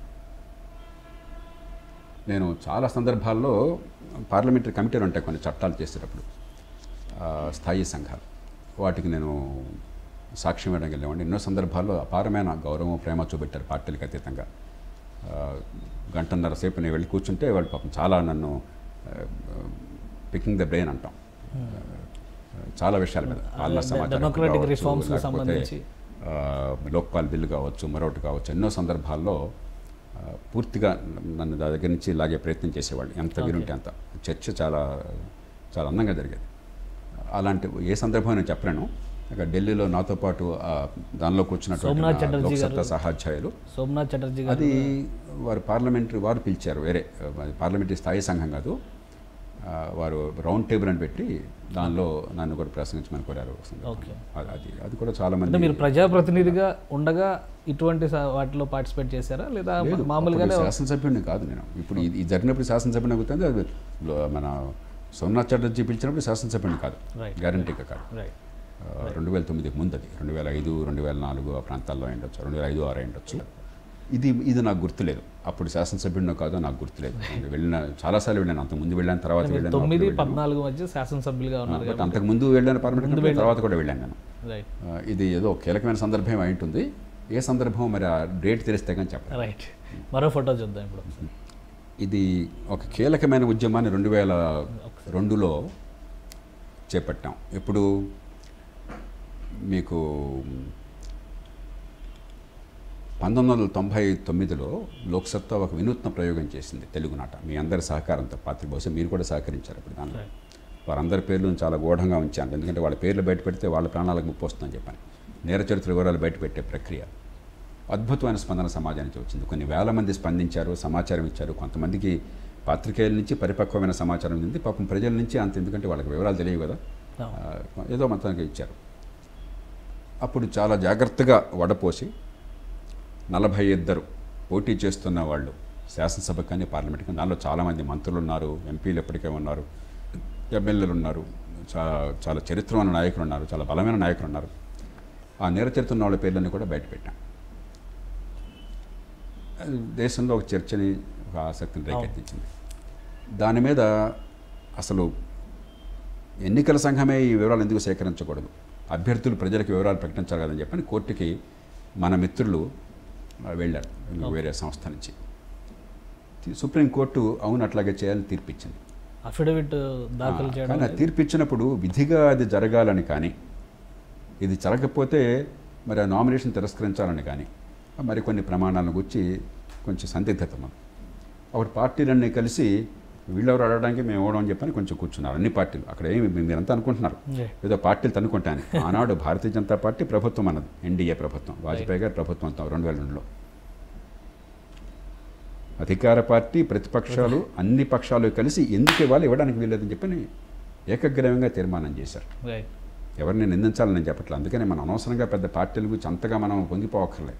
నేను చాలా సందర్భాల్లో పార్లమెంటరీ కమిటీలు ఉంటాయి కొన్ని చట్టాలు చేసేటప్పుడు ఆ, స్థాయి సంఘాలు వాటికి నేను సాక్ష్యం వేయడానికి వెళ్ళేవాడిని ఎన్నో సందర్భాల్లో అపారమైన గౌరవం ప్రేమ చూపెట్టారు పార్టీలకు అతీతంగా ఆ, గంటన్నర సేపు నేను వెళ్ళి కూర్చుంటే వాళ్ళు పాపం చాలా నన్ను పికింగ్ ద బ్రెయిన్ అంటాం చాలా విషయాల మీద వాళ్ళ అదే, సమాచారం democratic కావచ్చు, reforms కు లేకపోతే, సంబంధించి. ఆ, లోక్పాల్ బిల్లు కావచ్చు మరొకటి కావచ్చు ఎన్నో సందర్భాల్లో ఆ, పూర్తిగా నన్ను దాని దగ్గర నుంచి లాగే ప్రయత్నం చేసేవాళ్ళు ఎంత వీలుంటే అంత చర్చ చాలా చాలా అందంగా జరిగేది అలాంటి ఏ సందర్భం నేను చెప్పలేను ఇక ఢిల్లీలో నాతో పాటు ఆ, దానిలో కూర్చున్నటువంటి సోమనాథ్ నా చటర్జీ లోక్సత్తా గారు. సహాధ్యాయులు సోమనాథ్ చటర్జీ గారు అది వారు పార్లమెంటరీ వారు పిలిచారు వేరే అది పార్లమెంటరీ స్థాయి సంఘం కాదు ఆ, వారు రౌండ్ టేబుల్ అని పెట్టి దానిలో నన్ను కూడా ప్రసంగించమని కోరారు ఒక సందర్భంలో. ఓకే. అది అది అది కూడా చాలా అంటే మంది మీరు ప్రజాప్రతినిధిగా ఉండగా ఇటువంటి స- వాటిలో పార్టిసిపేట్ చేశారా లేదా లేదు, మామూలుగానే అప్పుడు శాసనసభ్యుడిని కాదు నేను ఇప్పుడు ఇది ఇది జరిగినప్పుడు శాసనసభ్యుని అవుతుంది అది లో- మన సోమనాథ్ చటర్జీ పిలిచినప్పుడు శాసనసభ్యుడిని కాదు Right. గ్యారంటీగా కాదు రైట్ రెండు వేల తొమ్మిదికి ముందు అది రెండు వేల ఐదు రెండు వేల నాలుగు ఆ ప్రాంతాల్లో అయి ఉండొచ్చు రెండు వేల ఐదు ఆరు అయి ఉండొచ్చు ఇది ఇది నాకు గుర్తులేదు అప్పుడు శాసనసభ్యుడినో కాదో నాకు గుర్తులేదు నేను వెళ్ళిన చాలాసార్లు వెళ్ళాను అంతకు ముందు వెళ్ళాను తర్వాత వెళ్ళాను తొమ్మిది అప్పుడు వెళ్ళాను. పద్నాలుగు మధ్య శాసనసభ్యులుగా ఉన్నారు బట్ అంతకు ముందు వెళ్ళాను పార్లమెంట్ తర్వాత కూడా వెళ్ళాను నేను రైట్ ఆ, ఇది ఏదో కీలకమైన సందర్భం అయి ఉంటుంది ఏ సందర్భం మరి ఆ డేట్ తెలిస్తే కానీ చెప్పండి రైట్ మరో ఫోటో చూద్దాం ఇప్పుడు ఇది ఒక కీలకమైన ఉద్యమాన్ని రెండు వేల రెండులో చేపట్టాం ఇప్పుడు మీకు పంతొమ్మిది వందల తొంభై తొమ్మిదిలో లోక్సత్తా ఒక వినూత్న ప్రయోగం చేసింది తెలుగునాట మీ అందరి సహకారంతో పాత్ర బహుశా మీరు కూడా సహకరించారు ఇప్పుడు దానిలో Right. వారందరి పేర్లు చాలా గూఢంగా ఉంచాను ఎందుకంటే వాళ్ళ పేర్లు బయట పెడితే వాళ్ళ ప్రాణాలకు ముప్పు వస్తుందని చెప్పాను నేర చరిత్ర వివరాలు బయట పెట్టే ప్రక్రియ అద్భుతమైన స్పందన సమాజానికి వచ్చింది కొన్ని వేల మంది స్పందించారు సమాచారం ఇచ్చారు కొంతమందికి పాత్రికేయుల నుంచి పరిపక్వమైన సమాచారం ఉంది పాపం ప్రజల నుంచి అంత ఎందుకంటే వాళ్ళకి వివరాలు తెలియవు కదా అవును. ఆ, ఏదో మొత్తానికి ఇచ్చారు అప్పుడు చాలా జాగ్రత్తగా వడపోసి నలభై ఇద్దరు పోటీ చేస్తున్న వాళ్ళు శాసనసభ కానీ పార్లమెంట్ కానీ దానిలో చాలామంది మంత్రులు ఉన్నారు ఎంపీలు ఎప్పటికే ఉన్నారు ఎమ్మెల్యేలు ఉన్నారు చా చాలా చరిత్రమైన నాయకులు ఉన్నారు చాలా బలమైన నాయకులు ఉన్నారు ఆ నేర చరిత్ర ఉన్న వాళ్ళ పేర్లన్నీ కూడా బయట పెట్టాం అది దేశంలో ఒక చర్చని ఒక ఆసక్తిని రేకెత్తించింది దాని మీద అసలు ఎన్నికల సంఘమే ఈ వివరాలు ఎందుకు సేకరించకూడదు అభ్యర్థులు ప్రజలకు వివరాలు ప్రకటించాలి కదని చెప్పని కోర్టుకి మన మిత్రులు ఆ, వెళ్ళారు వేరే సంస్థ నుంచి తి- సుప్రీంకోర్టు అవును అట్లాగే చేయాలని తీర్పిచ్చింది అఫిడవిట్ దాఖలు ఆ, చేయడం కానీ ఆ తీర్పు ఇచ్చినప్పుడు విధిగా అది జరగాలని కానీ ఇది జరగకపోతే మరి ఆ నామినేషన్ తిరస్కరించాలని కానీ మరి కొన్ని ప్రమాణాలను గురించి కొంచెం సందిగ్ధత ఉంది అప్పుడు పార్టీలన్నీ కలిసి వీళ్ళెవరు అడగడానికి మేము ఇవ్వడం అని చెప్పని కొంచెం కూర్చున్నారు అన్ని పార్టీలు అక్కడ ఏమి మీ- మీరంతా అనుకుంటున్నారు Yeah. ఏదో పార్టీలు తనుకుంటాను ఆనాడు భారతీయ జనతా పార్టీ ప్రభుత్వం అన్నది ఎన్డీఏ ప్రభుత్వం వాజ్పేయి గారి ప్రభుత్వం అంతా రెండు వేల రెండులో అధికార పార్టీ ప్రతిపక్షాలు అన్ని పక్షాలు కలిసి ఎందుకు ఇవ్వాలి ఇవ్వడానికి వీల్లేదని చెప్పని ఏకగ్రీవంగా తీర్మానం చేశారు రైట్ ఎవరిని నిందించాలని నేను చెప్పట్లేదు అందుకని మనం అనవసరంగా పెద్ద పార్టీల గురించి అంతగా మనం పొంగిపోవక్కర్లేదు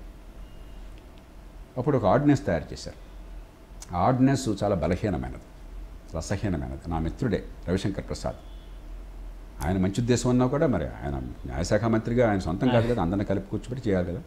అప్పుడు ఒక ఆర్డినెన్స్ తయారు చేశారు ఆ ఆర్డినెన్స్ చాలా బలహీనమైనది రసహీనమైనది నా మిత్రుడే రవిశంకర్ ప్రసాద్ ఆయన మంచి ఉద్దేశం ఉన్నా కూడా మరి ఆయన న్యాయశాఖ మంత్రిగా ఆయన సొంతం కాదు కదా అందరిని కలిపి కూర్చోబెట్టి చేయాలి కదా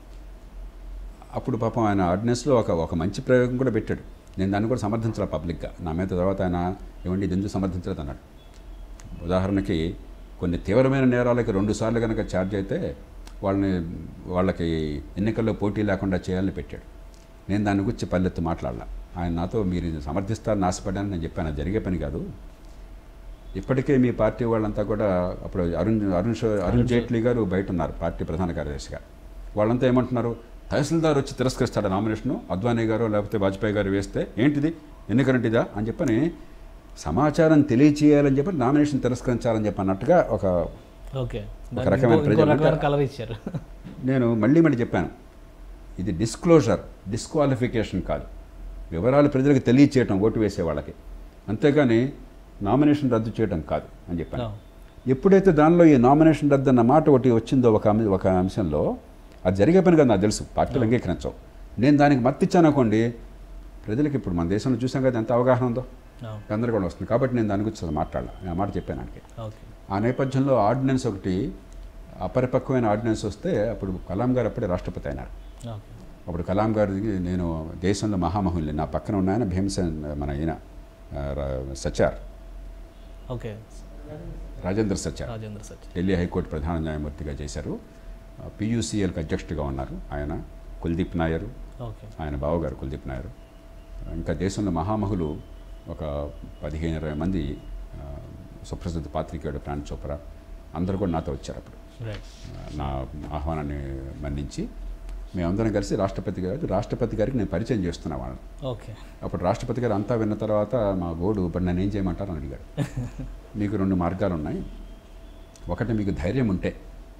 అప్పుడు పాపం ఆయన ఆర్డినెన్స్లో ఒక ఒక మంచి ప్రయోగం కూడా పెట్టాడు నేను దాన్ని కూడా సమర్థించాలి పబ్లిక్గా నా మీద తర్వాత ఆయన ఏమండి ఇది ఎందుకు సమర్థించలేదు అన్నాడు ఉదాహరణకి కొన్ని తీవ్రమైన నేరాలకి రెండు సార్లు కనుక ఛార్జ్ అయితే వాళ్ళని వాళ్ళకి ఎన్నికల్లో పోటీ లేకుండా చేయాలని పెట్టాడు నేను దాని గురించి పల్లెత్తు మాట్లాడాల ఆయన నాతో మీరు ఇది సమర్థిస్తారని ఆశపడ్డానని నేను చెప్పాను అది జరిగే పని కాదు ఇప్పటికే మీ పార్టీ వాళ్ళంతా కూడా అప్పుడు అరుణ్ అరుణ్ షో- అరుణ్ జైట్లీ గారు బయట ఉన్నారు పార్టీ ప్రధాన కార్యదర్శిగా వాళ్ళంతా ఏమంటున్నారు తహసీల్దార్ వచ్చి తిరస్కరిస్తాడు నామినేషను అద్వానీ గారు లేకపోతే వాజ్పేయి గారు వేస్తే ఏంటిది ఎన్నికలంటిదా అని చెప్పని సమాచారం తెలియచేయాలని చెప్పి నామినేషన్ తిరస్కరించాలని చెప్పి అన్నట్టుగా ఒక ఓకే ఒక రకమైన ఇంకో ప్రజలు రకమైన అంటే- కలర్ ఇచ్చారు నేను మళ్ళీ మళ్ళీ చెప్పాను ఇది డిస్క్లోజర్ డిస్క్వాలిఫికేషన్ కాదు వివరాలు ప్రజలకు తెలియచేయటం ఓటు వేసే వాళ్ళకి అంతేగాని నామినేషన్ రద్దు చేయడం కాదు అని చెప్పాను అవును. ఎప్పుడైతే దానిలో ఈ నామినేషన్ రద్దు అన్న మాట ఒకటి వచ్చిందో ఒక అంశ- ఒక అంశంలో అది జరిగే పని కదా నాకు తెలుసు పార్టీలు అంగీకరించవు నేను దానికి మత్తి ఇచ్చాను అనుకోండి ప్రజలకు ఇప్పుడు మన దేశంలో చూసాం కదా ఎంత అవగాహన ఉందో అవును. గందరగోళం వస్తుంది కాబట్టి నేను దాని గురించి అసలు మాట్లాడాలి నేను ఆ మాట చెప్పాను ఆయనకి ఓకే ఆ నేపథ్యంలో ఆర్డినెన్స్ ఒకటి అపరిపక్వమైన ఆర్డినెన్స్ వస్తే అప్పుడు కలాం గారు అప్పుడే రాష్ట్రపతి అయినారు ఓకే అప్పుడు కలాం గారికి నేను దేశంలో మహామహుల్ని నా పక్కన ఉన్న ఆయన భీమసేన్ మన ఈయన ఆ, రా- సచార్ ఓకే రాజేంద్ర సచార్ రాజేంద్ర సచ్ ఢిల్లీ హైకోర్టు ప్రధాన న్యాయమూర్తిగా చేశారు పియూసీఎల్కి అధ్యక్షుడిగా ఉన్నారు ఆయన కుల్దీప్ నాయర్ ఓకే ఆయన బావగారు కుల్దీప్ నాయర్ ఇంకా దేశంలో మహామహులు ఒక పదిహేను ఇరవై మంది ఆ, సుప్రసిద్ధ పాత్రికేయుడు ప్రాణ్ చోప్రా అందరూ కూడా నాతో వచ్చారు అప్పుడు రైట్ నా ఆహ్వానాన్ని మన్నించి మేమందరం కలిసి రాష్ట్రపతి గారు రాష్ట్రపతి గారికి నేను పరిచయం చేస్తున్నా వాళ్ళని ఓకే అప్పుడు రాష్ట్రపతి గారు అంతా విన్న తర్వాత మా గోడు ఇప్పుడు నన్ను ఏం చేయమంటారు అని అడిగాడు మీకు రెండు మార్గాలు ఉన్నాయి ఒకటి మీకు ధైర్యం ఉంటే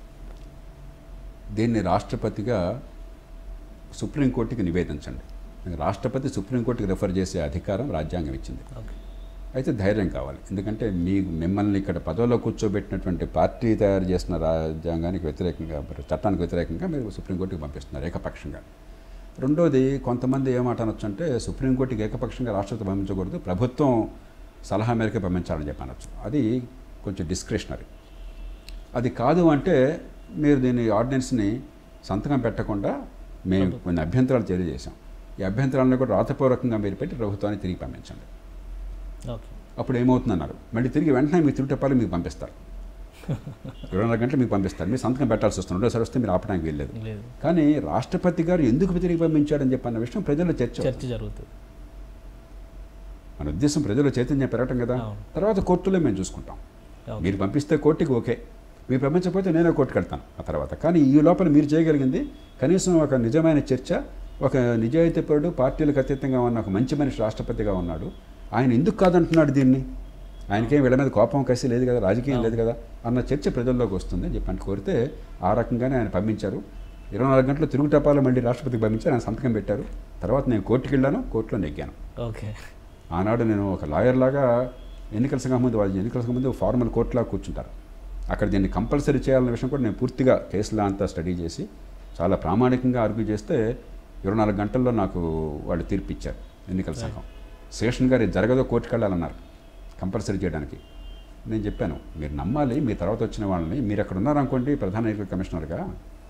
దీన్ని రాష్ట్రపతిగా సుప్రీంకోర్టుకి నివేదించండి రాష్ట్రపతి సుప్రీంకోర్టుకి రిఫర్ చేసే అధికారం రాజ్యాంగం ఇచ్చింది ఓకే అయితే ధైర్యం కావాలి ఎందుకంటే మీ మిమ్మల్ని ఇక్కడ పదవిలో కూర్చోబెట్టినటువంటి పార్టీ తయారు చేసిన రాజ్యాంగానికి వ్యతిరేకంగా మరి చట్టానికి వ్యతిరేకంగా మీరు సుప్రీంకోర్టుకి పంపిస్తున్నారు ఏకపక్షంగా రెండోది కొంతమంది ఏమాట అనొచ్చు అంటే సుప్రీంకోర్టుకి ఏకపక్షంగా రాష్ట్రపతి పంపించకూడదు ప్రభుత్వం సలహా మేరకే పంపించాలని చెప్పి అనొచ్చు అది కొంచెం డిస్క్రిషనరీ అది కాదు అంటే మీరు దీని ఆర్డినెన్స్ని సంతకం పెట్టకుండా మేము కొన్ని అభ్యంతరాలు తెలియజేశాం ఈ అభ్యంతరాలను కూడా రాతపూర్వకంగా మీరు పెట్టి ప్రభుత్వాన్ని తిరిగి పంపించండి ఓకే అప్పుడు ఏమవుతుందన్నారు మళ్ళీ తిరిగి వెంటనే మీ తిరుటపాలు మీకు పంపిస్తారు ఇరవై నాలుగు గంటలు మీకు పంపిస్తారు మీరు సంతకం పెట్టాల్సి వస్తుంది రెండోసారి వస్తే మీరు ఆపడానికి వెళ్ళలేదు లేదు కానీ రాష్ట్రపతి గారు ఎందుకు తిరిగి పంపించాడని చెప్పి అన్న విషయం ప్రజల్లో చర్చ అవుతుంది. చర్చ జరుగుతుంది మన ఉద్దేశం ప్రజల్లో చైతన్యం పెరగటం కదా అవును. తర్వాత కోర్టులో మేము చూసుకుంటాం ఓకే. మీరు పంపిస్తే కోర్టుకి ఓకే మీరు పంపించకపోతే నేనే కోర్టుకు వెళ్తాను ఆ తర్వాత కానీ ఈ లోపల మీరు చేయగలిగింది కనీసం ఒక నిజమైన చర్చ ఒక నిజాయితీపరుడు పార్టీలకు అతీతంగా ఉన్న ఒక మంచి మనిషి రాష్ట్రపతిగా ఉన్నాడు ఆయన ఎందుకు కాదంటున్నాడు దీన్ని ఆయనకేం వీళ్ళ మీద కోపం కసి లేదు కదా రాజకీయం లేదు కదా అన్న చర్చ ప్రజల్లోకి వస్తుంది అని చెప్పి అంటే కోరితే ఆ రకంగానే ఆయన పంపించారు ఇరవై నాలుగు గంటలు తిరుగు టపాలు మళ్ళీ రాష్ట్రపతికి పంపించారు ఆయన సంతకం పెట్టారు తర్వాత నేను కోర్టుకి వెళ్ళాను కోర్టులో నెగ్గాను ఓకే ఆనాడు నేను ఒక లాయర్ లాగా ఎన్నికల సంఘం ముందు వాళ్ళు ఎన్నికల సంఘం ముందు ఫార్మల్ కోర్టులా కూర్చుంటారు అక్కడ దీన్ని కంపల్సరీ చేయాలనే విషయం కూడా నేను పూర్తిగా కేసులా అంతా స్టడీ చేసి చాలా ప్రామాణికంగా ఆర్గ్యూ చేస్తే ఇరవై నాలుగు గంటల్లో నాకు వాళ్ళు తీర్పు ఇచ్చారు ఎన్నికల సంఘం శేషన్ గారు ఇది జరగదో కోర్టుకు వెళ్ళాలన్నారు కంపల్సరీ చేయడానికి నేను చెప్పాను మీరు నమ్మాలి మీ తర్వాత వచ్చిన వాళ్ళని మీరు అక్కడ ఉన్నారనుకోండి ప్రధాన ఎన్నికల కమిషనర్గా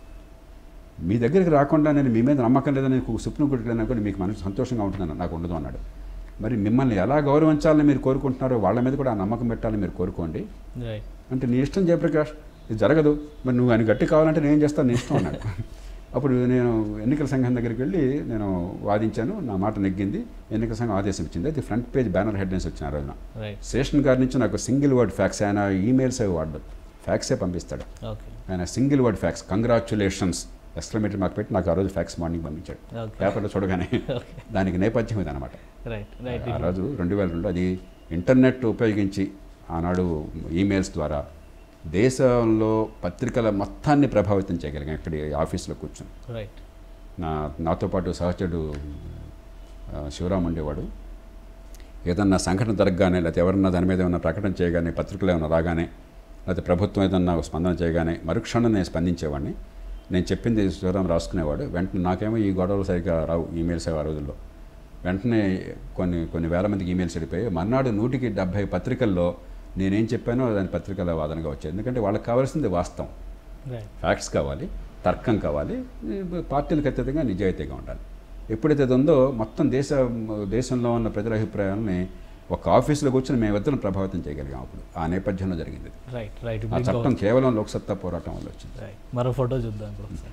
మీ దగ్గరికి రాకుండా నేను మీ మీద నమ్మకం లేదని సుప్రీంకోర్టుకి వెళ్ళినప్పుడు మీకు మనసు సంతోషంగా ఉంటుందని నాకు ఉండదు అన్నాడు మరి మిమ్మల్ని ఎలా గౌరవించాలని మీరు కోరుకుంటున్నారో వాళ్ళ మీద కూడా ఆ నమ్మకం పెట్టాలని మీరు కోరుకోండి రైట్ అంటే నీ ఇష్టం జయప్రకాష్ ఇది జరగదు మరి నువ్వు ఆయన గట్టి కావాలంటే నేను చేస్తాను నీ ఇష్టం అన్నాడు అప్పుడు నేను ఎన్నికల సంఘం దగ్గరికి వెళ్ళి నేను వాదించాను నా మాట నెగ్గింది ఎన్నికల సంఘం ఆదేశం ఇచ్చింది అది ఫ్రంట్ పేజ్ బ్యానర్ హెడ్లైన్స్ వచ్చిన ఆ రోజున రైట్ శేషన్ గారి నుంచి నాకు సింగిల్ వర్డ్ ఫ్యాక్స్ ఆయన ఈమెయిల్స్ అవి వాడదు ఫ్యాక్సే పంపిస్తాడు ఓకే ఆయన single word fax congratulations exclamatory మాకు పెట్టి నాకు ఆ రోజు ఫ్యాక్స్ మార్నింగ్ పంపించాడు ఓకే పేపర్లో చూడగానే ఓకే దానికి నేపథ్యం ఇదన్నమాట రైట్ రైట్ ఆ రోజు రెండు వేల రెండు అది ఇంటర్నెట్ ఉపయోగించి ఆనాడు ఈమెయిల్స్ ద్వారా దేశంలో పత్రికల మొత్తాన్ని ప్రభావితం చేయగలిగాం ఇక్కడ ఈ ఆఫీస్లో కూర్చొని రైట్ నా నాతో పాటు సహచరుడు ఆ, శివరాం ఉండేవాడు ఏదన్నా సంఘటన జరగగానే లేకపోతే ఎవరన్నా దాని మీద ఏమైనా ప్రకటన చేయగానే పత్రికలు ఏమైనా రాగానే లేకపోతే ప్రభుత్వం ఏదన్నా స్పందన చేయగానే మరుక్షణం నేను స్పందించేవాడిని నేను చెప్పింది శివరాం రాసుకునేవాడు వెంటనే నాకేమో ఈ గొడవలు సరిగ్గా రావు ఈమెయిల్స్ ఆ రోజుల్లో వెంటనే కొన్ని కొన్ని వేల మందికి ఈమెయిల్స్ వెళ్ళిపోయి మర్నాడు నూటికి డెబ్భై పత్రికల్లో నేనేం చెప్పానో దాని పత్రికల వాదనగా వచ్చేది ఎందుకంటే వాళ్ళకి కావాల్సింది వాస్తవం రైట్ ఫ్యాక్ట్స్ కావాలి తర్కం కావాలి ఈ పార్టీలకు అత్యధికంగా నిజాయితీగా ఉండాలి ఎప్పుడైతే అది ఉందో మొత్తం దేశ దేశంలో ఉన్న ప్రజల అభిప్రాయాలని ఒక ఆఫీసులో కూర్చొని మేమిద్దరం ప్రభావితం చేయగలిగాం అప్పుడు ఆ నేపథ్యంలో జరిగింది ఇది. రైట్ రైట్ ఆ చట్టం కేవలం లోక్సత్తా పోరాటం వల్ల వచ్చింది రైట్ మరో ఫోటో చూద్దాం ఇప్పుడు ఒకసారి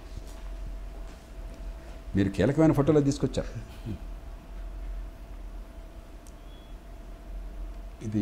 మీరు కీలకమైన ఫోటోలు తీసుకొచ్చారు ఇది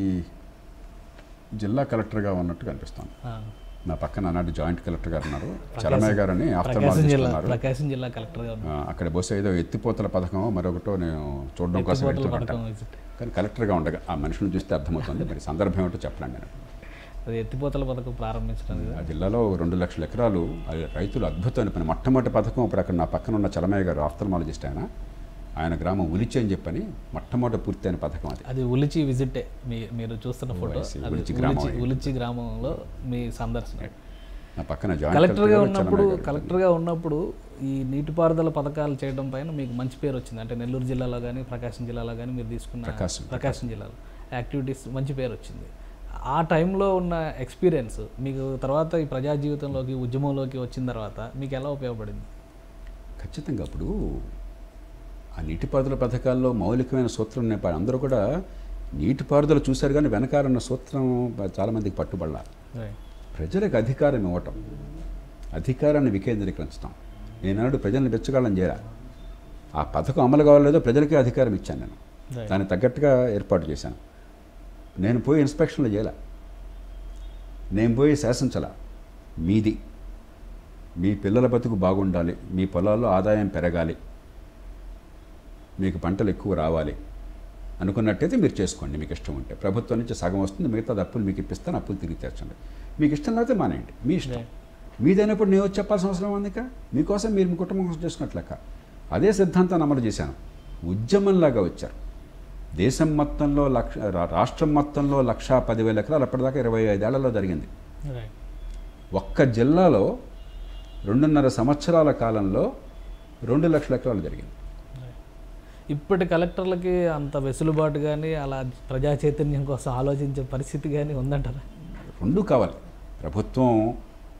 జిల్లా కలెక్టర్గా ఉన్నట్టు కనిపిస్తాను ఆ, నా పక్కన ఆనాడు జాయింట్ కలెక్టర్ గారు ఉన్నారు ప్రకాశం- చలమయ్య గారు అని ప్రకాశం ఆఫ్థర్మాలజిస్ట్ జిల్లా ఉన్నారు ప్రకాశం జిల్లా కలెక్టర్గా ఆ, ఉన్నారు అక్కడ బహుశా ఏదో ఎత్తిపోతల పథకం మరొకటో నేను చూడడం కోసం ఎత్తిపోతల వెళ్తున్నట్ట. పథకం విజిట్ కానీ కలెక్టర్గా ఉండగా ఆ మనుషులను చూస్తే అర్థమవుతుంది మరి సందర్భం ఏమిటో చెప్పండి నేను అది ఎత్తిపోతల పథకం ప్రారంభించడం ఆ జిల్లాలో రెండు లక్షల ఎకరాలు ఆ రైతులు అద్భుతమైన పని మొట్టమొదటి పథకం ఇప్పుడు అక్కడ నా పక్కన ఉన్న చలమయ్య గారు ఆఫ్థర్మాలజిస్ట్ ఆయన ఆయన గ్రామం ఉలిచి అని చెప్పని మొట్టమొదటి పూర్తయిన పథకం అది అది ఉలిచి విజిటే మీ మీరు చూస్తున్న ఫోటో I see. అది ఉలిచి గ్రామం ఉలిచి అయింది. ఉలిచి గ్రామంలో మీ సందర్శన నా పక్కన జాయింట్ కలెక్టర్గా గారు ఉన్నప్పుడు చలమయ్య గారు. కలెక్టర్గా ఉన్నప్పుడు ఈ నీటిపారుదల పథకాలు చేయడం పైన మీకు మంచి పేరు వచ్చింది అంటే నెల్లూరు జిల్లాలో కానీ ప్రకాశం జిల్లాలో కానీ మీరు తీసుకున్న ప్రకాశం, ప్రకాశం జిల్లాలో యాక్టివిటీస్ మంచి పేరు వచ్చింది ఆ టైంలో ఉన్న ఎక్స్పీరియన్స్ మీకు తర్వాత ఈ ప్రజా జీవితంలోకి ఉద్యమంలోకి వచ్చిన తర్వాత మీకు ఎలా ఉపయోగపడింది ఖచ్చితంగా అప్పుడు ఆ నీటిపారుదల పథకాల్లో మౌలికమైన సూత్రం ఉన్నాయి అందరూ కూడా నీటిపారుదల చూశారు కానీ వెనకాలన్న సూత్రం చాలామందికి పట్టుబడాల రైట్ ప్రజలకు అధికారం ఇవ్వటం అధికారాన్ని వికేంద్రీకరించడం నేనాడు ప్రజల్ని బెచ్చగాళ్ళని చేరా ఆ పథకం అమలు కావాలేదో ప్రజలకే అధికారం ఇచ్చాను నేను Right. దానికి తగ్గట్టుగా ఏర్పాటు చేశాను నేను పోయి ఇన్స్పెక్షన్లు చేయాల నేను పోయి శాసించాల మీది మీ పిల్లల బతుకు బాగుండాలి మీ పొలాల్లో ఆదాయం పెరగాలి మీకు పంటలు ఎక్కువ రావాలి అనుకున్నట్టయితే మీరు చేసుకోండి మీకు ఇష్టం ఉంటే ప్రభుత్వం నుంచి సగం వస్తుంది మిగతా అప్పులు మీకు ఇప్పిస్తాను అప్పులు తిరిగి తెచ్చండి మీకు ఇష్టం లేకపోతే మానేయండి మీ ఇష్టం Right. మీదైనప్పుడు నేను వచ్చి చెప్పాల్సిన అవసరం ఉంది ఇక మీకోసం మీరు మీ కుటుంబం కోసం చేసుకున్నట్లెక్క అదే సిద్ధాంతాన్ని అమలు చేశాను ఉద్యమంలాగా వచ్చారు దేశం మొత్తంలో లక్ష రా- రాష్ట్రం మొత్తంలో లక్షా పదివేల ఎకరాలు అప్పటిదాకా ఇరవై ఐదేళ్లలో జరిగింది రైట్ ఒక్క జిల్లాలో రెండున్నర సంవత్సరాల కాలంలో రెండు లక్షల ఎకరాలు జరిగింది ఇప్పటి కలెక్టర్లకి అంత వెసులుబాటు కానీ అలా ప్రజా చైతన్యం కోసం ఆలోచించే పరిస్థితి కానీ ఉందంటారా రెండు కావాలి ప్రభుత్వం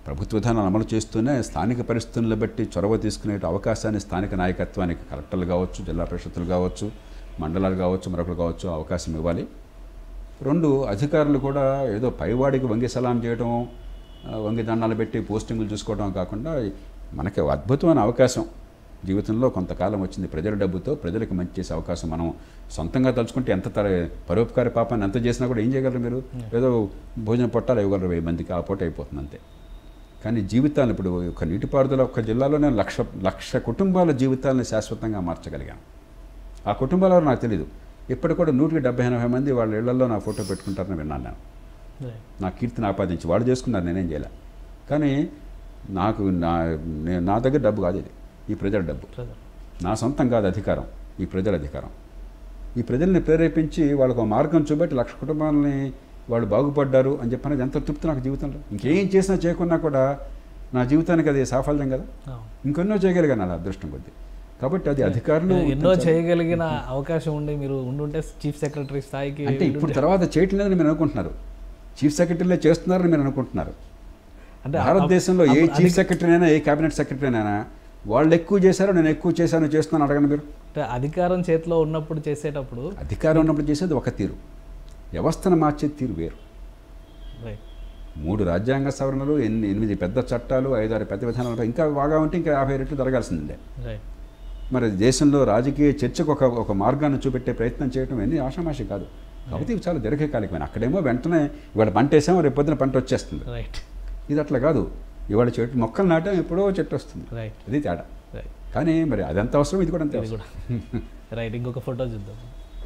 ప్రభుత్వ విధానాలు అమలు చేస్తూనే స్థానిక పరిస్థితులను బట్టి చొరవ తీసుకునే అవకాశాన్ని స్థానిక నాయకత్వానికి కలెక్టర్లు కావచ్చు జిల్లా పరిషత్తులు కావచ్చు మండలాలు కావచ్చు మరొకరు కావచ్చు అవకాశం ఇవ్వాలి రెండు అధికారులు కూడా ఏదో పైవాడికి వంగి సలాం చేయడం ఆ, వంగి దండాలు పెట్టి పోస్టింగులు చూసుకోవడం కాకుండా మనకి అద్భుతమైన అవకాశం జీవితంలో కొంతకాలం వచ్చింది ప్రజల డబ్బుతో ప్రజలకు మంచి చేసే అవకాశం మనం సొంతంగా తలుచుకుంటే ఎంత తర పరోపకారి పాపాన్ని ఎంత చేసినా కూడా ఏం చేయగలరు మీరు ఏదో భోజనం పొట్టాలు ఇవ్వగలరు వెయ్యి మందికి ఆ పూట అయిపోతుంది అంతే కానీ జీవితాలు ఇప్పుడు ఒక నీటిపారుదల ఒక జిల్లాలోనే లక్ష లక్ష కుటుంబాల జీవితాలను శాశ్వతంగా మార్చగలిగాను ఆ కుటుంబాల వారు నాకు తెలియదు ఇప్పటికి కూడా నూటికి డెబ్బై ఎనభై మంది వాళ్ళ ఇళ్లలో నా ఫోటో పెట్టుకుంటారని విన్నాను నేను రైట్ నా కీర్తిని ఆపాదించి వాళ్ళు చేసుకున్నారు నేనేం చేయలే కానీ నాకు నా నేను నా దగ్గర డబ్బు కాదు ఇది ఈ ప్రజల డబ్బు ప్రజలు నా సొంతం కాదు అధికారం ఈ ప్రజల అధికారం ఈ ప్రజల్ని ప్రేరేపించి వాళ్ళకు ఒక మార్గం చూపెట్టి లక్ష కుటుంబాలని వాళ్ళు బాగుపడ్డారు అని చెప్పినది ఎంత తృప్తి నాకు జీవితంలో ఇంకేం చేసినా చేయకున్నా కూడా నా జీవితానికి అది సాఫల్యం కదా అవును. ఇంకెన్నో చేయగలిగాను అలా అదృష్టం కొద్దీ కాబట్టి అది అధికారులు ఎన్నో చేయగలిగిన అవకాశం ఉండి మీరు ఉండుంటే చీఫ్ సెక్రటరీ స్థాయికి అంటే ఇప్పుడు తర్వాత చేయటం లేదని మీరు అనుకుంటున్నారు చీఫ్ సెక్రటరీలే చేస్తున్నారని మీరు అనుకుంటున్నారు అంటే భారతదేశంలో ఏ అప్పుడు చీఫ్ సెక్రటరీ అయినా ఏ కేబినెట్ సెక్రటరీ అయినా వాళ్ళు ఎక్కువ చేశారో నేను ఎక్కువ చేశాను చేస్తున్నాను అడగండి మీరు అంటే అధికారం చేతిలో ఉన్నప్పుడు చేసేటప్పుడు అధికారం ఉన్నప్పుడు చేసేది ఒక తీరు వ్యవస్థను మార్చే తీరు వేరు రైట్ మూడు రాజ్యాంగ సవరణలు ఎన్ని ఎనిమిది పెద్ద చట్టాలు ఐదారు పెద్ద విధానాలు ఇంకా బాగా ఉంటే ఇంకా యాభై రెట్లు జరగాల్సిందే రైట్ మరి దేశంలో రాజకీయ చర్చకు ఒక ఒక మార్గాన్ని చూపెట్టే ప్రయత్నం చేయడం ఎన్ని ఆషామాషి కాదు కాబట్టి ఇవి చాలా దీర్ఘకాలికమైన అక్కడేమో వెంటనే ఇవాళ పంట వేసామో రేపు పొద్దున పంట వచ్చేస్తుంది రైట్ ఇది అట్లా కాదు ఇవాళ చెట్టు మొక్కలు నాటాం ఎప్పుడో చెట్టు వస్తుంది రైట్ అది తేడా రైట్ కానీ మరి అదంత అవసరం ఇది కూడా అంతే ఇది అవసరం కూడా రైట్ ఇంకొక ఫోటో చూద్దాం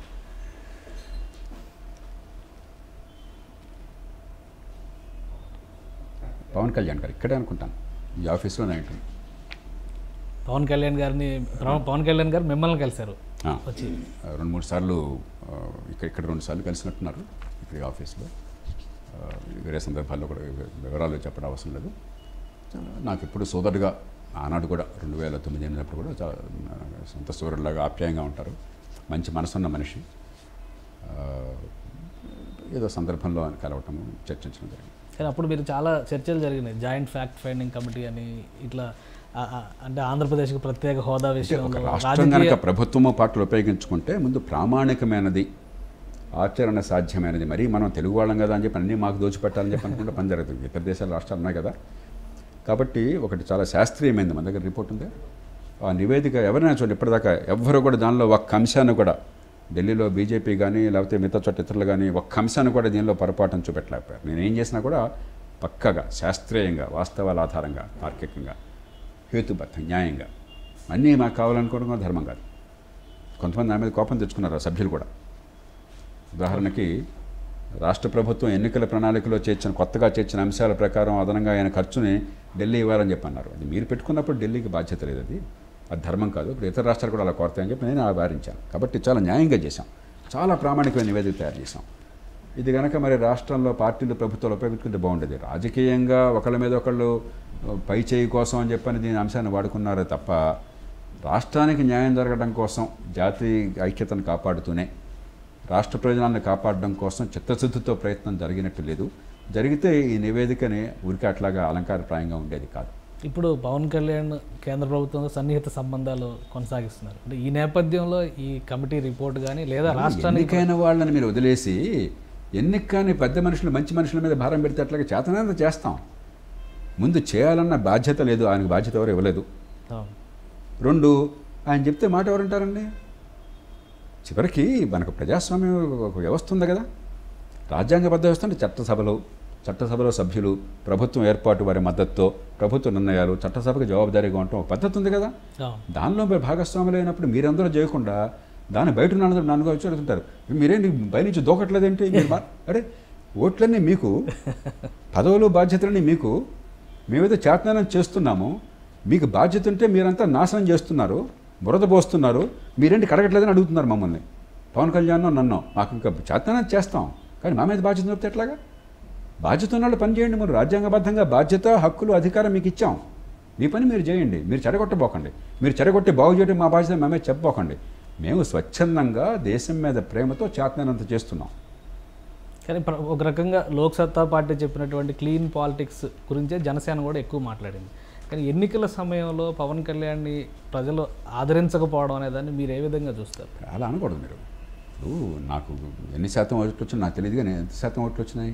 పవన్ కళ్యాణ్ గారు ఇక్కడే అనుకుంటాను ఈ ఆఫీస్లోనే ఉంటుంది పవన్ కళ్యాణ్ గారిని పవన్- పవన్ కళ్యాణ్ గారు మిమ్మల్ని కలిశారు ఆ, వచ్చి రెండు మూడు సార్లు ఆ, ఇక్కడ ఇక్కడ రెండు సార్లు కలిసినట్టున్నారు ఇక్కడ ఈ ఆఫీస్లో ఆ, వేరే సందర్భాల్లో కూడా వివ- వివరాలు చెప్పడం అవసరం లేదు చాలా నాకు ఇప్పుడు సోదరుడుగా ఆనాడు కూడా రెండు వేల తొమ్మిది ఎనిమిదినప్పుడు కూడా చాలా నా సొంత సోదరులాగా ఆప్యాయంగా ఉంటారు మంచి మనసున్న మనిషి ఆ, ఏదో సందర్భంలో ఆయన కలవటము చర్చించడం జరిగింది కానీ అప్పుడు మీరు చాలా చర్చలు జరిగినాయి జాయింట్ ఫ్యాక్ట్ ఫైండింగ్ కమిటీ అని ఇట్లా ఆ, ఆ, అంటే ఆంధ్రప్రదేశ్కి ప్రత్యేక హోదా అంటే ఒక విషయంలో రాష్ట్రం కనుక రాజకీయ ప్రభుత్వము పార్టీలు ఉపయోగించుకుంటే ముందు ప్రామాణికమైనది ఆచరణ సాధ్యమైనది మరి మనం తెలుగు వాళ్ళం కదా అని చెప్పి అన్నీ మాకు దోచిపెట్టాలని చెప్పి అనుకుంటే పని జరుగుతుంది ఇతర దేశాల రాష్ట్రాలు ఉన్నాయి కదా కాబట్టి ఒకటి చాలా శాస్త్రీయమైనది మన దగ్గర రిపోర్ట్ ఉంది ఆ నివేదిక ఎవరైనా చూడండి ఇప్పటిదాకా ఎవ్వరు కూడా దానిలో ఒక్క అంశాన్ని కూడా ఢిల్లీలో బీజేపీ కానీ లేకపోతే మిగతా చోట ఇతరులు కానీ ఒక్క అంశాన్ని కూడా దీనిలో పొరపాటును చూపెట్టలేకపోయారు నేను ఏం చేసినా కూడా పక్కగా శాస్త్రీయంగా వాస్తవాల ఆధారంగా తార్కికంగా హేతుబద్ధం న్యాయంగా అన్నీ మాకు కావాలనుకోవడం కూడా ధర్మం కాదు కొంతమంది నా మీద కోపం తెచ్చుకున్నారు ఆ సభ్యులు కూడా ఉదాహరణకి రాష్ట్ర ప్రభుత్వం ఎన్నికల ప్రణాళికలో చేర్చిన కొత్తగా చేర్చిన అంశాల ప్రకారం అదనంగా ఆయన ఖర్చుని ఢిల్లీ ఇవ్వాలని చెప్పి అన్నారు అది మీరు పెట్టుకున్నప్పుడు ఢిల్లీకి బాధ్యత లేదు అది అది ధర్మం కాదు ఇప్పుడు ఇతర రాష్ట్రాలు కూడా అలా కోరతాయని చెప్పి నేను ఆభారించాను కాబట్టి చాలా న్యాయంగా చేశాం చాలా ప్రామాణికమైన నివేదిక తయారు చేశాం ఇది కనుక మరి రాష్ట్రంలో పార్టీలు ప్రభుత్వాలు ఉపయోగించుకుంటే బాగుండేది రాజకీయంగా ఒకళ్ళ మీద ఒకళ్ళు పై చేయి కోసం అని చెప్పని దీని అంశాన్ని వాడుకున్నారే తప్ప రాష్ట్రానికి న్యాయం జరగడం కోసం జాతీయ ఐక్యతను కాపాడుతూనే రాష్ట్ర ప్రయోజనాలను కాపాడడం కోసం చిత్తశుద్ధితో ప్రయత్నం జరిగినట్టు లేదు జరిగితే ఈ నివేదికని ఊరికే అట్లాగా అలంకారప్రాయంగా ఉండేది కాదు ఇప్పుడు పవన్ కళ్యాణ్ కేంద్ర ప్రభుత్వంతో సన్నిహిత సంబంధాలు కొనసాగిస్తున్నారు అంటే ఈ నేపథ్యంలో ఈ కమిటీ రిపోర్ట్ కానీ లేదా రాష్ట్రానికి ఎన్నికైన వాళ్ళని మీరు వదిలేసి ఎన్నిక కానీ పెద్ద మనుషులు మంచి మనుషుల మీద భారం పెడితే అట్లాగే చేతనంత చేస్తాం ముందు చేయాలన్న బాధ్యత లేదు ఆయనకు బాధ్యత ఎవరు ఇవ్వలేదు అవును. రెండు ఆయన చెప్తే మాట ఎవరంటారండి చివరికి మనకు ప్రజాస్వామ్యం ఒక వ్యవస్థ ఉంది కదా రాజ్యాంగబద్ధ వ్యవస్థ అంటే చట్టసభలు చట్టసభలో సభ్యులు ప్రభుత్వం ఏర్పాటు వారి మద్దతుతో ప్రభుత్వ నిర్ణయాలు చట్టసభకు జవాబుదారీగా ఉండటం ఒక పద్ధతి ఉంది కదా అవును దానిలో మీరు భాగస్వాములు అయినప్పుడు మీరందరూ చేయకుండా దాన్ని బయట ఉన్నందరూ నన్ను వచ్చి అడుగుతుంటారు మీరేంటి బయట నుంచి దూకట్లేదేంటి మీరు మా- అరే ఓట్లన్నీ మీకు పదవులు బాధ్యతలన్నీ మీకు మేమేదో చేతనం చేస్తున్నాము మీకు బాధ్యత ఉంటే మీరంతా నాశనం చేస్తున్నారు బురద పోస్తున్నారు మీరేంటి కడగట్లేదని అడుగుతున్నారు మమ్మల్ని పవన్ కళ్యాణ్ నన్ను మాకు ఇంకా చేతనం చేస్తాం కానీ మా మీద బాధ్యత చెప్తే ఎట్లాగా బాధ్యత ఉన్న వాళ్ళు పని చేయండి మరి రాజ్యాంగబద్ధంగా బాధ్యత హక్కులు అధికారం మీకు ఇచ్చాం మీ పని మీరు చేయండి మీరు చెడగొట్టబోకండి మీరు చెడగొట్టి బాగు చేయడం మా బాధ్యత మేమే చెప్పబోకండి మేము స్వచ్ఛందంగా దేశం మీద ప్రేమతో చేతనంత చేస్తున్నాం కానీ ప్ర- ఒక రకంగా లోక్ సత్తా పార్టీ చెప్పినటువంటి క్లీన్ పాలిటిక్స్ గురించే జనసేన కూడా ఎక్కువ మాట్లాడింది కానీ ఎన్నికల సమయంలో పవన్ కళ్యాణ్ని ప్రజలు ఆదరించకపోవడం అనే దాన్ని మీరు ఏ విధంగా చూస్తారు అలా అనకూడదు మీరు ఇప్పుడు నాకు ఎన్ని శాతం ఓట్లు వచ్చినా నాకు తెలియదు కానీ ఎంత శాతం ఓట్లు వచ్చినాయి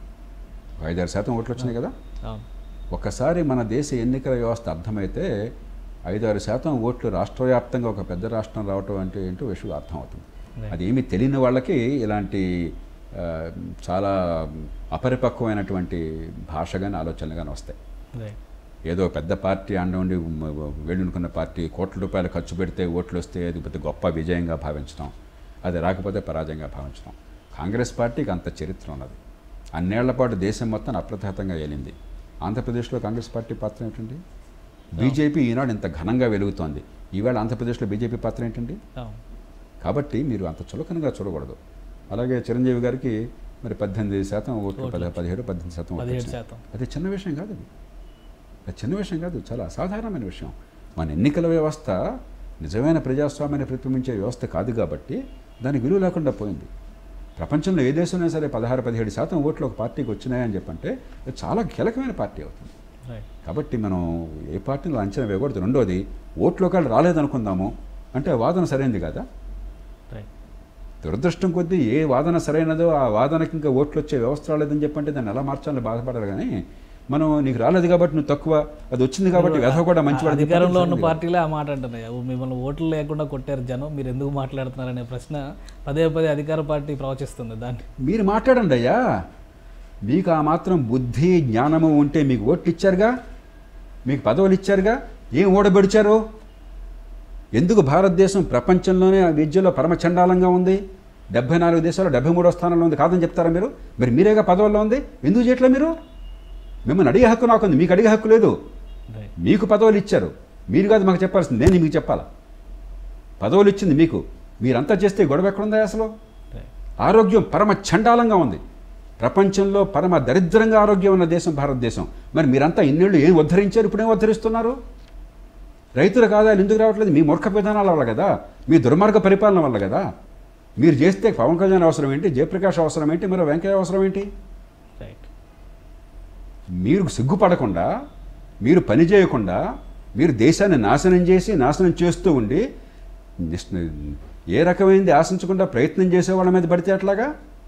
ఒక ఐదారు శాతం ఓట్లు వచ్చినాయి కదా అవును ఒక్కసారి మన దేశ ఎన్నికల వ్యవస్థ అర్థమైతే ఐదారు శాతం ఓట్లు రాష్ట్ర వ్యాప్తంగా ఒక పెద్ద రాష్ట్రం రావటం అంటే ఏంటో విషయం అర్థమవుతుంది Right. అది ఏమీ తెలియని వాళ్ళకి ఇలాంటి ఆ, చాలా అపరిపక్వమైనటువంటి భాష కానీ ఆలోచనలు కానీ వస్తాయి రైట్ ఏదో పెద్ద పార్టీ అండ ఉండి వెళ్ళునుకున్న పార్టీ కోట్ల రూపాయలు ఖర్చు పెడితే ఓట్లు వస్తే అది పెద్ద గొప్ప విజయంగా భావించడం అది రాకపోతే పరాజయంగా భావించడం కాంగ్రెస్ పార్టీకి అంత చరిత్ర ఉన్నది అన్నేళ్ల పాటు దేశం మొత్తం అప్రతిహతంగా ఏలింది ఆంధ్రప్రదేశ్లో కాంగ్రెస్ పార్టీ పాత్ర ఏంటండి బీజేపీ ఈనాడు ఇంత ఘనంగా వెలుగుతోంది ఈవేళ ఆంధ్రప్రదేశ్లో బీజేపీ పాత్ర ఏంటండి అవును కాబట్టి మీరు అంత చులకనగా చూడకూడదు అలాగే చిరంజీవి గారికి మరి పద్దెనిమిది శాతం ఓట్లు పది పదిహేడు పద్దెనిమిది శాతం ఓట్లు పదిహేడు వచ్చినాయి. శాతం అది చిన్న విషయం కాదు అది అది చిన్న విషయం కాదు చాలా అసాధారణమైన విషయం మన ఎన్నికల వ్యవస్థ నిజమైన ప్రజాస్వామ్యాన్ని ప్రతిబింబించే వ్యవస్థ కాదు కాబట్టి దానికి విలువ లేకుండా పోయింది ప్రపంచంలో ఏ దేశంలో సరే పదహారు పదిహేడు శాతం ఓట్లు ఒక పార్టీకి వచ్చినాయని చెప్పంటే అది చాలా కీలకమైన పార్టీ అవుతుంది రైట్ కాబట్టి మనం ఏ పార్టీలో అంచనా వేయకూడదు రెండోది ఓట్లు ఒకళ్ళు రాలేదనుకుందాము అంటే ఆ వాదన సరైనది కదా రైట్ దురదృష్టం కొద్దీ ఏ వాదన సరైనదో ఆ వాదనకి ఇంకా ఓట్లు వచ్చే వ్యవస్థ రాలేదని చెప్పంటే దాన్ని ఎలా మార్చాలని బాధపడాలి కానీ మనం నీకు రాలేదు కాబట్టి నువ్వు తక్కువ అది వచ్చింది కాబట్టి వ్యధ కూడా మంచివాడు అని చెప్పడం అధికారంలో ఉన్న సరైనది కాదు. పార్టీలే ఆ మాట అంటున్నాయి "ఓ, మిమ్మల్ని ఓట్లు లేకుండా కొట్టారు జనం మీరు ఎందుకు మాట్లాడుతున్నారనే ప్రశ్న పదే పదే అధికార పార్టీ ప్రవచిస్తుంది దాన్ని మీరు మాట్లాడండి అయ్యా మీకు ఆ మాత్రం బుద్ధి జ్ఞానము ఉంటే మీకు ఓట్లు ఇచ్చారుగా మీకు పదవులు ఇచ్చారుగా ఏం ఓడబెడిచారు ఎందుకు భారతదేశం ప్రపంచంలోనే ఆ విద్యలో పరమచండాలంగా ఉంది డెబ్బై నాలుగు దేశాలు డెబ్బై మూడో స్థానంలో ఉంది కాదని చెప్తారా మీరు మరి మీరేగా పదవుల్లో ఉంది ఎందుకు చేయట్లే మీరు మిమ్మల్ని అడిగే హక్కు నాకుంది మీకు అడిగే హక్కు లేదు రైట్ మీకు పదవులు ఇచ్చారు మీరు కాదు మాకు చెప్పాల్సింది నేను మీకు చెప్పాలా పదవులు ఇచ్చింది మీకు మీరంతా చేస్తే గొడవ ఎక్కడుందా అసలు రైట్ ఆరోగ్యం పరమ చండాలంగా ఉంది ప్రపంచంలో పరమ దరిద్రంగా ఆరోగ్యం ఉన్న దేశం భారతదేశం మరి మీరంతా ఇన్నేళ్ళు ఏం ఉద్ధరించారు ఇప్పుడేం ఉద్ధరిస్తున్నారు రైతులకు ఆదాయాలు ఎందుకు రావట్లేదు మీ మూర్ఖ విధానాల వల్ల కదా మీ దుర్మార్గ పరిపాలన వల్ల కదా మీరు చేస్తే పవన్ కళ్యాణ్ అవసరం ఏంటి జయప్రకాష్ అవసరం ఏంటి మరి వెంకయ్య అవసరం ఏంటి రైట్ మీరు సిగ్గుపడకుండా మీరు పని చేయకుండా మీరు దేశాన్ని నాశనం చేసి నాశనం చేస్తూ ఉండి నిస్- ఏ రకమైనది ఆశించకుండా ప్రయత్నం చేసే వాళ్ళ మీద పడితే అట్లాగా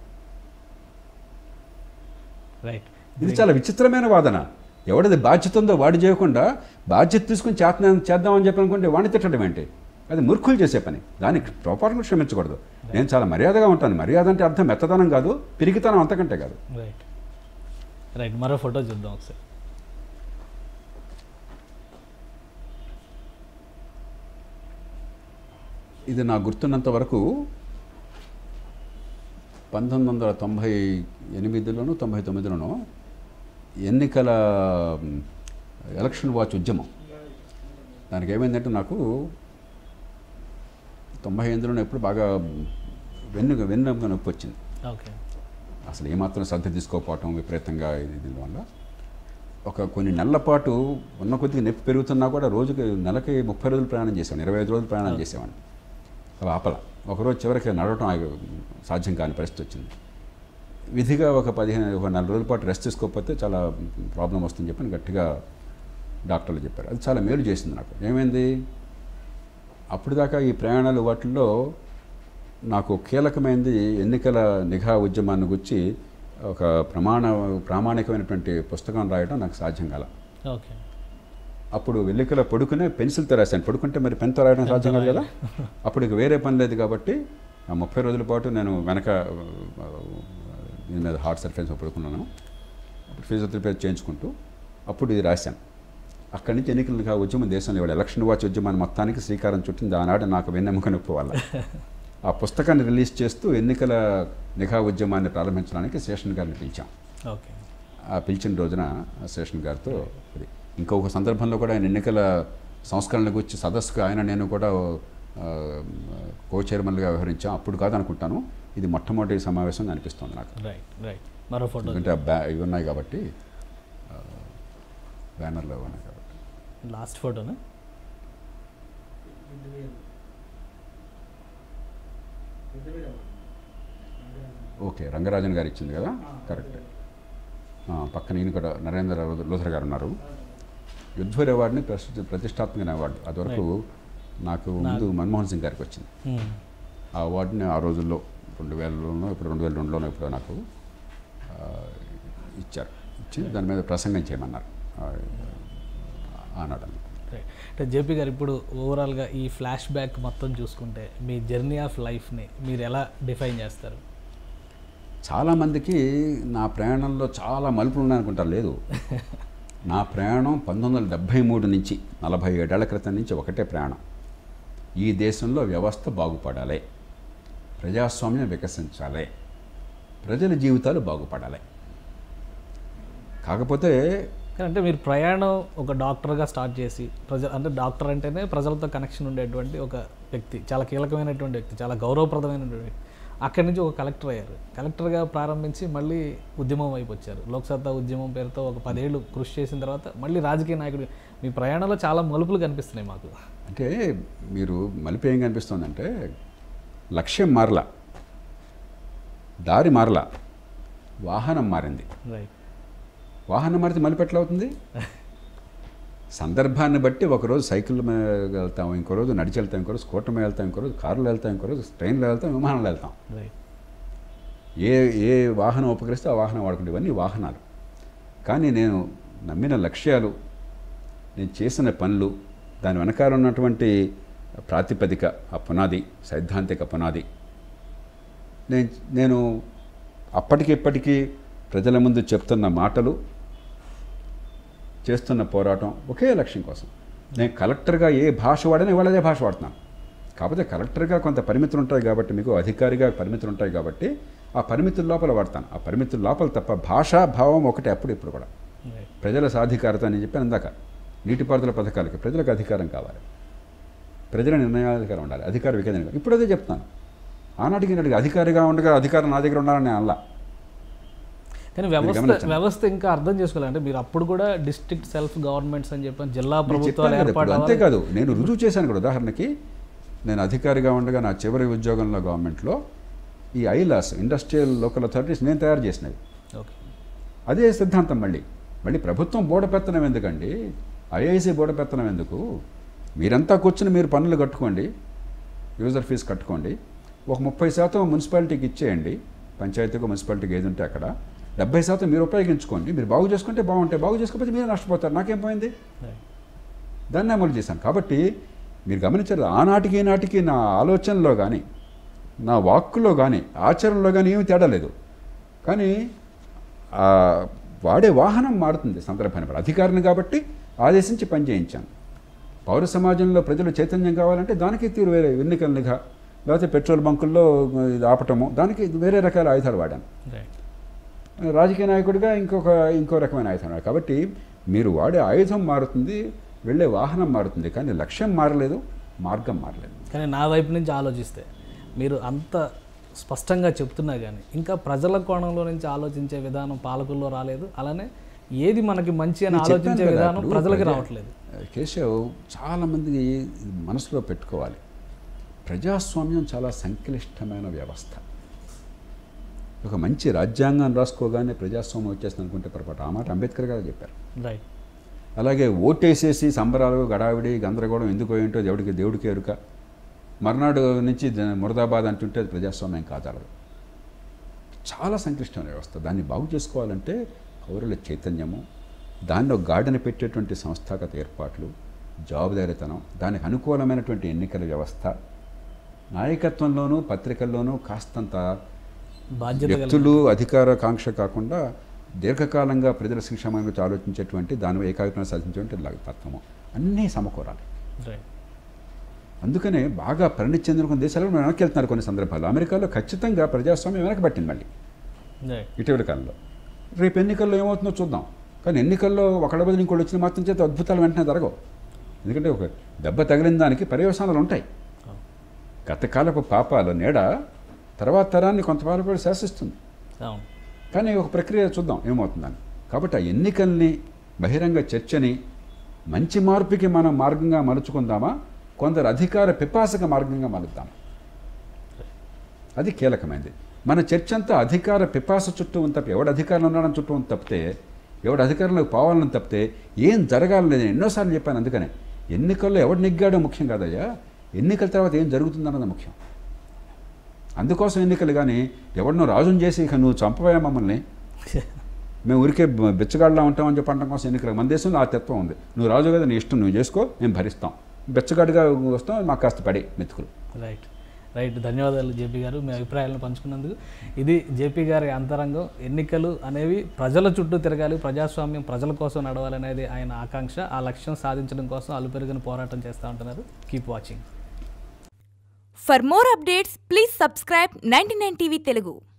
రైట్ ఇది చాలా విచిత్రమైన వాదన ఎవడిది బాధ్యత ఉందో వాడు చేయకుండా బాధ్యత తీసుకుని చేతన చేద్దామని చెప్పి అనుకుంటే వాడిని తిట్టడం ఏంటి అది మూర్ఖులు చేసే పని దానికి పొరపాటును క్షమించకూడదు నేను చాలా మర్యాదగా ఉంటాను మర్యాద అంటే అర్థం మెత్తదనం కాదు పిరిగితనం అంతకంటే కాదు రైట్ రైట్ మరో ఫోటో చూద్దాం ఒకసారి ఇది నాకు గుర్తున్నంత వరకు పంతొమ్మిది వందల తొంభై ఎనిమిదిలోనూ తొంభై తొమ్మిదిలోనూ ఎన్నికల మ్, ఎలక్షన్ వాచ్ ఉద్యమం దానికి ఏమైందంటే నాకు తొంభై ఎనిమిదిలోనే ఎప్పుడు బాగా వెన్ను వెన్ను నొప్పి వచ్చింది ఓకే అసలు ఏమాత్రం శ్రద్ధ తీసుకోకపోవటం విపరీతంగా ఇది దీనివల్ల ఒక కొన్ని నెలల పాటు ఉన్న కొద్దిగా నొప్పి పెరుగుతున్నా కూడా రోజుకి నెలకి ముప్పై రోజులు ప్రయాణం చేసేవాడిని ఇరవై ఐదు రోజులు ప్రయాణం చేసేవాడిని అవి ఆపల ఒకరోజు చివరికి నడవటం ఆగి- సాధ్యం కాని పరిస్థితి వచ్చింది విధిగా ఒక పదిహేను ఒక నెల రోజుల పాటు రెస్ట్ తీసుకోకపోతే చాలా ప్రాబ్లం వస్తుందని చెప్పి గట్టిగా డాక్టర్లు చెప్పారు అది చాలా మేలు చేసింది నాకు ఏమైంది అప్పుడు దాకా ఈ ప్రయాణాలు వాటిల్లో నాకు కీలకమైనది ఎన్నికల నిఘా ఉద్యమాన్ని గురించి ఒక ప్రమాణ ప్రామాణికమైనటువంటి పుస్తకం రాయడం నాకు సాధ్యం కాల ఓకే అప్పుడు వెల్లికల పడుకునే పెన్సిల్తో రాశాను పడుకుంటే మరి పెన్తో రాయడం సాధ్యం కాదు కదా అప్పుడు ఇక వేరే పని లేదు కాబట్టి ఆ ముప్పై రోజుల పాటు నేను వెనక ఆ, దీని మీద హార్ట్ సర్ఫెన్స్ పడుకున్నాను అప్పుడు ఫిజియోథెరపీ చేయించుకుంటూ అప్పుడు ఇది రాశాను అక్కడి నుంచి ఎన్నికల నిఘా ఉద్యమం దేశంలో ఇవాళ ఎలక్షన్ వాచ్ ఉద్యమాన్ని మొత్తానికి శ్రీకారం చుట్టింది ఆనాడు నాకు వెన్నెముక నొప్పి వల్ల ఆ పుస్తకాన్ని రిలీజ్ చేస్తూ ఎన్నికల నిఘా ఉద్యమాన్ని ప్రారంభించడానికి శేషన్ గారిని పిలిచాం ఓకే ఆ పిలిచిన రోజున శేషన్ గారితో అది ఇంకొక సందర్భంలో కూడా ఆయన ఎన్నికల సంస్కరణల గురించి సదస్సుకు ఆయన నేను కూడా ఆ, కో చైర్మన్గా వ్యవహరించాం అప్పుడు కాదు అనుకుంటాను ఇది మొట్టమొదటి సమావేశం అని అనిపిస్తుంది నాకు రైట్ రైట్ మరో ఫోటో ఎందుకంటే ఆ బ్యా ఇవి ఉన్నాయి కాబట్టి ఆ, బ్యానర్లో ఉన్నాయి కాబట్టి లాస్ట్ ఫోటోనా ఓకే రంగరాజన్ గారు ఇచ్చింది కదా కరెక్ట్ ఆ, పక్కన ఈయన కూడా నరేంద్ర లూథర్ గారు ఉన్నారు యుద్ధవీర్ అవార్డుని ప్రతి ప్రతిష్టాత్మకమైన అవార్డు అది వరకు నాకు ముందు మన్మోహన్ సింగ్ గారికి వచ్చింది ఉమ్. ఆ అవార్డుని ఆ రోజుల్లో రెండు వేలలోనో ఇప్పుడు రెండు వేల రెండులోనో ఇప్పుడు నాకు ఆ, ఇచ్చారు ఇచ్చి దాని మీద ప్రసంగం చేయమన్నారు ఆ, ఆనాడు రైట్. అంటే జేపీ గారు ఇప్పుడు ఓవరాల్గా ఈ ఫ్లాష్ బ్యాక్ మొత్తం చూసుకుంటే మీ జర్నీ ఆఫ్ లైఫ్ని మీరు ఎలా డిఫైన్ చేస్తారు చాలామందికి నా ప్రయాణంలో చాలా మలుపులు ఉన్నాయనుకుంటారు లేదు నా ప్రయాణం పంతొమ్మిది వందల డెబ్భై మూడు నుంచి నలభై ఏడేళ్ల క్రితం నుంచి ఒకటే ప్రయాణం ఈ దేశంలో వ్యవస్థ బాగుపడాలి ప్రజాస్వామ్యం వికసించాలి ప్రజల జీవితాలు బాగుపడాలి కాకపోతే కానీ అంటే మీరు ప్రయాణం ఒక డాక్టర్గా స్టార్ట్ చేసి ప్రజ అంటే డాక్టర్ అంటేనే ప్రజలతో కనెక్షన్ ఉండేటువంటి ఒక వ్యక్తి చాలా కీలకమైనటువంటి వ్యక్తి చాలా గౌరవప్రదమైనటువంటి వ్యక్తి అక్కడి నుంచి ఒక కలెక్టర్ అయ్యారు కలెక్టర్గా ప్రారంభించి మళ్ళీ ఉద్యమం వైపు వచ్చారు లోక్సత్తా ఉద్యమం పేరుతో ఒక పదేళ్ళు కృషి చేసిన తర్వాత మళ్ళీ రాజకీయ నాయకుడు మీ ప్రయాణంలో చాలా మలుపులు కనిపిస్తున్నాయి మాకు అంటే మీరు మలిపి ఏం కనిపిస్తుందంటే లక్ష్యం మారలా దారి మారలా వాహనం మారింది రైట్ వాహనం మారితే మలుపు ఎట్లా అవుతుంది సందర్భాన్ని బట్టి ఒకరోజు సైకిల్ మీద వెళ్తాం ఇంకో రోజు నడిచి వెళ్తాం ఇంకో రోజు స్కూటర్ మీద వెళ్తాం ఇంకో రోజు కారులో వెళ్తాం ఇంకో రోజు ట్రైన్లో వెళ్తాం విమానంలో వెళ్తాం రైట్ ఏ ఏ వాహనం ఉపకరిస్తే ఆ వాహనం వాడుకుంటే ఇవన్నీ వాహనాలు కానీ నేను నమ్మిన లక్ష్యాలు నేను చేసిన పనులు దాని వెనకాల ఉన్నటువంటి ప్రాతిపదిక ఆ పునాది సైద్ధాంతిక పునాది నేను నేను అప్పటికి ఇప్పటికీ ప్రజల ముందు చెప్తున్న మాటలు చేస్తున్న పోరాటం ఒకే లక్ష్యం కోసం నేను కలెక్టర్గా ఏ భాష వాడని ఇవాళ అదే భాష వాడుతున్నాను కాకపోతే కలెక్టర్గా కొంత పరిమితులు ఉంటాయి కాబట్టి మీకు అధికారిగా పరిమితులు ఉంటాయి కాబట్టి ఆ పరిమితుల లోపల వాడతాను ఆ పరిమితుల లోపల తప్ప భాషా భావం ఒకటే అప్పుడు ఇప్పుడు కూడా రైట్ ప్రజల సాధికారత అని చెప్పాను ఇందాక నీటిపారుదల పథకాలకి ప్రజలకు అధికారం కావాలి ప్రజల నిర్ణయాధికారం ఉండాలి అధికార వికేంద్రం ఇప్పుడు అదే చెప్తాను ఆనాటికి నాటికి అధికారిగా ఉండగా అధికారం నా దగ్గర ఉండాలని నేను అనలా కానీ వ్యవస్థ గమనించండి. వ్యవస్థ ఇంకా అర్థం చేసుకోవాలంటే మీరు అప్పుడు కూడా డిస్ట్రిక్ట్ సెల్ఫ్ గవర్నమెంట్స్ అని చెప్పాను జిల్లా నేను ప్రభుత్వాలు చెప్పాను కదా ఏర్పాటు ఇప్పుడు. అవ్వాలి. అంతేకాదు నేను రుజువు చేశాను కూడా ఉదాహరణకి నేను అధికారిగా ఉండగా నా చివరి ఉద్యోగంలో గవర్నమెంట్లో ఈ ఐలాస్ ఇండస్ట్రియల్ లోకల్ అథారిటీస్ నేను తయారు చేసినవి ఓకే అదే సిద్ధాంతం మళ్ళీ మళ్ళీ ప్రభుత్వం బోడపెత్తనం ఎందుకండి ఐఐసి బోడపెత్తనం ఎందుకు మీరంతా కూర్చుని మీరు పన్నులు కట్టుకోండి యూజర్ ఫీజు కట్టుకోండి ఒక ముప్పై శాతం మున్సిపాలిటీకి ఇచ్చేయండి పంచాయతీకి మున్సిపాలిటీకి ఏది ఉంటే అక్కడ డెబ్బై శాతం మీరు ఉపయోగించుకోండి మీరు బాగు చేసుకుంటే బాగుంటాయి బాగు చేసుకోకపోతే మీరు నష్టపోతారు నాకేం పోయింది రైట్ దాన్ని అమలు చేశాను కాబట్టి మీరు గమనించారు ఆనాటికి ఈనాటికి నా ఆలోచనలో కానీ నా వాక్కులో కానీ ఆచరణలో కానీ ఏమీ తేడా లేదు కానీ ఆ వాడే వాహనం మారుతుంది సందర్భాన్ని బట్టి అధికారిని కాబట్టి ఆదేశించి పని చేయించాను పౌర సమాజంలో ప్రజలు చైతన్యం కావాలంటే దానికి తీరు వేరే ఎన్నికల నిఘా లేకపోతే పెట్రోల్ బంకుల్లో ఇది ఆపటము దానికి వేరే రకాల ఆయుధాలు వాడాను రైట్ రాజకీయ నాయకుడిగా ఇంకొక ఇంకో రకమైన ఆయుధం వాడాను. కాబట్టి మీరు వాడే ఆయుధం మారుతుంది వెళ్ళే వాహనం మారుతుంది కానీ లక్ష్యం మారలేదు మార్గం మారలేదు కానీ నా వైపు నుంచి ఆలోచిస్తే మీరు అంత స్పష్టంగా చెప్తున్నా కానీ ఇంకా ప్రజల కోణంలో నుంచి ఆలోచించే విధానం పాలకుల్లో రాలేదు అలానే ఏది మనకి మంచి అని నేను చెప్పాను ఆలోచించే కదా, విధానం ఇప్పుడు ప్రజలకి ప్రజా- రావట్లేదు కేశవ్ చాలామంది ఇది మనసులో పెట్టుకోవాలి ప్రజాస్వామ్యం చాలా సంక్లిష్టమైన వ్యవస్థ ఒక మంచి రాజ్యాంగం రాసుకోగానే ప్రజాస్వామ్యం వచ్చేస్తుంది అనుకుంటే పొరపాటు ఆ మాట అంబేద్కర్ గారు చెప్పారు రైట్ అలాగే ఓటేసేసి సంబరాలు గడావిడి గందరగోళం ఎందుకో ఏంటో దేవుడికి దేవుడికి ఎరుక మర్నాడు నుంచి జ- మురదాబాద్ అంటుంటే అది ప్రజాస్వామ్యం కాదాలదు చాలా సంక్లిష్టమైన వ్యవస్థ దాన్ని బాగు చేసుకోవాలంటే పౌరుల చైతన్యము దాన్ని ఒక గాడిన పెట్టేటువంటి సంస్థాగత ఏర్పాట్లు జవాబుదారీతనం దానికి అనుకూలమైనటువంటి ఎన్నికల వ్యవస్థ నాయకత్వంలోనూ పత్రికల్లోనూ కాస్తంత బాధ్యత కలిగి వ్యక్తులు అధికార కాంక్ష కాకుండా దీర్ఘకాలంగా ప్రజల సంక్షేమం గురించి ఆలోచించేటువంటి దాని ఏకాభిప్రాయం సాధించేటువంటి లా- తత్వము అన్నీ సమకూరాలి రైట్ అందుకనే బాగా పరిణితి చెందిన కొన్ని దేశాలు మనం వెనక్కి వెళ్తున్నారు కొన్ని సందర్భాల్లో అమెరికాలో ఖచ్చితంగా ప్రజాస్వామ్యం వెనకబట్టింది మళ్ళీ రైట్ ఇటీవల కాలంలో రేపు ఎన్నికల్లో ఏమవుతుందో చూద్దాం కానీ ఎన్నికల్లో ఒకళ్ళ బదులు ఇంకోటి వచ్చిన మాత్రం చేత అద్భుతాలు వెంటనే జరగవు ఎందుకంటే ఒక దెబ్బ తగిలిన దానికి పర్యవసానాలు ఉంటాయి గతకాలపు పాపాలు నీడ తర్వాత తరాన్ని కొంతకాలం కూడా శాసిస్తుంది అవును కానీ ఒక ప్రక్రియ చూద్దాం ఏమవుతుందని కాబట్టి ఆ ఎన్నికల్ని బహిరంగ చర్చని మంచి మార్పుకి మనం మార్గంగా మలుచుకుందామా కొందరు అధికార పిపాసక మార్గంగా మలుద్దాం అది కీలకమైనది మన చర్చ అంతా అధికార పిపాస చుట్టూ ఉంది తప్ప ఎవడు అధికారంలో ఉన్నాడని చుట్టూ ఉంది తప్పితే ఎవడు అధికారంలోకి పోవాలని తప్పితే ఏం జరగాలని నేను ఎన్నోసార్లు చెప్పాను అందుకనే ఎన్నికల్లో ఎవడు నెగ్గాడో ముఖ్యం కాదయ్యా ఎన్నికల తర్వాత ఏం జరుగుతుందన్నది ముఖ్యం అందుకోసం ఎన్నికలు కానీ ఎవరినో రాజుని చేసి ఇక నువ్వు చంపవా మమ్మల్ని మేము ఊరికే బ- బిచ్చగాడులా ఉంటామని చెప్పి అనడం కోసం ఎన్నికలు మన దేశంలో ఆ తత్వం ఉంది నువ్వు రాజు కదా నీ ఇష్టం నువ్వు చేసుకో మేము భరిస్తాం బిచ్చగాడిగా వస్తాం మాకు కాస్త పడి మెతుకులు రైట్ రైట్ ధన్యవాదాలు జేపీ గారు మీ అభిప్రాయాలను పంచుకున్నందుకు ఇది జేపీ గారి అంతరంగం ఎన్నికలు అనేవి ప్రజల చుట్టూ తిరగాలి ప్రజాస్వామ్యం ప్రజల కోసం నడవాలనేది ఆయన ఆకాంక్ష ఆ లక్ష్యం సాధించడం కోసం అలుపెరుగని పోరాటం చేస్తూ ఉంటున్నారు keep watching For more updates, please subscribe 99 TV Telugu.